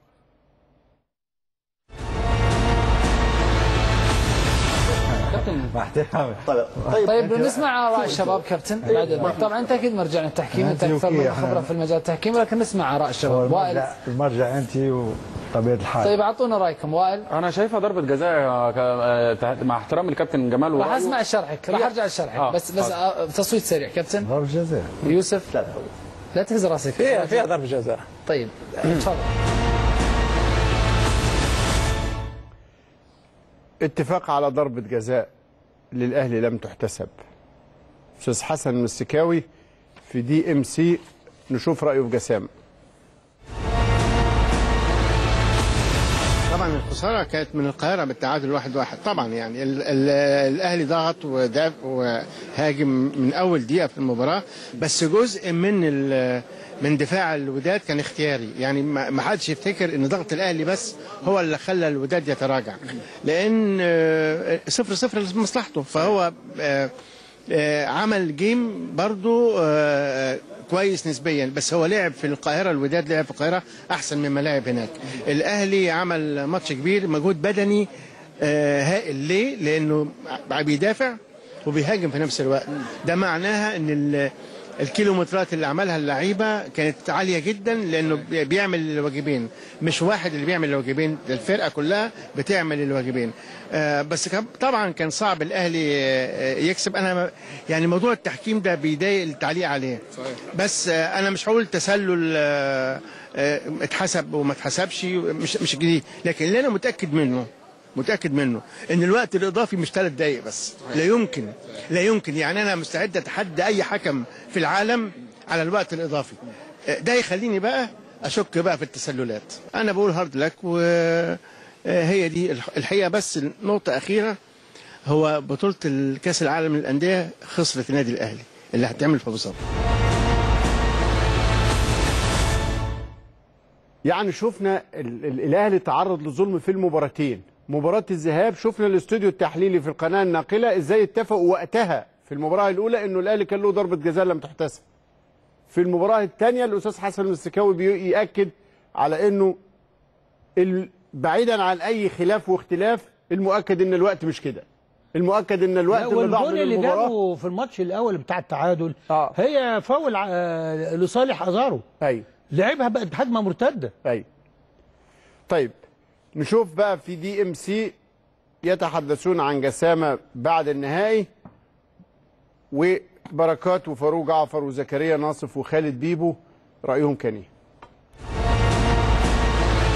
طيب, طيب نسمع اراء الشباب كابتن بعد إذنك. طبعا انت اكيد مرجع للتحكيم انت اكثر من خبره في المجال التحكيمي لكن نسمع اراء الشباب وائل المرجع انت وطبيعه الحال طيب اعطونا رايكم وائل انا شايفها ضربه جزاء آه، ك- آه، تحت- مع احترام الكابتن جمال راح ورأيه. اسمع شرحك راح ارجع لشرحك آه، بس بس آه. آه، تصويت سريع كابتن ضرب جزاء يوسف لا لا تهز راسك فيها فيها ضرب جزاء طيب تفضل اتفاق على ضربة جزاء للأهلي لم تحتسب أستاذ حسن المسكاوي في دي ام سي نشوف رأيه في جسام طبعا الخساره كانت من القاهره بالتعادل واحد واحد طبعا يعني ال ال الاهلي ضغط ودافع وهاجم من اول دقيقه في المباراه بس جزء من ال- من دفاع الوداد كان اختياري يعني ما ما حدش يفتكر ان ضغط الاهلي بس هو اللي خلى الوداد يتراجع لان آه، صفر صفر لمصلحته فهو آه، آه، عمل جيم برضو آه، كويس نسبيا بس هو لعب في القاهره الوداد لعب في القاهره احسن مما لعب هناك الاهلي عمل ماتش كبير مجهود بدني آه، هائل ليه لانه بيدافع وبيهاجم في نفس الوقت ده معناها ان ال- الكيلومترات اللي عملها اللعيبه كانت عاليه جدا لانه بي- بيعمل الواجبين مش واحد اللي بيعمل الواجبين ده الفرقه كلها بتعمل الواجبين آه، بس كان طبعا كان صعب الاهلي آه، يكسب انا ما- يعني موضوع التحكيم ده بيضايق التعليق عليه بس آه، انا مش هقول تسلل آه، آه، اتحسب وما اتحسبش مش مش جديد لكن اللي انا متاكد منه متاكد منه ان الوقت الاضافي مش ثلاث دقائق بس لا يمكن لا يمكن يعني انا مستعد اتحدى اي حكم في العالم على الوقت الاضافي آه، ده يخليني بقى اشك بقى في التسللات انا بقول هارد لك وهي دي الح- الحقيقه بس نقطه اخيره هو بطوله الكاس العالم للانديه خسرت النادي الاهلي اللي هتعمل في ابو ظبي يعني شفنا ال- ال- الاهلي تعرض لظلم في المباراتين مباراه الذهاب شفنا الاستوديو التحليلي في القناه الناقله ازاي اتفقوا وقتها في المباراه الاولى انه الاهلي كان له ضربه جزاء لم تحتسب في المباراه الثانيه الاستاذ حسن المستكاوي بيأكد على انه ال- بعيدا عن اي خلاف واختلاف المؤكد ان الوقت مش كده المؤكد ان الوقت لا، اللي ضاع والجون من اللي المباراه جابه في الماتش الاول بتاع التعادل آه. هي فاول آه، لصالح ازارو ايوه لعبها بقت هجمه مرتده ايوه طيب نشوف بقى في دي ام سي يتحدثون عن جسامه بعد النهائي وبركات وفاروق جعفر وزكريا ناصف وخالد بيبو رايهم كان ايه؟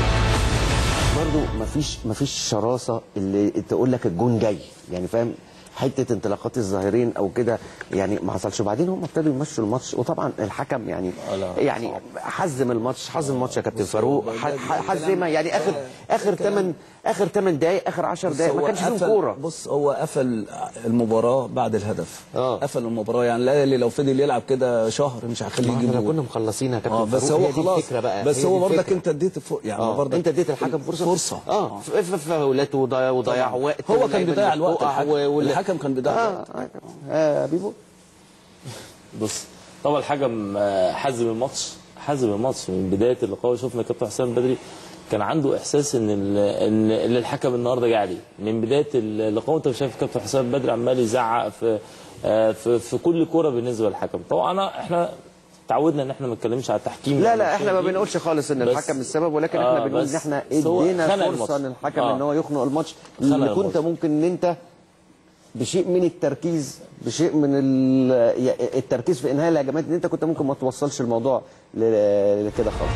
برضو مفيش مفيش شراسه اللي تقول لك الجون جاي يعني فاهم حته انطلاقات الظاهرين او كده يعني ما حصلش وبعدين هم ابتدوا يمشوا الماتش وطبعا الحكم يعني يعني حزم الماتش حزم الماتش يا كابتن فاروق ح- ح- حزمها يعني اخر اخر 8 اخر 8 دقائق اخر 10 بص دقائق ما هو كانش فيهم قفل- كوره بص هو قفل المباراه بعد الهدف آه. قفل المباراه يعني الاهلي لو فضل يلعب كده شهر مش هيخليه ما يجيب احنا جول. كنا مخلصينها يا كابتن اه بس فاروق، هو هي دي خلاص الفكرة بقى، بس هي هو دي برضك الفكرة. انت اديت فرصه يعني آه، برضك انت اديت الحكم فرصه فرصه اه في في فاولات وضياع وضياع وقت هو كان واللعيبة بيضيع اللي الوقت بتقع الحكم. و- وال- الحكم كان بيضيع آه، الوقت. آه، بيبو بص طبعا الحكم آه، حزم الماتش حزم الماتش من بدايه اللقاء شفنا كابتن حسام بدري كان عنده احساس ان ال- ان اللي الحكم النهارده جه عليه من بدايه اللقاء انت شايف كابتن حسام بدري عمال يزعق في آه، في, في كل كوره بالنسبه للحكم طبعا أنا- احنا تعودنا ان احنا ما نتكلمش على التحكيم لا لا احنا ما بنقولش خالص ان بس- الحكم السبب ولكن آه، احنا بنقول بس- ان احنا بس هو ادينا خنق فرصه الماتش. للحكم آه. ان هو يخنق الماتش خنق اللي كنت الماتش. ممكن ان انت بشيء من التركيز بشيء من ال- ي- التركيز في انهاء الهجمات ان انت كنت ممكن ما توصلش الموضوع ل- لكده خالص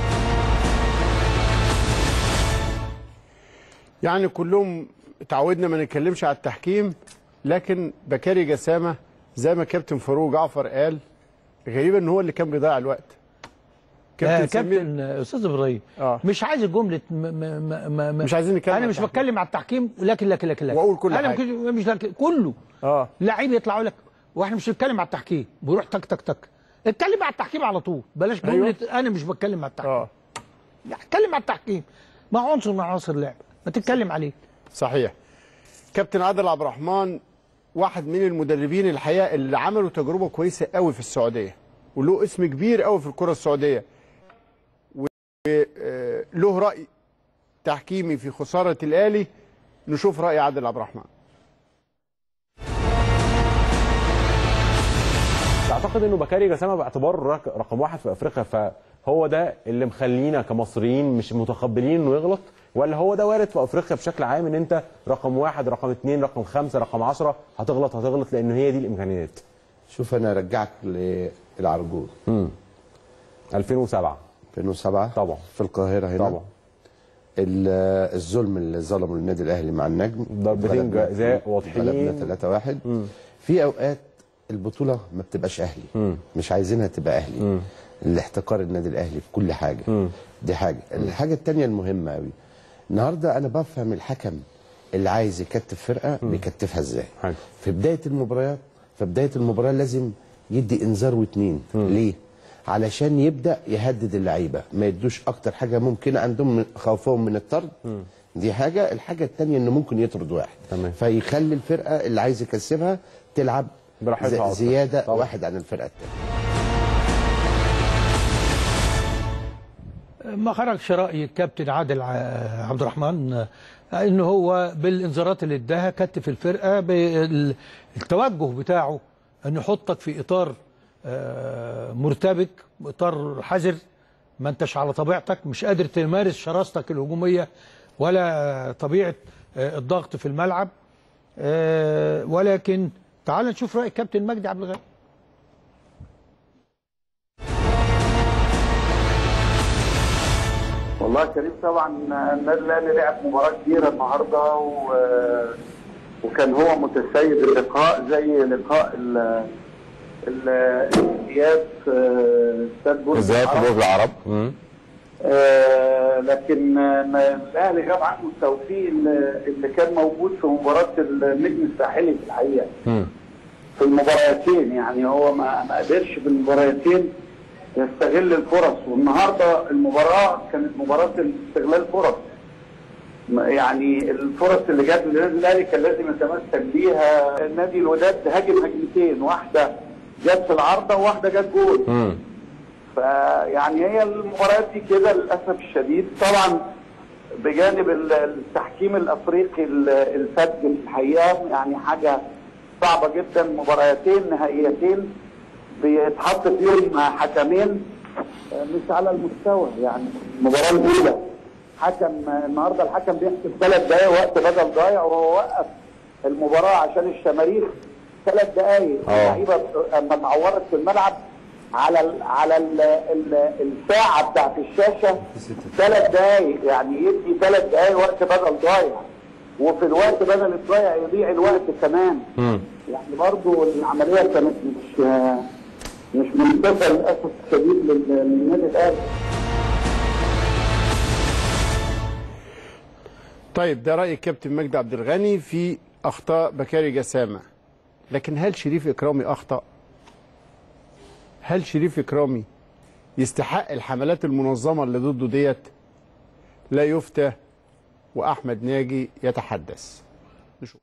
يعني كلهم اتعودنا ما نتكلمش على التحكيم لكن بكاري جسامه زي ما كابتن فاروق جعفر قال غريبا ان هو اللي كان بيضيع الوقت كابتن, سمير- كابتن استاذ ابراهيم آه. مش عايز الجمله م م م م مش عايزين نتكلم انا عن مش التحكيم. بتكلم على التحكيم لكن لكن لكن لكن وأقول كل انا حاجة. مش مش لكن كله اه لعيب يطلع يقول لك واحنا مش بنتكلم على التحكيم بيروح تك تك تك اتكلم على التحكيم على طول بلاش جمله أيوة. أيوه. انا مش بتكلم على التحكيم اه يعني اتكلم على التحكيم ما هو عنصر من عناصر اللعب ما تتكلم عليه صحيح كابتن عادل عبد الرحمن واحد من المدربين الحقيقه اللي عملوا تجربه كويسه قوي في السعوديه وله اسم كبير قوي في الكره السعوديه وله راي تحكيمي في خساره الاهلي نشوف راي عادل عبد الرحمن اعتقد انه بكاري جسامه باعتباره رق- رقم واحد في افريقيا فهو ده اللي مخلينا كمصريين مش متقبلين انه يغلط ولا هو ده وارد في افريقيا بشكل عام ان انت رقم واحد رقم اثنين رقم خمسه رقم عشرة هتغلط هتغلط لان هي دي الامكانيات شوف انا ارجعك للعرجون امم 2007 2007 طبعا في القاهره هنا طبعا ال- الظلم اللي ظلمه النادي الاهلي مع النجم ضربتين غلبنا- جزاء واضحين. غلبنا 3 1 في اوقات البطوله ما بتبقاش اهلي مش عايزينها تبقى اهلي الاحتكار النادي الاهلي في كل حاجه دي حاجه الحاجه الثانيه المهمه قوي النهارده انا بفهم الحكم اللي عايز يكتف فرقه بيكتفها ازاي في بدايه المباريات في بدايه المباراه لازم يدي انذار واتنين ليه علشان يبدا يهدد اللعيبه ما يدوش اكتر حاجه ممكن عندهم من- خوفهم من الطرد دي حاجه الحاجه الثانيه انه ممكن يطرد واحد تمام. فيخلي الفرقه اللي عايز يكسبها تلعب براحتها زي- أكتر. زياده طبعا. واحد عن الفرقه الثانيه ما خرجش راي الكابتن عادل ع- عبد الرحمن آه، ان هو بالانذارات اللي اداها كتف الفرقه بالتوجه بتاعه انه يحطك في اطار آه، مرتبك اطار حذر ما انتش على طبيعتك مش قادر تمارس شراستك الهجوميه ولا طبيعه آه، الضغط في الملعب آه، ولكن تعال نشوف راي الكابتن مجدي عبد الغني والله يا كريم طبعا النادي الاهلي لعب مباراه كبيره النهارده و... وكان هو متسيد اللقاء زي لقاء ال ال- الاياب في استاد برج ازاي في العرب. برج العرب آه، لكن آه، الاهلي غاب عنه التوفيق اللي اللي كان موجود في مباراه النجم الساحلي في الحقيقه في المباراتين يعني هو ما ما قدرش في المباراتين يستغل الفرص والنهارده المباراه كانت مباراه استغلال فرص ما- يعني الفرص اللي جت للنادي الاهلي كان لازم يتمسك بيها نادي الوداد هاجم هجمتين واحده جت في العارضه وواحده جت جول فيعني هي المباريات دي كده للاسف الشديد طبعا بجانب ال- التحكيم الافريقي ال- الفج في الحقيقه يعني حاجه صعبه جدا مباريتين نهائيتين بيتحط فيهم حكمين مش على المستوى يعني المباراه الاولى حكم النهارده الحكم بيحسب ثلاث دقائق وقت بدل ضايع وهو وقف المباراه عشان الشماريخ ثلاث دقائق اه. اللعيبه اما اتعورت في الملعب على ال على ال ال الساعه بتاعت الشاشه ثلاث دقائق يعني يدي ثلاث دقائق وقت بدل ضايع وفي الوقت بدل الضايع يضيع الوقت كمان يعني برضه العمليه كانت مش مش منتفعه للاسف الشديد لل- للنادي الاهلي طيب ده رأي الكابتن مجدي عبد الغني في أخطاء بكاري جسامة لكن هل شريف إكرامي أخطأ؟ هل شريف إكرامي يستحق الحملات المنظمة اللي ضده ديت؟ لا يفتى وأحمد ناجي يتحدث نشوف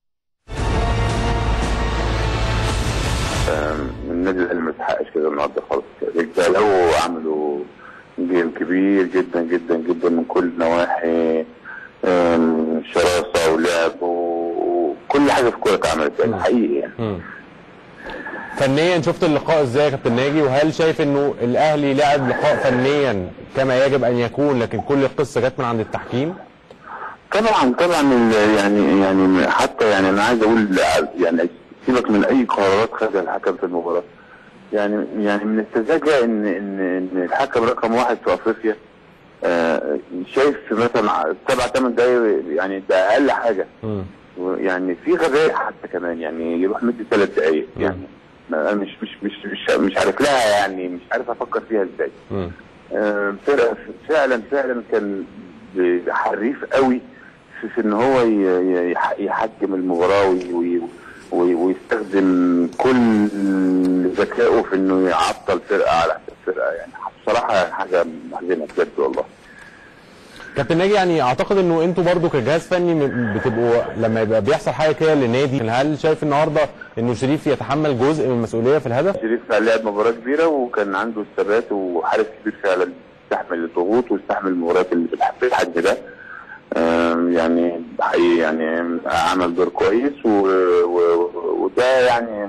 النادي الاهلي ما يستحقش كده النهارده خالص رجاله عملوا جيم كبير جدا جدا جدا من كل النواحي أم، شراسه ولعب و- وكل حاجه في الكوره اتعملت يعني حقيقي يعني فنيا شفت اللقاء ازاي يا كابتن ناجي وهل شايف انه الاهلي لعب لقاء فنيا كما يجب ان يكون لكن كل القصه جت من عند التحكيم طبعا طبعا ال- يعني يعني حتى يعني انا عايز اقول يعني سيبك من اي قرارات خدها الحكم في المباراه يعني يعني من السذاجه ان ان ان الحكم رقم واحد في افريقيا آه، شايف مثلا سبع ثمان دقايق يعني ده اقل حاجه يعني في غباء حتى كمان يعني يروح مدي ثلاث دقايق يعني ما- انا مش مش مش مش مش عارف لها يعني مش عارف افكر فيها ازاي آه، فرقه فعلا فعلا كان حريف قوي في, في ان هو ي- ي- يح- يحجم المباراه وي- وي- وي- ويستخدم كل ذكائه في انه يعطل فرقه على حساب فرقه يعني بصراحه حاجه محزنه بجد والله كابتن ناجي يعني اعتقد انه انتوا برضو كجهاز فني م- بتبقوا لما يبقى بيحصل حاجه كده للنادي هل شايف النهارده انه شريف يتحمل جزء من المسؤوليه في الهدف؟ شريف لعب مباراه كبيره وكان عنده الثبات وحارس كبير فعلا يستحمل الضغوط ويستحمل المباريات اللي في الحجم ده آم، يعني حقيقي يعني عمل دور كويس و... و... وده يعني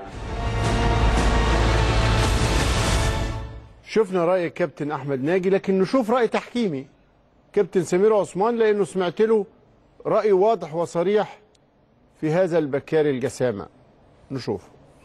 شفنا رأي الكابتن أحمد ناجي لكن نشوف رأي تحكيمي كابتن سمير عثمان لأنه سمعت له رأي واضح وصريح في هذا البكاري الجسامة نشوف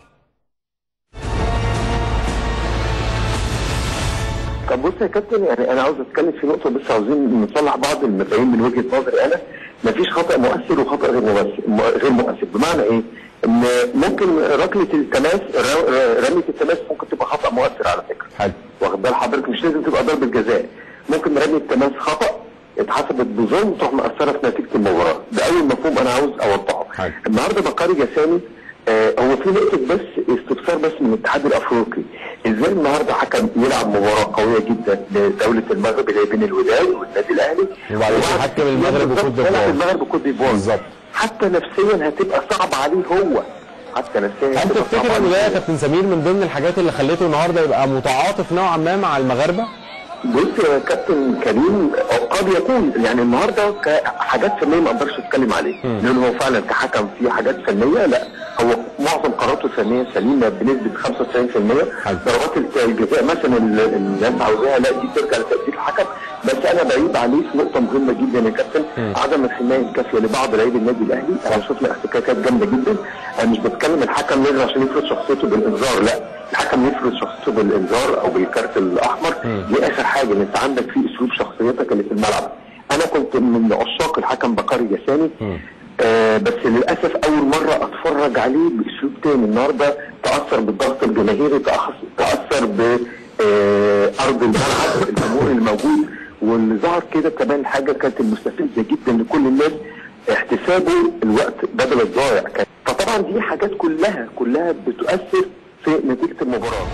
طب بص يا كابتن يعني انا عاوز اتكلم في نقطه بس عاوزين نصلح بعض المفاهيم من وجهه نظري انا مفيش خطا مؤثر وخطا غير مؤثر م- غير مؤثر بمعنى ايه؟ ان ممكن ركله التماس ر- ر- رميه التماس ممكن تبقى خطا مؤثر على فكره حلو واخد بال حضرتك مش لازم تبقى ضربه جزاء ممكن رميه التماس خطا اتحسبت بظلم تروح مأثره في نتيجه المباراه ده اول مفهوم انا عاوز اوضحه النهارده بكاري جسامي آه هو في نقطه بس استفسار بس من الاتحاد الافريقي ازاي النهارده حكم يلعب مباراه قويه جدا لدوله المغرب اللي هي بين الوداد والنادي الاهلي وبعدين يحكم المغرب وكوت يلعب ديفوار المغرب وكوت ديفوار بالظبط حتى نفسيا هتبقى صعب عليه هو حتى نفسيا هل هتبقى تفتكر صعبة ان ده عليه. يا كابتن سمير من ضمن الحاجات اللي خليته النهارده يبقى متعاطف نوعا ما مع المغاربه؟ بص يا كابتن كريم قد يكون يعني النهارده كحاجات فنيه ما اقدرش اتكلم عليه لان هو فعلا كحكم في حاجات فنيه لا هو معظم قراراته الفنيه سليمه بنسبه 95% ضربات الجزاء مثلا ال- الناس عاوزاها لا دي ترجع لتقدير الحكم بس انا بعيد عليه في نقطه مهمه جدا يا كابتن عدم الحمايه الكافيه لبعض لعيبه النادي الاهلي انا شفنا احتكاكات جامده جدا انا مش بتكلم الحكم نزل عشان يفرض شخصيته بالانذار لا الحكم يفرض شخصيته بالانذار او بالكارت الاحمر دي اخر حاجه ان انت عندك في اسلوب شخصيتك اللي في الملعب انا كنت من عشاق الحكم بكاري جسامي آه بس للاسف اول مره اتفرج عليه باسلوب تاني النهارده تاثر بالضغط الجماهيري تأخ- تاثر ب آه، ارض الملعب الجمهور الموجود واللي ظهر كده كمان حاجه كانت مستفزه جدا لكل الناس احتسابه الوقت بدل الضايع كان فطبعا دي حاجات كلها كلها بتؤثر في نتيجه المباراه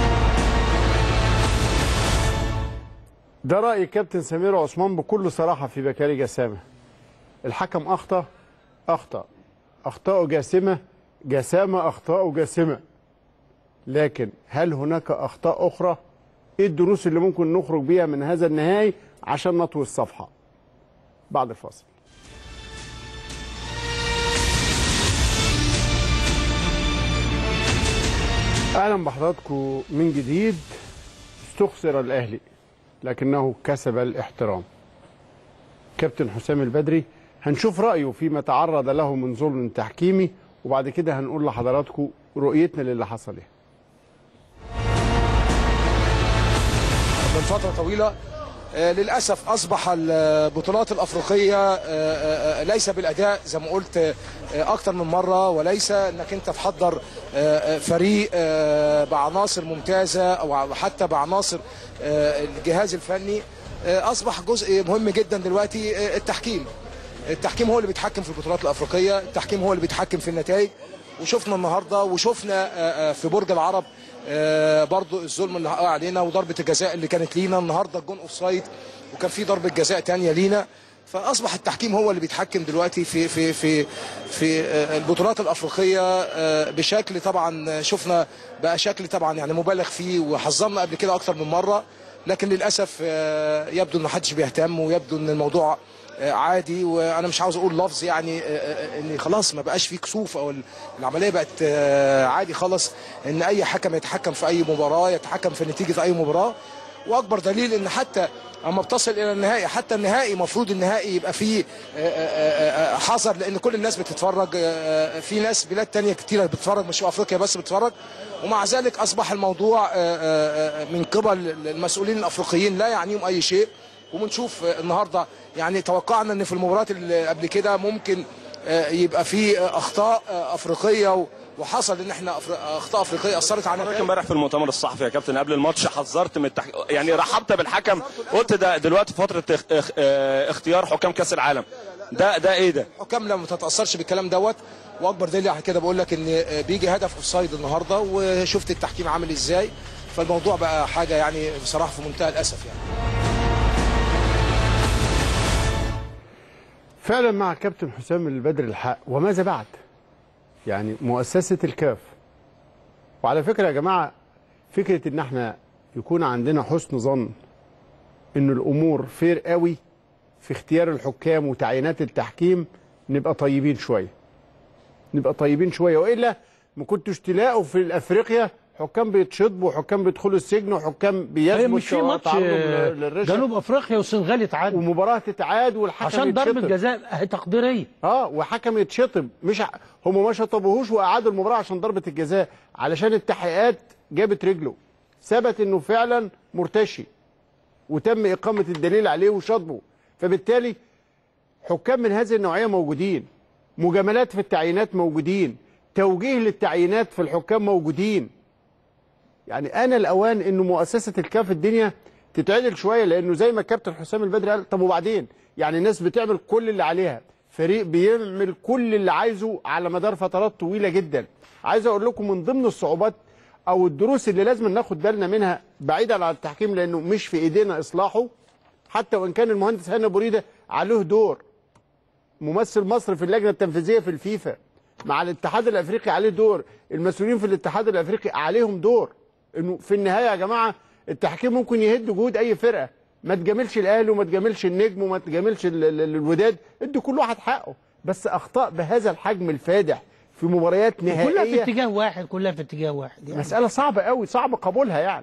ده رأي كابتن سمير عثمان بكل صراحة في بكاري جسامة الحكم أخطأ أخطأ أخطاء جاسمة جسامة أخطاء جاسمة لكن هل هناك أخطاء أخرى إيه الدروس اللي ممكن نخرج بيها من هذا النهائي عشان نطوي الصفحة بعد الفاصل أهلا بحضراتكم من جديد استخسر الأهلي لكنه كسب الاحترام كابتن حسام البدري هنشوف رأيه فيما تعرض له من ظلم تحكيمي وبعد كده هنقول لحضراتكم رؤيتنا للي حصل ايه من فتره طويله آه، للاسف اصبح البطولات الافريقيه آه، آه، آه، ليس بالاداء زي ما قلت آه، اكتر من مره وليس انك انت تحضر آه، آه، فريق آه، بعناصر ممتازه او حتى بعناصر آه، الجهاز الفني آه، اصبح جزء مهم جدا دلوقتي آه، التحكيم التحكيم هو اللي بيتحكم في البطولات الافريقيه التحكيم هو اللي بيتحكم في النتائج وشفنا النهارده وشفنا آه، آه، في برج العرب آه، برضو الظلم اللي وقع علينا وضربه الجزاء اللي كانت لينا النهارده الجون اوف سايد وكان في ضربه جزاء تانية لينا فاصبح التحكيم هو اللي بيتحكم دلوقتي في في في في آه، البطولات الافريقيه آه، بشكل طبعا شفنا بقى شكل طبعا يعني مبالغ فيه وحذرنا قبل كده اكتر من مره لكن للاسف آه، يبدو ان محدش بيهتم ويبدو ان الموضوع آه، عادي وانا مش عاوز اقول لفظ يعني آه، آه، ان خلاص ما بقاش في كسوف او العمليه بقت آه، عادي خالص ان اي حكم يتحكم في اي مباراه يتحكم في نتيجه اي مباراه واكبر دليل ان حتى اما بتصل الى النهائي حتى النهائي المفروض النهائي يبقى فيه آه، آه، آه، حذر لان كل الناس بتتفرج آه، في ناس بلاد تانية كتيره بتتفرج مش في افريقيا بس بتتفرج ومع ذلك اصبح الموضوع آه، آه، آه، من قبل المسؤولين الافريقيين لا يعنيهم اي شيء وبنشوف آه، النهارده يعني توقعنا ان في المباريات اللي قبل كده ممكن آه، يبقى في آه، اخطاء آه، افريقيه و- وحصل ان احنا أفر- اخطاء افريقيه اثرت على حضرتك امبارح في المؤتمر الصحفي يا كابتن قبل الماتش حذرت من التح... يعني رحبت بالحكم قلت ده دلوقتي فتره اخ... اخ... اه، اختيار حكام كاس العالم ده ده ايه ده؟ الحكام لما تتاثرش بالكلام دوت واكبر دليل على كده بقول لك ان بيجي هدف اوفسايد النهارده وشفت التحكيم عامل ازاي فالموضوع بقى حاجه يعني بصراحه في منتهى الاسف يعني فعلا مع كابتن حسام البدر الحق وماذا بعد يعني مؤسسة الكاف وعلى فكرة يا جماعة فكرة ان احنا يكون عندنا حسن ظن ان الامور فير قوي في اختيار الحكام وتعيينات التحكيم نبقى طيبين شوية نبقى طيبين شوية وإلا ما كنتش تلاقوا في افريقيا حكام بيتشطبوا وحكام بيدخلوا السجن وحكام هي بيثبتوا مش في ماتش تعرضوا آه، للرشوة. جنوب افريقيا والسنغال اتعاد ومباراه تتعاد والحكم عشان ضربه يتشطب. جزاء تقديريه اه وحكم يتشطب مش ع... هم ما شطبوهوش واعادوا المباراه عشان ضربه الجزاء علشان التحقيقات جابت رجله ثبت انه فعلا مرتشي وتم اقامه الدليل عليه وشطبه فبالتالي حكام من هذه النوعيه موجودين مجاملات في التعيينات موجودين توجيه للتعيينات في الحكام موجودين يعني انا الاوان انه مؤسسه الكاف الدنيا تتعدل شويه لانه زي ما الكابتن حسام البدري قال طب وبعدين يعني الناس بتعمل كل اللي عليها فريق بيعمل كل اللي عايزه على مدار فترات طويله جدا عايز اقول لكم من ضمن الصعوبات او الدروس اللي لازم ناخد بالنا منها بعيدا عن التحكيم لانه مش في ايدينا اصلاحه حتى وان كان المهندس هاني أبو ريده عليه دور ممثل مصر في اللجنه التنفيذيه في الفيفا مع الاتحاد الافريقي عليه دور المسؤولين في الاتحاد الافريقي عليهم دور انه في النهايه يا جماعه التحكيم ممكن يهد جهود اي فرقه ما تجاملش الاهلي وما تجاملش النجم وما تجاملش ال- ال- الوداد ادوا كل واحد حقه بس اخطاء بهذا الحجم الفادح في مباريات نهائيه كلها في اتجاه واحد كلها في اتجاه واحد يعني. مسألة صعبة قوي صعب قبولها يعني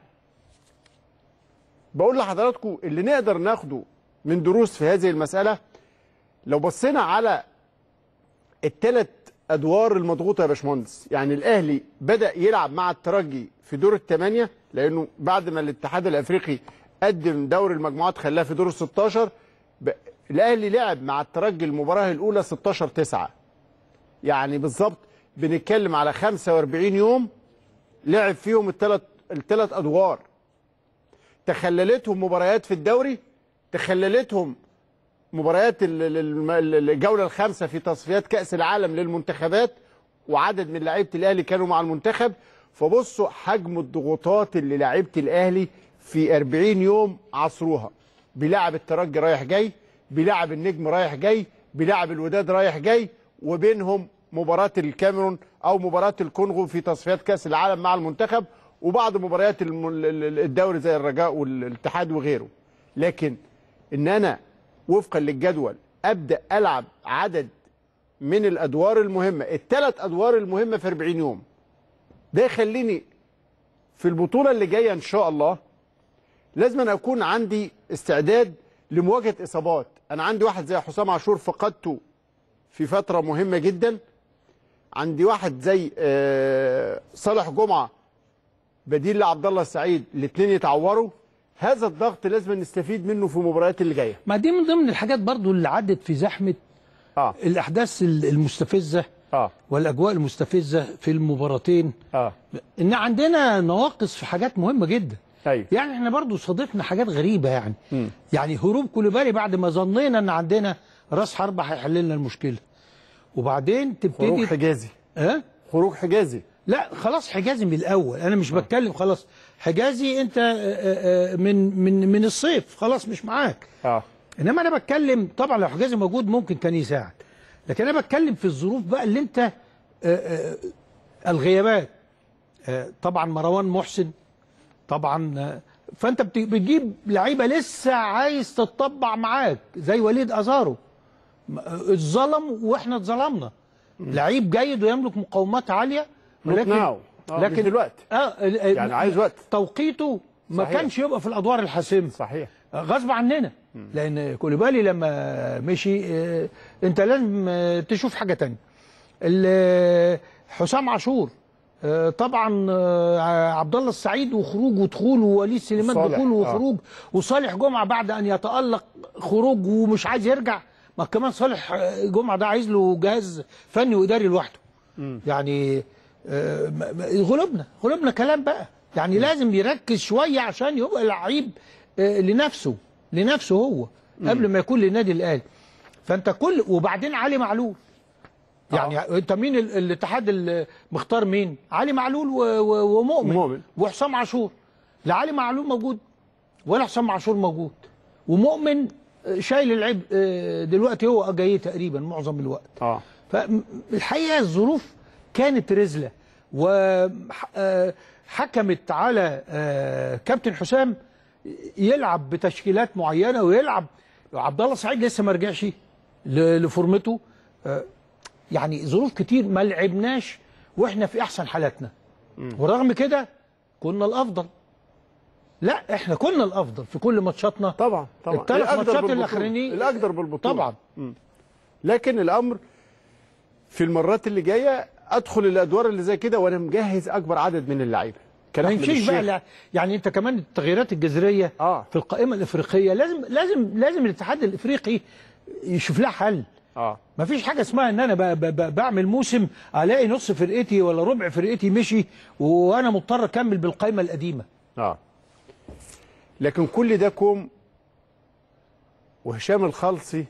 بقول لحضراتكم اللي نقدر ناخده من دروس في هذه المسألة لو بصينا على الثلاث أدوار المضغوطة يا باشمهندس يعني الأهلي بدأ يلعب مع الترجي في دور الثمانية لأنه بعد ما الاتحاد الأفريقي قدم دور المجموعات خلاه في دور ال 16 ب... الأهلي لعب مع الترجي المباراة الأولى 16 9 يعني بالظبط بنتكلم على 45 يوم لعب فيهم الثلاث الثلاث ادوار تخللتهم مباريات في الدوري تخللتهم مباريات ال- ال- ال- الجوله الخامسه في تصفيات كاس العالم للمنتخبات وعدد من لعيبه الاهلي كانوا مع المنتخب فبصوا حجم الضغوطات اللي لعيبه الاهلي في 40 يوم عصروها بيلعب الترجي رايح جاي بيلعب النجم رايح جاي بيلعب الوداد رايح جاي وبينهم مباراة الكاميرون أو مباراة الكونغو في تصفيات كأس العالم مع المنتخب وبعض مباريات الم- ال- ال- الدوري زي الرجاء والاتحاد وغيره لكن إن أنا وفقا للجدول أبدأ ألعب عدد من الأدوار المهمة الثلاث أدوار المهمة في 40 يوم ده يخليني في البطولة اللي جاية إن شاء الله لازم أن أكون عندي استعداد لمواجهة إصابات أنا عندي واحد زي حسام عاشور فقدته في فترة مهمة جدا عندي واحد زي آه، صالح جمعة بديل لعبد الله السعيد الاثنين يتعوروا هذا الضغط لازم نستفيد منه في المباريات اللي جايه ما دي من ضمن الحاجات برضو اللي عدت في زحمه آه. الاحداث ال- المستفزه آه. والاجواء المستفزه في المباراتين اه ان عندنا نواقص في حاجات مهمه جدا ايوه يعني احنا برضو صادفنا حاجات غريبه يعني يعني هروب كوليبالي بعد ما ظنينا ان عندنا راس حربه هيحل لنا المشكله وبعدين تبتدي خروج حجازي ها خروج حجازي لا خلاص حجازي من الاول انا مش بتكلم خلاص حجازي انت آه، آه، من من من الصيف خلاص مش معاك اه انما انا بتكلم طبعا لو حجازي موجود ممكن كان يساعد لكن انا بتكلم في الظروف بقى اللي انت آه، آه، الغيابات آه، طبعا مروان محسن طبعا آه، فانت بت- بتجيب لعيبه لسه عايز تتطبع معاك زي وليد ازارو م- آه، اتظلم واحنا اتظلمنا لعيب جيد ويملك مقاومات عاليه Not now. آه، مش دلوقتي. اه يعني عايز وقت. توقيته ما صحيح. كانش يبقى في الادوار الحاسمه صحيح غصب عننا لان كوليبالي لما مشي آه، انت لازم آه، تشوف حاجه تانية ال- حسام عاشور آه، طبعا آه، عبد الله السعيد وخروج ودخول ووليد سليمان وصالح، دخول آه. وخروج وصالح جمعه بعد ان يتالق خروج ومش عايز يرجع ما كمان صالح آه، جمعه ده عايز له جهاز فني واداري لوحده يعني آه، م- م- غلبنا غلبنا كلام بقى يعني لازم يركز شويه عشان يبقى لعيب آه، لنفسه لنفسه هو قبل ما يكون للنادي الاهلي فانت كل وبعدين علي معلول يعني انت مين ال- الاتحاد اللي مختار مين علي معلول و- و- ومؤمن مؤمن. وحسام عاشور لا علي معلول موجود ولا حسام عاشور موجود ومؤمن آه، شايل العبء آه، دلوقتي هو جاي تقريبا معظم الوقت اه فالحقيقه الظروف كانت رزله وحكمت على آه، كابتن حسام يلعب بتشكيلات معينه ويلعب عبد الله سعيد لسه ما رجعش ل- لفورمته آه، يعني ظروف كتير ما لعبناش واحنا في احسن حالاتنا ورغم كده كنا الافضل لا احنا كنا الافضل في كل ماتشاتنا طبعا طبعا الثلاث الأقدر ماتشات بالبطولة. الاخرانيين الاقدر بالبطوله طبعا مم. لكن الامر في المرات اللي جايه ادخل الادوار اللي زي كده وانا مجهز اكبر عدد من اللعيبه كان ما أحمد يمشيش بقى الشيخ. لا يعني انت كمان التغييرات الجذريه آه. في القائمه الافريقيه لازم لازم لازم الاتحاد الافريقي يشوف لها حل اه ما فيش حاجه اسمها ان انا ب ب ب بعمل موسم الاقي نص فرقتي ولا ربع فرقتي مشي وانا مضطر اكمل بالقائمه القديمه اه لكن كل ده كوم وهشام الخلصي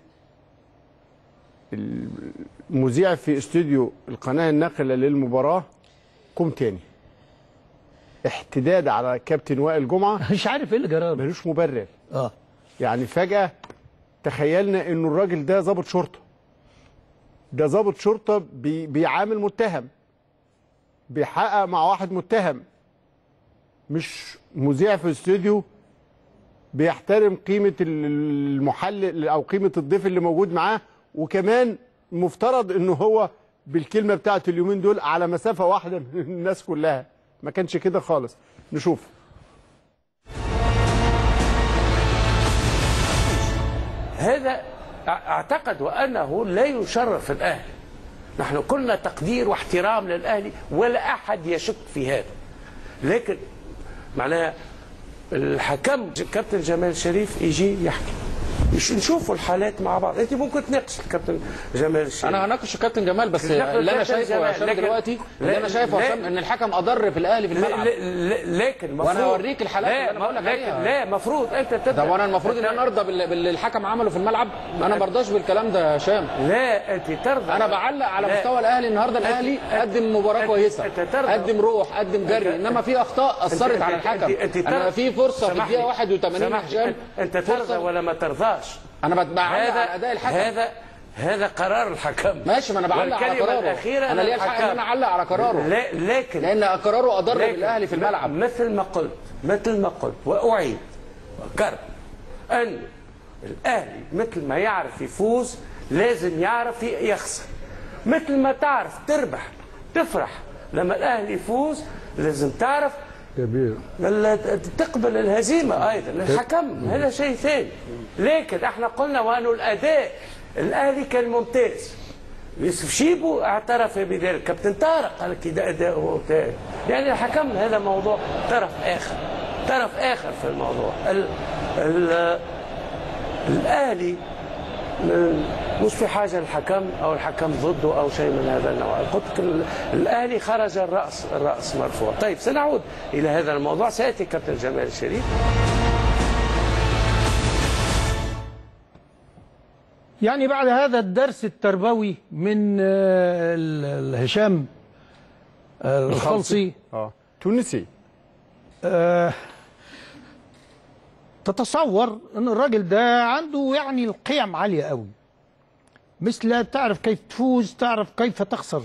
المذيع في استوديو القناه الناقله للمباراه كوم تاني احتداد على كابتن وائل جمعه مش عارف ايه اللي جرى ملوش مبرر اه يعني فجاه تخيلنا انه الراجل ده ضابط شرطه ده ضابط شرطه بي بيعامل متهم بيحقق مع واحد متهم مش مذيع في الاستوديو بيحترم قيمه ال- المحلل او قيمه الضيف اللي موجود معاه وكمان مفترض انه هو بالكلمه بتاعته اليومين دول على مسافه واحده من الناس كلها ما كانش كده خالص نشوف هذا اعتقد وانه لا يشرف الاهلي نحن كلنا تقدير واحترام للاهلي ولا احد يشك في هذا لكن معناها الحكم كابتن جمال شريف يجي يحكي يش- نشوفوا الحالات مع بعض انت ممكن تناقش الكابتن جمال الشريف انا هناقش الكابتن جمال بس ناخد اللي انا كابتن شايفه يا جمال، هشام لكن- دلوقتي اللي لا- انا شايفه يا لا- هشام ان الحكم اضر في الاهلي في الملعب لا- لا- لكن وانا مفروض- اوريك الحالات لا، اللي انا بقول لك لكن عليها لا مفروض انت تبدا طب وانا المفروض ان انا ارضى بال- باللي الحكم عمله في الملعب انا ما برضاش بالكلام ده يا هشام لا انت ترضى انا بعلق على لا. مستوى الاهلي النهارده الاهلي أنت- قدم مباراه أنت- كويسه أنت ترضى. قدم روح قدم جري أنت- انما في اخطاء اثرت أنت- على أنت- الحكم أنت- أنت انا ترضى. في فرصه في سامحني. الدقيقه 81 يا سامحني. هشام انت ترضى ولا ما ترضاش انا بعلق هذا على اداء الحكم هذا هذا قرار الحكم ماشي ما انا بعلق على والكلمة قراره الأخيرة انا ليا الحق ان للحكم. انا اعلق على قراره لا لكن لان قراره اضر لكن بالاهلي في الملعب مثل ما قلت مثل ما قلت واعيد وكرر ان الاهلي مثل ما يعرف يفوز لازم يعرف يخسر مثل ما تعرف تربح تفرح لما الاهلي يفوز لازم تعرف كبير لا تقبل الهزيمة أيضا الحكم هذا شيء ثاني لكن احنا قلنا وأنه الأداء الأهلي كان ممتاز يوسف شيبو اعترف بذلك كابتن طارق قال لك ده أداؤه وبتاع. يعني الحكم هذا موضوع طرف آخر طرف اخر في الموضوع ال ال الاهلي م- مش في حاجه للحكم او الحكم ضده او شيء من هذا النوع قلت لك ال- الاهلي خرج الراس الراس مرفوع طيب سنعود الى هذا الموضوع سياتي كابتن جمال الشريف يعني بعد هذا الدرس التربوي من آه، ال- ال- هشام آه، الخلصي اه تونسي آه، تتصور ان الراجل ده عنده يعني القيم عاليه قوي مثل تعرف كيف تفوز تعرف كيف تخسر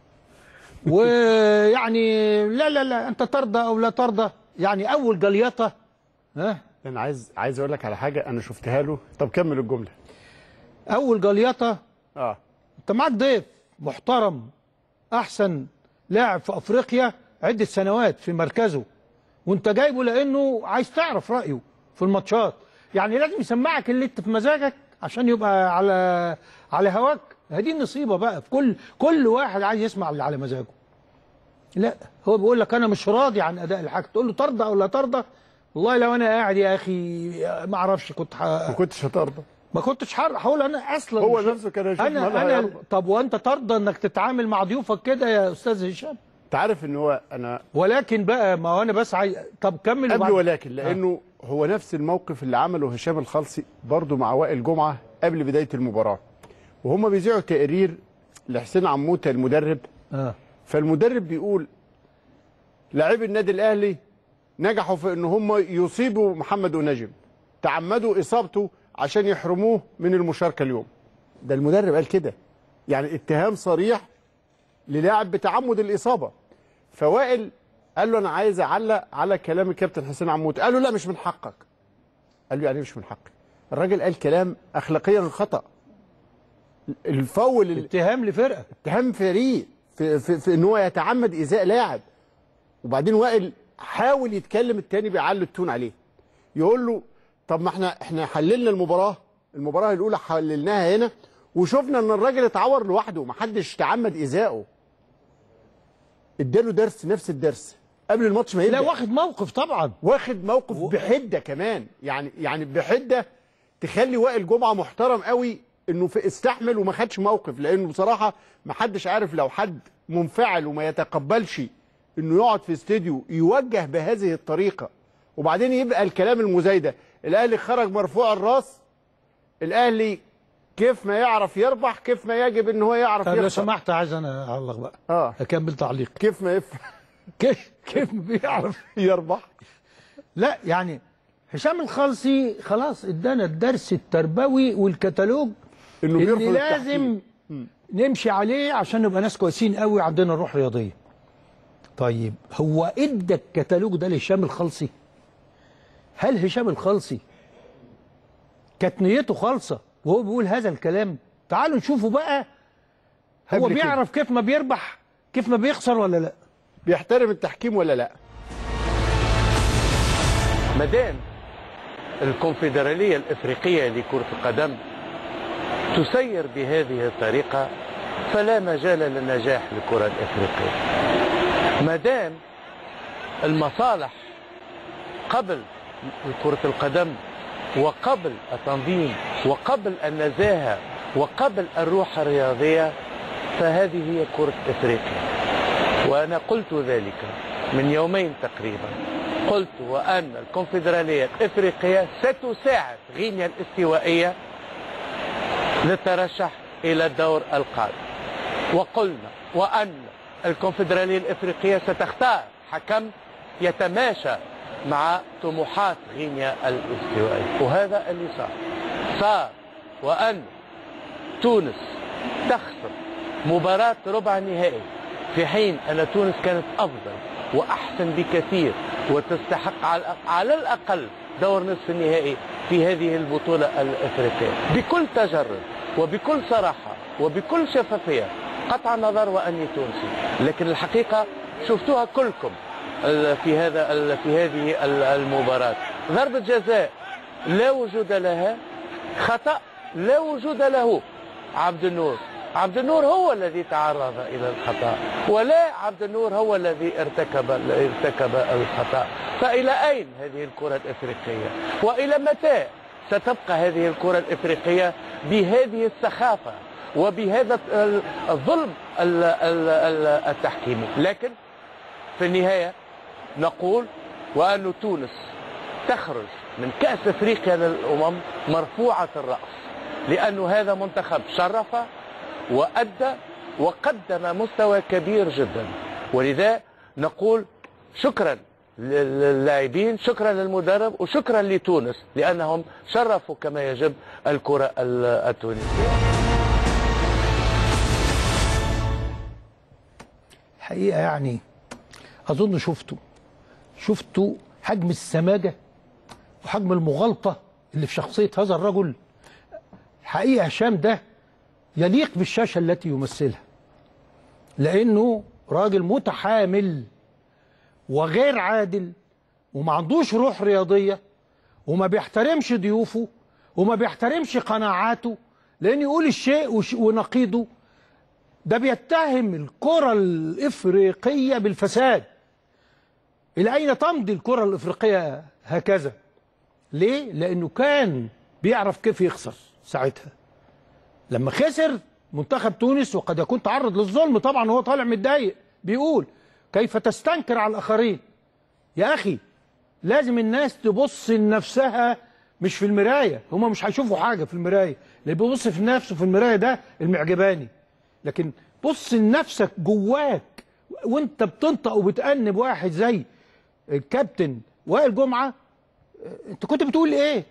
ويعني لا لا لا انت ترضى او لا ترضى يعني اول جليطه ها انا عايز عايز اقول لك على حاجه انا شفتها له طب كمل الجمله اول جليطه اه انت معاك ضيف محترم احسن لاعب في افريقيا عده سنوات في مركزه وانت جايبه لانه عايز تعرف رايه في الماتشات يعني لازم يسمعك اللي انت في مزاجك عشان يبقى على على هواك هذه النصيبه بقى في كل كل واحد عايز يسمع اللي على مزاجه لا هو بيقول لك انا مش راضي عن اداء الحكم تقول له ترضى او لا ترضى والله لو انا قاعد يا اخي ما اعرفش كنت ح... ما كنتش هترضى ما كنتش حر هقول انا اصلا هو مش- نفسه كان هيشوف انا مالها انا يرضى. طب وانت ترضى انك تتعامل مع ضيوفك كده يا استاذ هشام انت عارف ان هو انا ولكن بقى ما هو انا بس عايز طب كمل قبل وبعد- ولكن لانه هو نفس الموقف اللي عمله هشام الخلصي برضه مع وائل جمعه قبل بدايه المباراه وهم بيذيعوا تقرير لحسين عموته المدرب اه فالمدرب بيقول لاعبي النادي الاهلي نجحوا في ان هم يصيبوا محمد ونجم تعمدوا اصابته عشان يحرموه من المشاركه اليوم ده المدرب قال كده يعني اتهام صريح للاعب بتعمد الاصابه فوائل قال له انا عايز اعلق على كلام الكابتن حسين عمود قال له لا مش من حقك قال له يعني إيه مش من حقي الراجل قال كلام اخلاقيا خطا الفول اتهام لفرقه اتهام فريق في, في, في ان هو يتعمد ايذاء لاعب وبعدين وائل حاول يتكلم التاني بيعلي التون عليه يقول له طب ما احنا احنا حللنا المباراه المباراه الاولى حللناها هنا وشفنا ان الراجل اتعور لوحده محدش تعمد ايذائه اداله درس نفس الدرس قبل الماتش ما يبدا لا واخد موقف طبعا واخد موقف بحده كمان يعني يعني بحده تخلي وائل جمعه محترم قوي انه في استحمل وما خدش موقف لانه بصراحه ما حدش عارف لو حد منفعل وما يتقبلش انه يقعد في استوديو يوجه بهذه الطريقه وبعدين يبقى الكلام المزايده الاهلي خرج مرفوع الراس الاهلي كيف ما يعرف يربح كيف ما يجب ان هو يعرف طب لو يخسر سمحت عايز انا اعلق بقى اه اكمل تعليق كيف ما يف... كيف كيف بيعرف يربح لا يعني هشام الخلصي خلاص ادانا الدرس التربوي والكتالوج انه اللي بيرفض لازم نمشي عليه عشان نبقى ناس كويسين قوي عندنا روح رياضيه طيب هو ادى الكتالوج ده لهشام الخلصي هل هشام الخلصي كانت نيته خالصه وهو بيقول هذا الكلام تعالوا نشوفوا بقى هو قبل كده. بيعرف كيف ما بيربح كيف ما بيخسر ولا لا بيحترم التحكيم ولا لا ما دام الكونفدراليه الافريقيه لكره القدم تسير بهذه الطريقه فلا مجال للنجاح للكره الافريقيه ما دام المصالح قبل كره القدم وقبل التنظيم وقبل النزاهه وقبل الروح الرياضيه فهذه هي كره افريقيا وانا قلت ذلك من يومين تقريبا قلت وان الكونفدراليه الافريقيه ستساعد غينيا الاستوائيه للترشح الى الدور القادم وقلنا وان الكونفدراليه الافريقيه ستختار حكم يتماشى مع طموحات غينيا الاستوائيه وهذا اللي صار صار وان تونس تخسر مباراة ربع نهائي في حين أن تونس كانت أفضل وأحسن بكثير وتستحق على الأق- على الأقل دور نصف النهائي في هذه البطولة الأفريقية بكل تجرد وبكل صراحة وبكل شفافية قطع النظر وأني تونسي لكن الحقيقة شفتوها كلكم ال- في هذا ال- في هذه ال- المباراة ضربة جزاء لا وجود لها خطأ لا وجود له عبد النور عبد النور هو الذي تعرض الى الخطا ولا عبد النور هو الذي ارتكب ارتكب الخطا فالى اين هذه الكره الافريقيه والى متى ستبقى هذه الكره الافريقيه بهذه السخافه وبهذا ال- الظلم ال- ال- ال- التحكيمي لكن في النهايه نقول وان تونس تخرج من كاس افريقيا للامم مرفوعه الراس لأن هذا منتخب شرف وأدى وقدم مستوى كبير جدا ولذا نقول شكرا للاعبين شكرا للمدرب وشكرا لتونس لأنهم شرفوا كما يجب الكرة ال- التونسية الحقيقه يعني اظن شفتوا شفتوا حجم السماجه وحجم المغالطه اللي في شخصيه هذا الرجل الحقيقه هشام ده يليق بالشاشه التي يمثلها لانه راجل متحامل وغير عادل وما عندوش روح رياضيه وما بيحترمش ضيوفه وما بيحترمش قناعاته لان يقول الشيء وش- ونقيضه ده بيتهم الكرة الإفريقية بالفساد إلى أين تمضي الكرة الإفريقية هكذا ليه؟ لأنه كان بيعرف كيف يخسر ساعتها لما خسر منتخب تونس وقد يكون تعرض للظلم طبعا وهو طالع متضايق بيقول كيف تستنكر على الآخرين يا أخي لازم الناس تبص لنفسها مش في المراية هما مش هيشوفوا حاجة في المراية اللي بيبص في نفسه في المراية ده المعجباني لكن بص لنفسك جواك وانت بتنطق وبتأنب واحد زي الكابتن وائل جمعة انت كنت بتقول ايه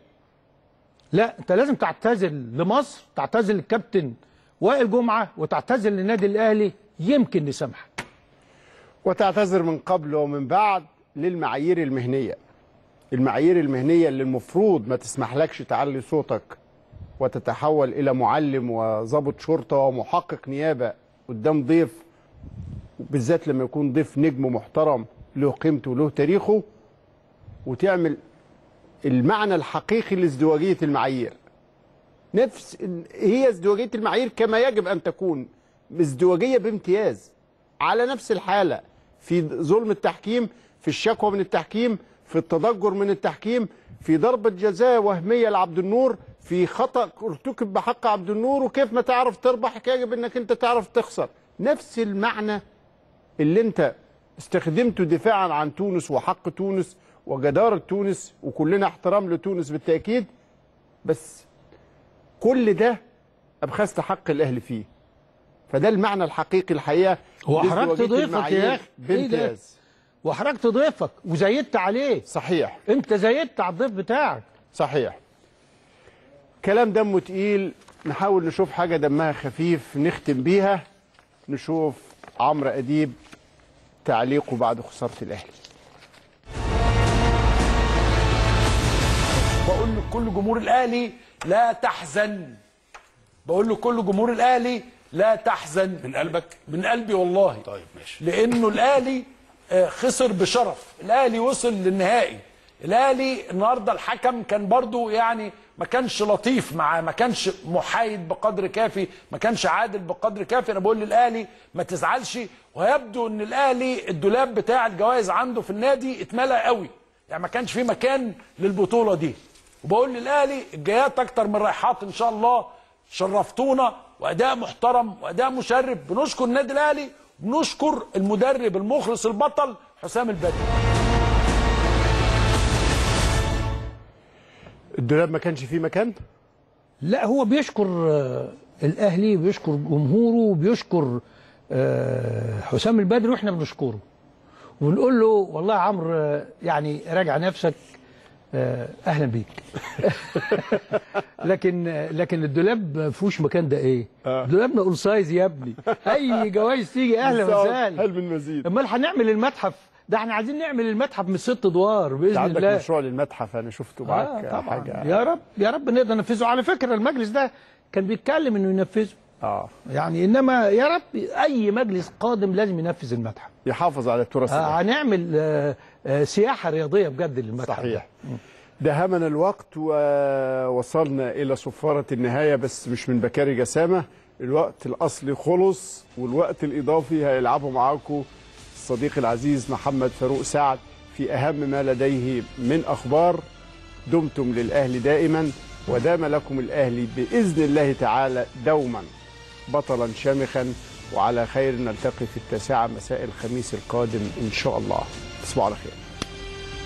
لا انت لازم تعتذر لمصر تعتذر للكابتن وائل جمعة وتعتذر للنادي الاهلي يمكن نسامحك وتعتذر من قبل ومن بعد للمعايير المهنية المعايير المهنية اللي المفروض ما تسمحلكش تعلي صوتك وتتحول إلى معلم وضابط شرطة ومحقق نيابة قدام ضيف بالذات لما يكون ضيف نجم محترم له قيمته وله تاريخه وتعمل المعنى الحقيقي لازدواجية المعايير نفس هي ازدواجية المعايير كما يجب أن تكون ازدواجية بامتياز على نفس الحالة في ظلم التحكيم في الشكوى من التحكيم في التضجر من التحكيم في ضربة جزاء وهمية لعبد النور في خطأ ارتكب بحق عبد النور وكيف ما تعرف تربح يجب انك انت تعرف تخسر نفس المعنى اللي انت استخدمته دفاعا عن تونس وحق تونس وجدارة تونس وكلنا احترام لتونس بالتأكيد بس كل ده أبخست حق الأهلي فيه فده المعنى الحقيقي الحقيقة واحرجت لازدواجية ضيفك المعايير يا اخي ايه ده بامتياز واحرجت ضيفك وزيدت عليه صحيح انت زيدت على الضيف بتاعك صحيح كلام دمه تقيل نحاول نشوف حاجة دمها خفيف نختم بيها نشوف عمرو أديب تعليقه بعد خسارة الأهلي بقول لكل جمهور الاهلي لا تحزن بقول لكل جمهور الاهلي لا تحزن من قلبك من قلبي والله طيب ماشي لانه الاهلي آه، خسر بشرف الاهلي وصل للنهائي الاهلي النهارده الحكم كان برضو يعني ما كانش لطيف معاه ما كانش محايد بقدر كافي ما كانش عادل بقدر كافي انا بقول للاهلي ما تزعلش ويبدو ان الاهلي الدولاب بتاع الجوائز عنده في النادي اتملى قوي يعني ما كانش في مكان للبطوله دي وبقول للاهلي الجايات اكتر من رايحات ان شاء الله شرفتونا واداء محترم واداء مشرف بنشكر النادي الاهلي بنشكر المدرب المخلص البطل حسام البدري الدولاب ما كانش فيه مكان لا هو بيشكر آه، الاهلي بيشكر جمهوره وبيشكر آه، حسام البدري واحنا بنشكره ونقول له والله يا عمرو آه، يعني راجع نفسك آه، اهلا بيك لكن آه، لكن الدولاب ما فيهوش مكان ده ايه دولابنا اول سايز يا ابني اي جوائز تيجي اهلا بالظبط. وسهلا هل من مزيد امال هنعمل المتحف ده احنا عايزين نعمل المتحف من ست ادوار انت باذن عندك الله مشروع للمتحف انا شفته معاك آه طبعا حاجة يا رب يا رب نقدر ننفذه على فكره المجلس ده كان بيتكلم انه ينفذه اه يعني انما يا رب اي مجلس قادم لازم ينفذ المتحف يحافظ على التراث آه الأهلي. هنعمل آه آه سياحه رياضيه بجد للمتحف صحيح دهمنا الوقت ووصلنا إلى صفارة النهاية بس مش من بكاري جسامة الوقت الاصلي خلص والوقت الاضافي هيلعبه معاكم الصديق العزيز محمد فاروق سعد في اهم ما لديه من اخبار دمتم للاهلي دائما ودام لكم الاهلي باذن الله تعالى دوما بطلا شامخا وعلى خير نلتقي في التاسعه مساء الخميس القادم ان شاء الله تصبحوا على خير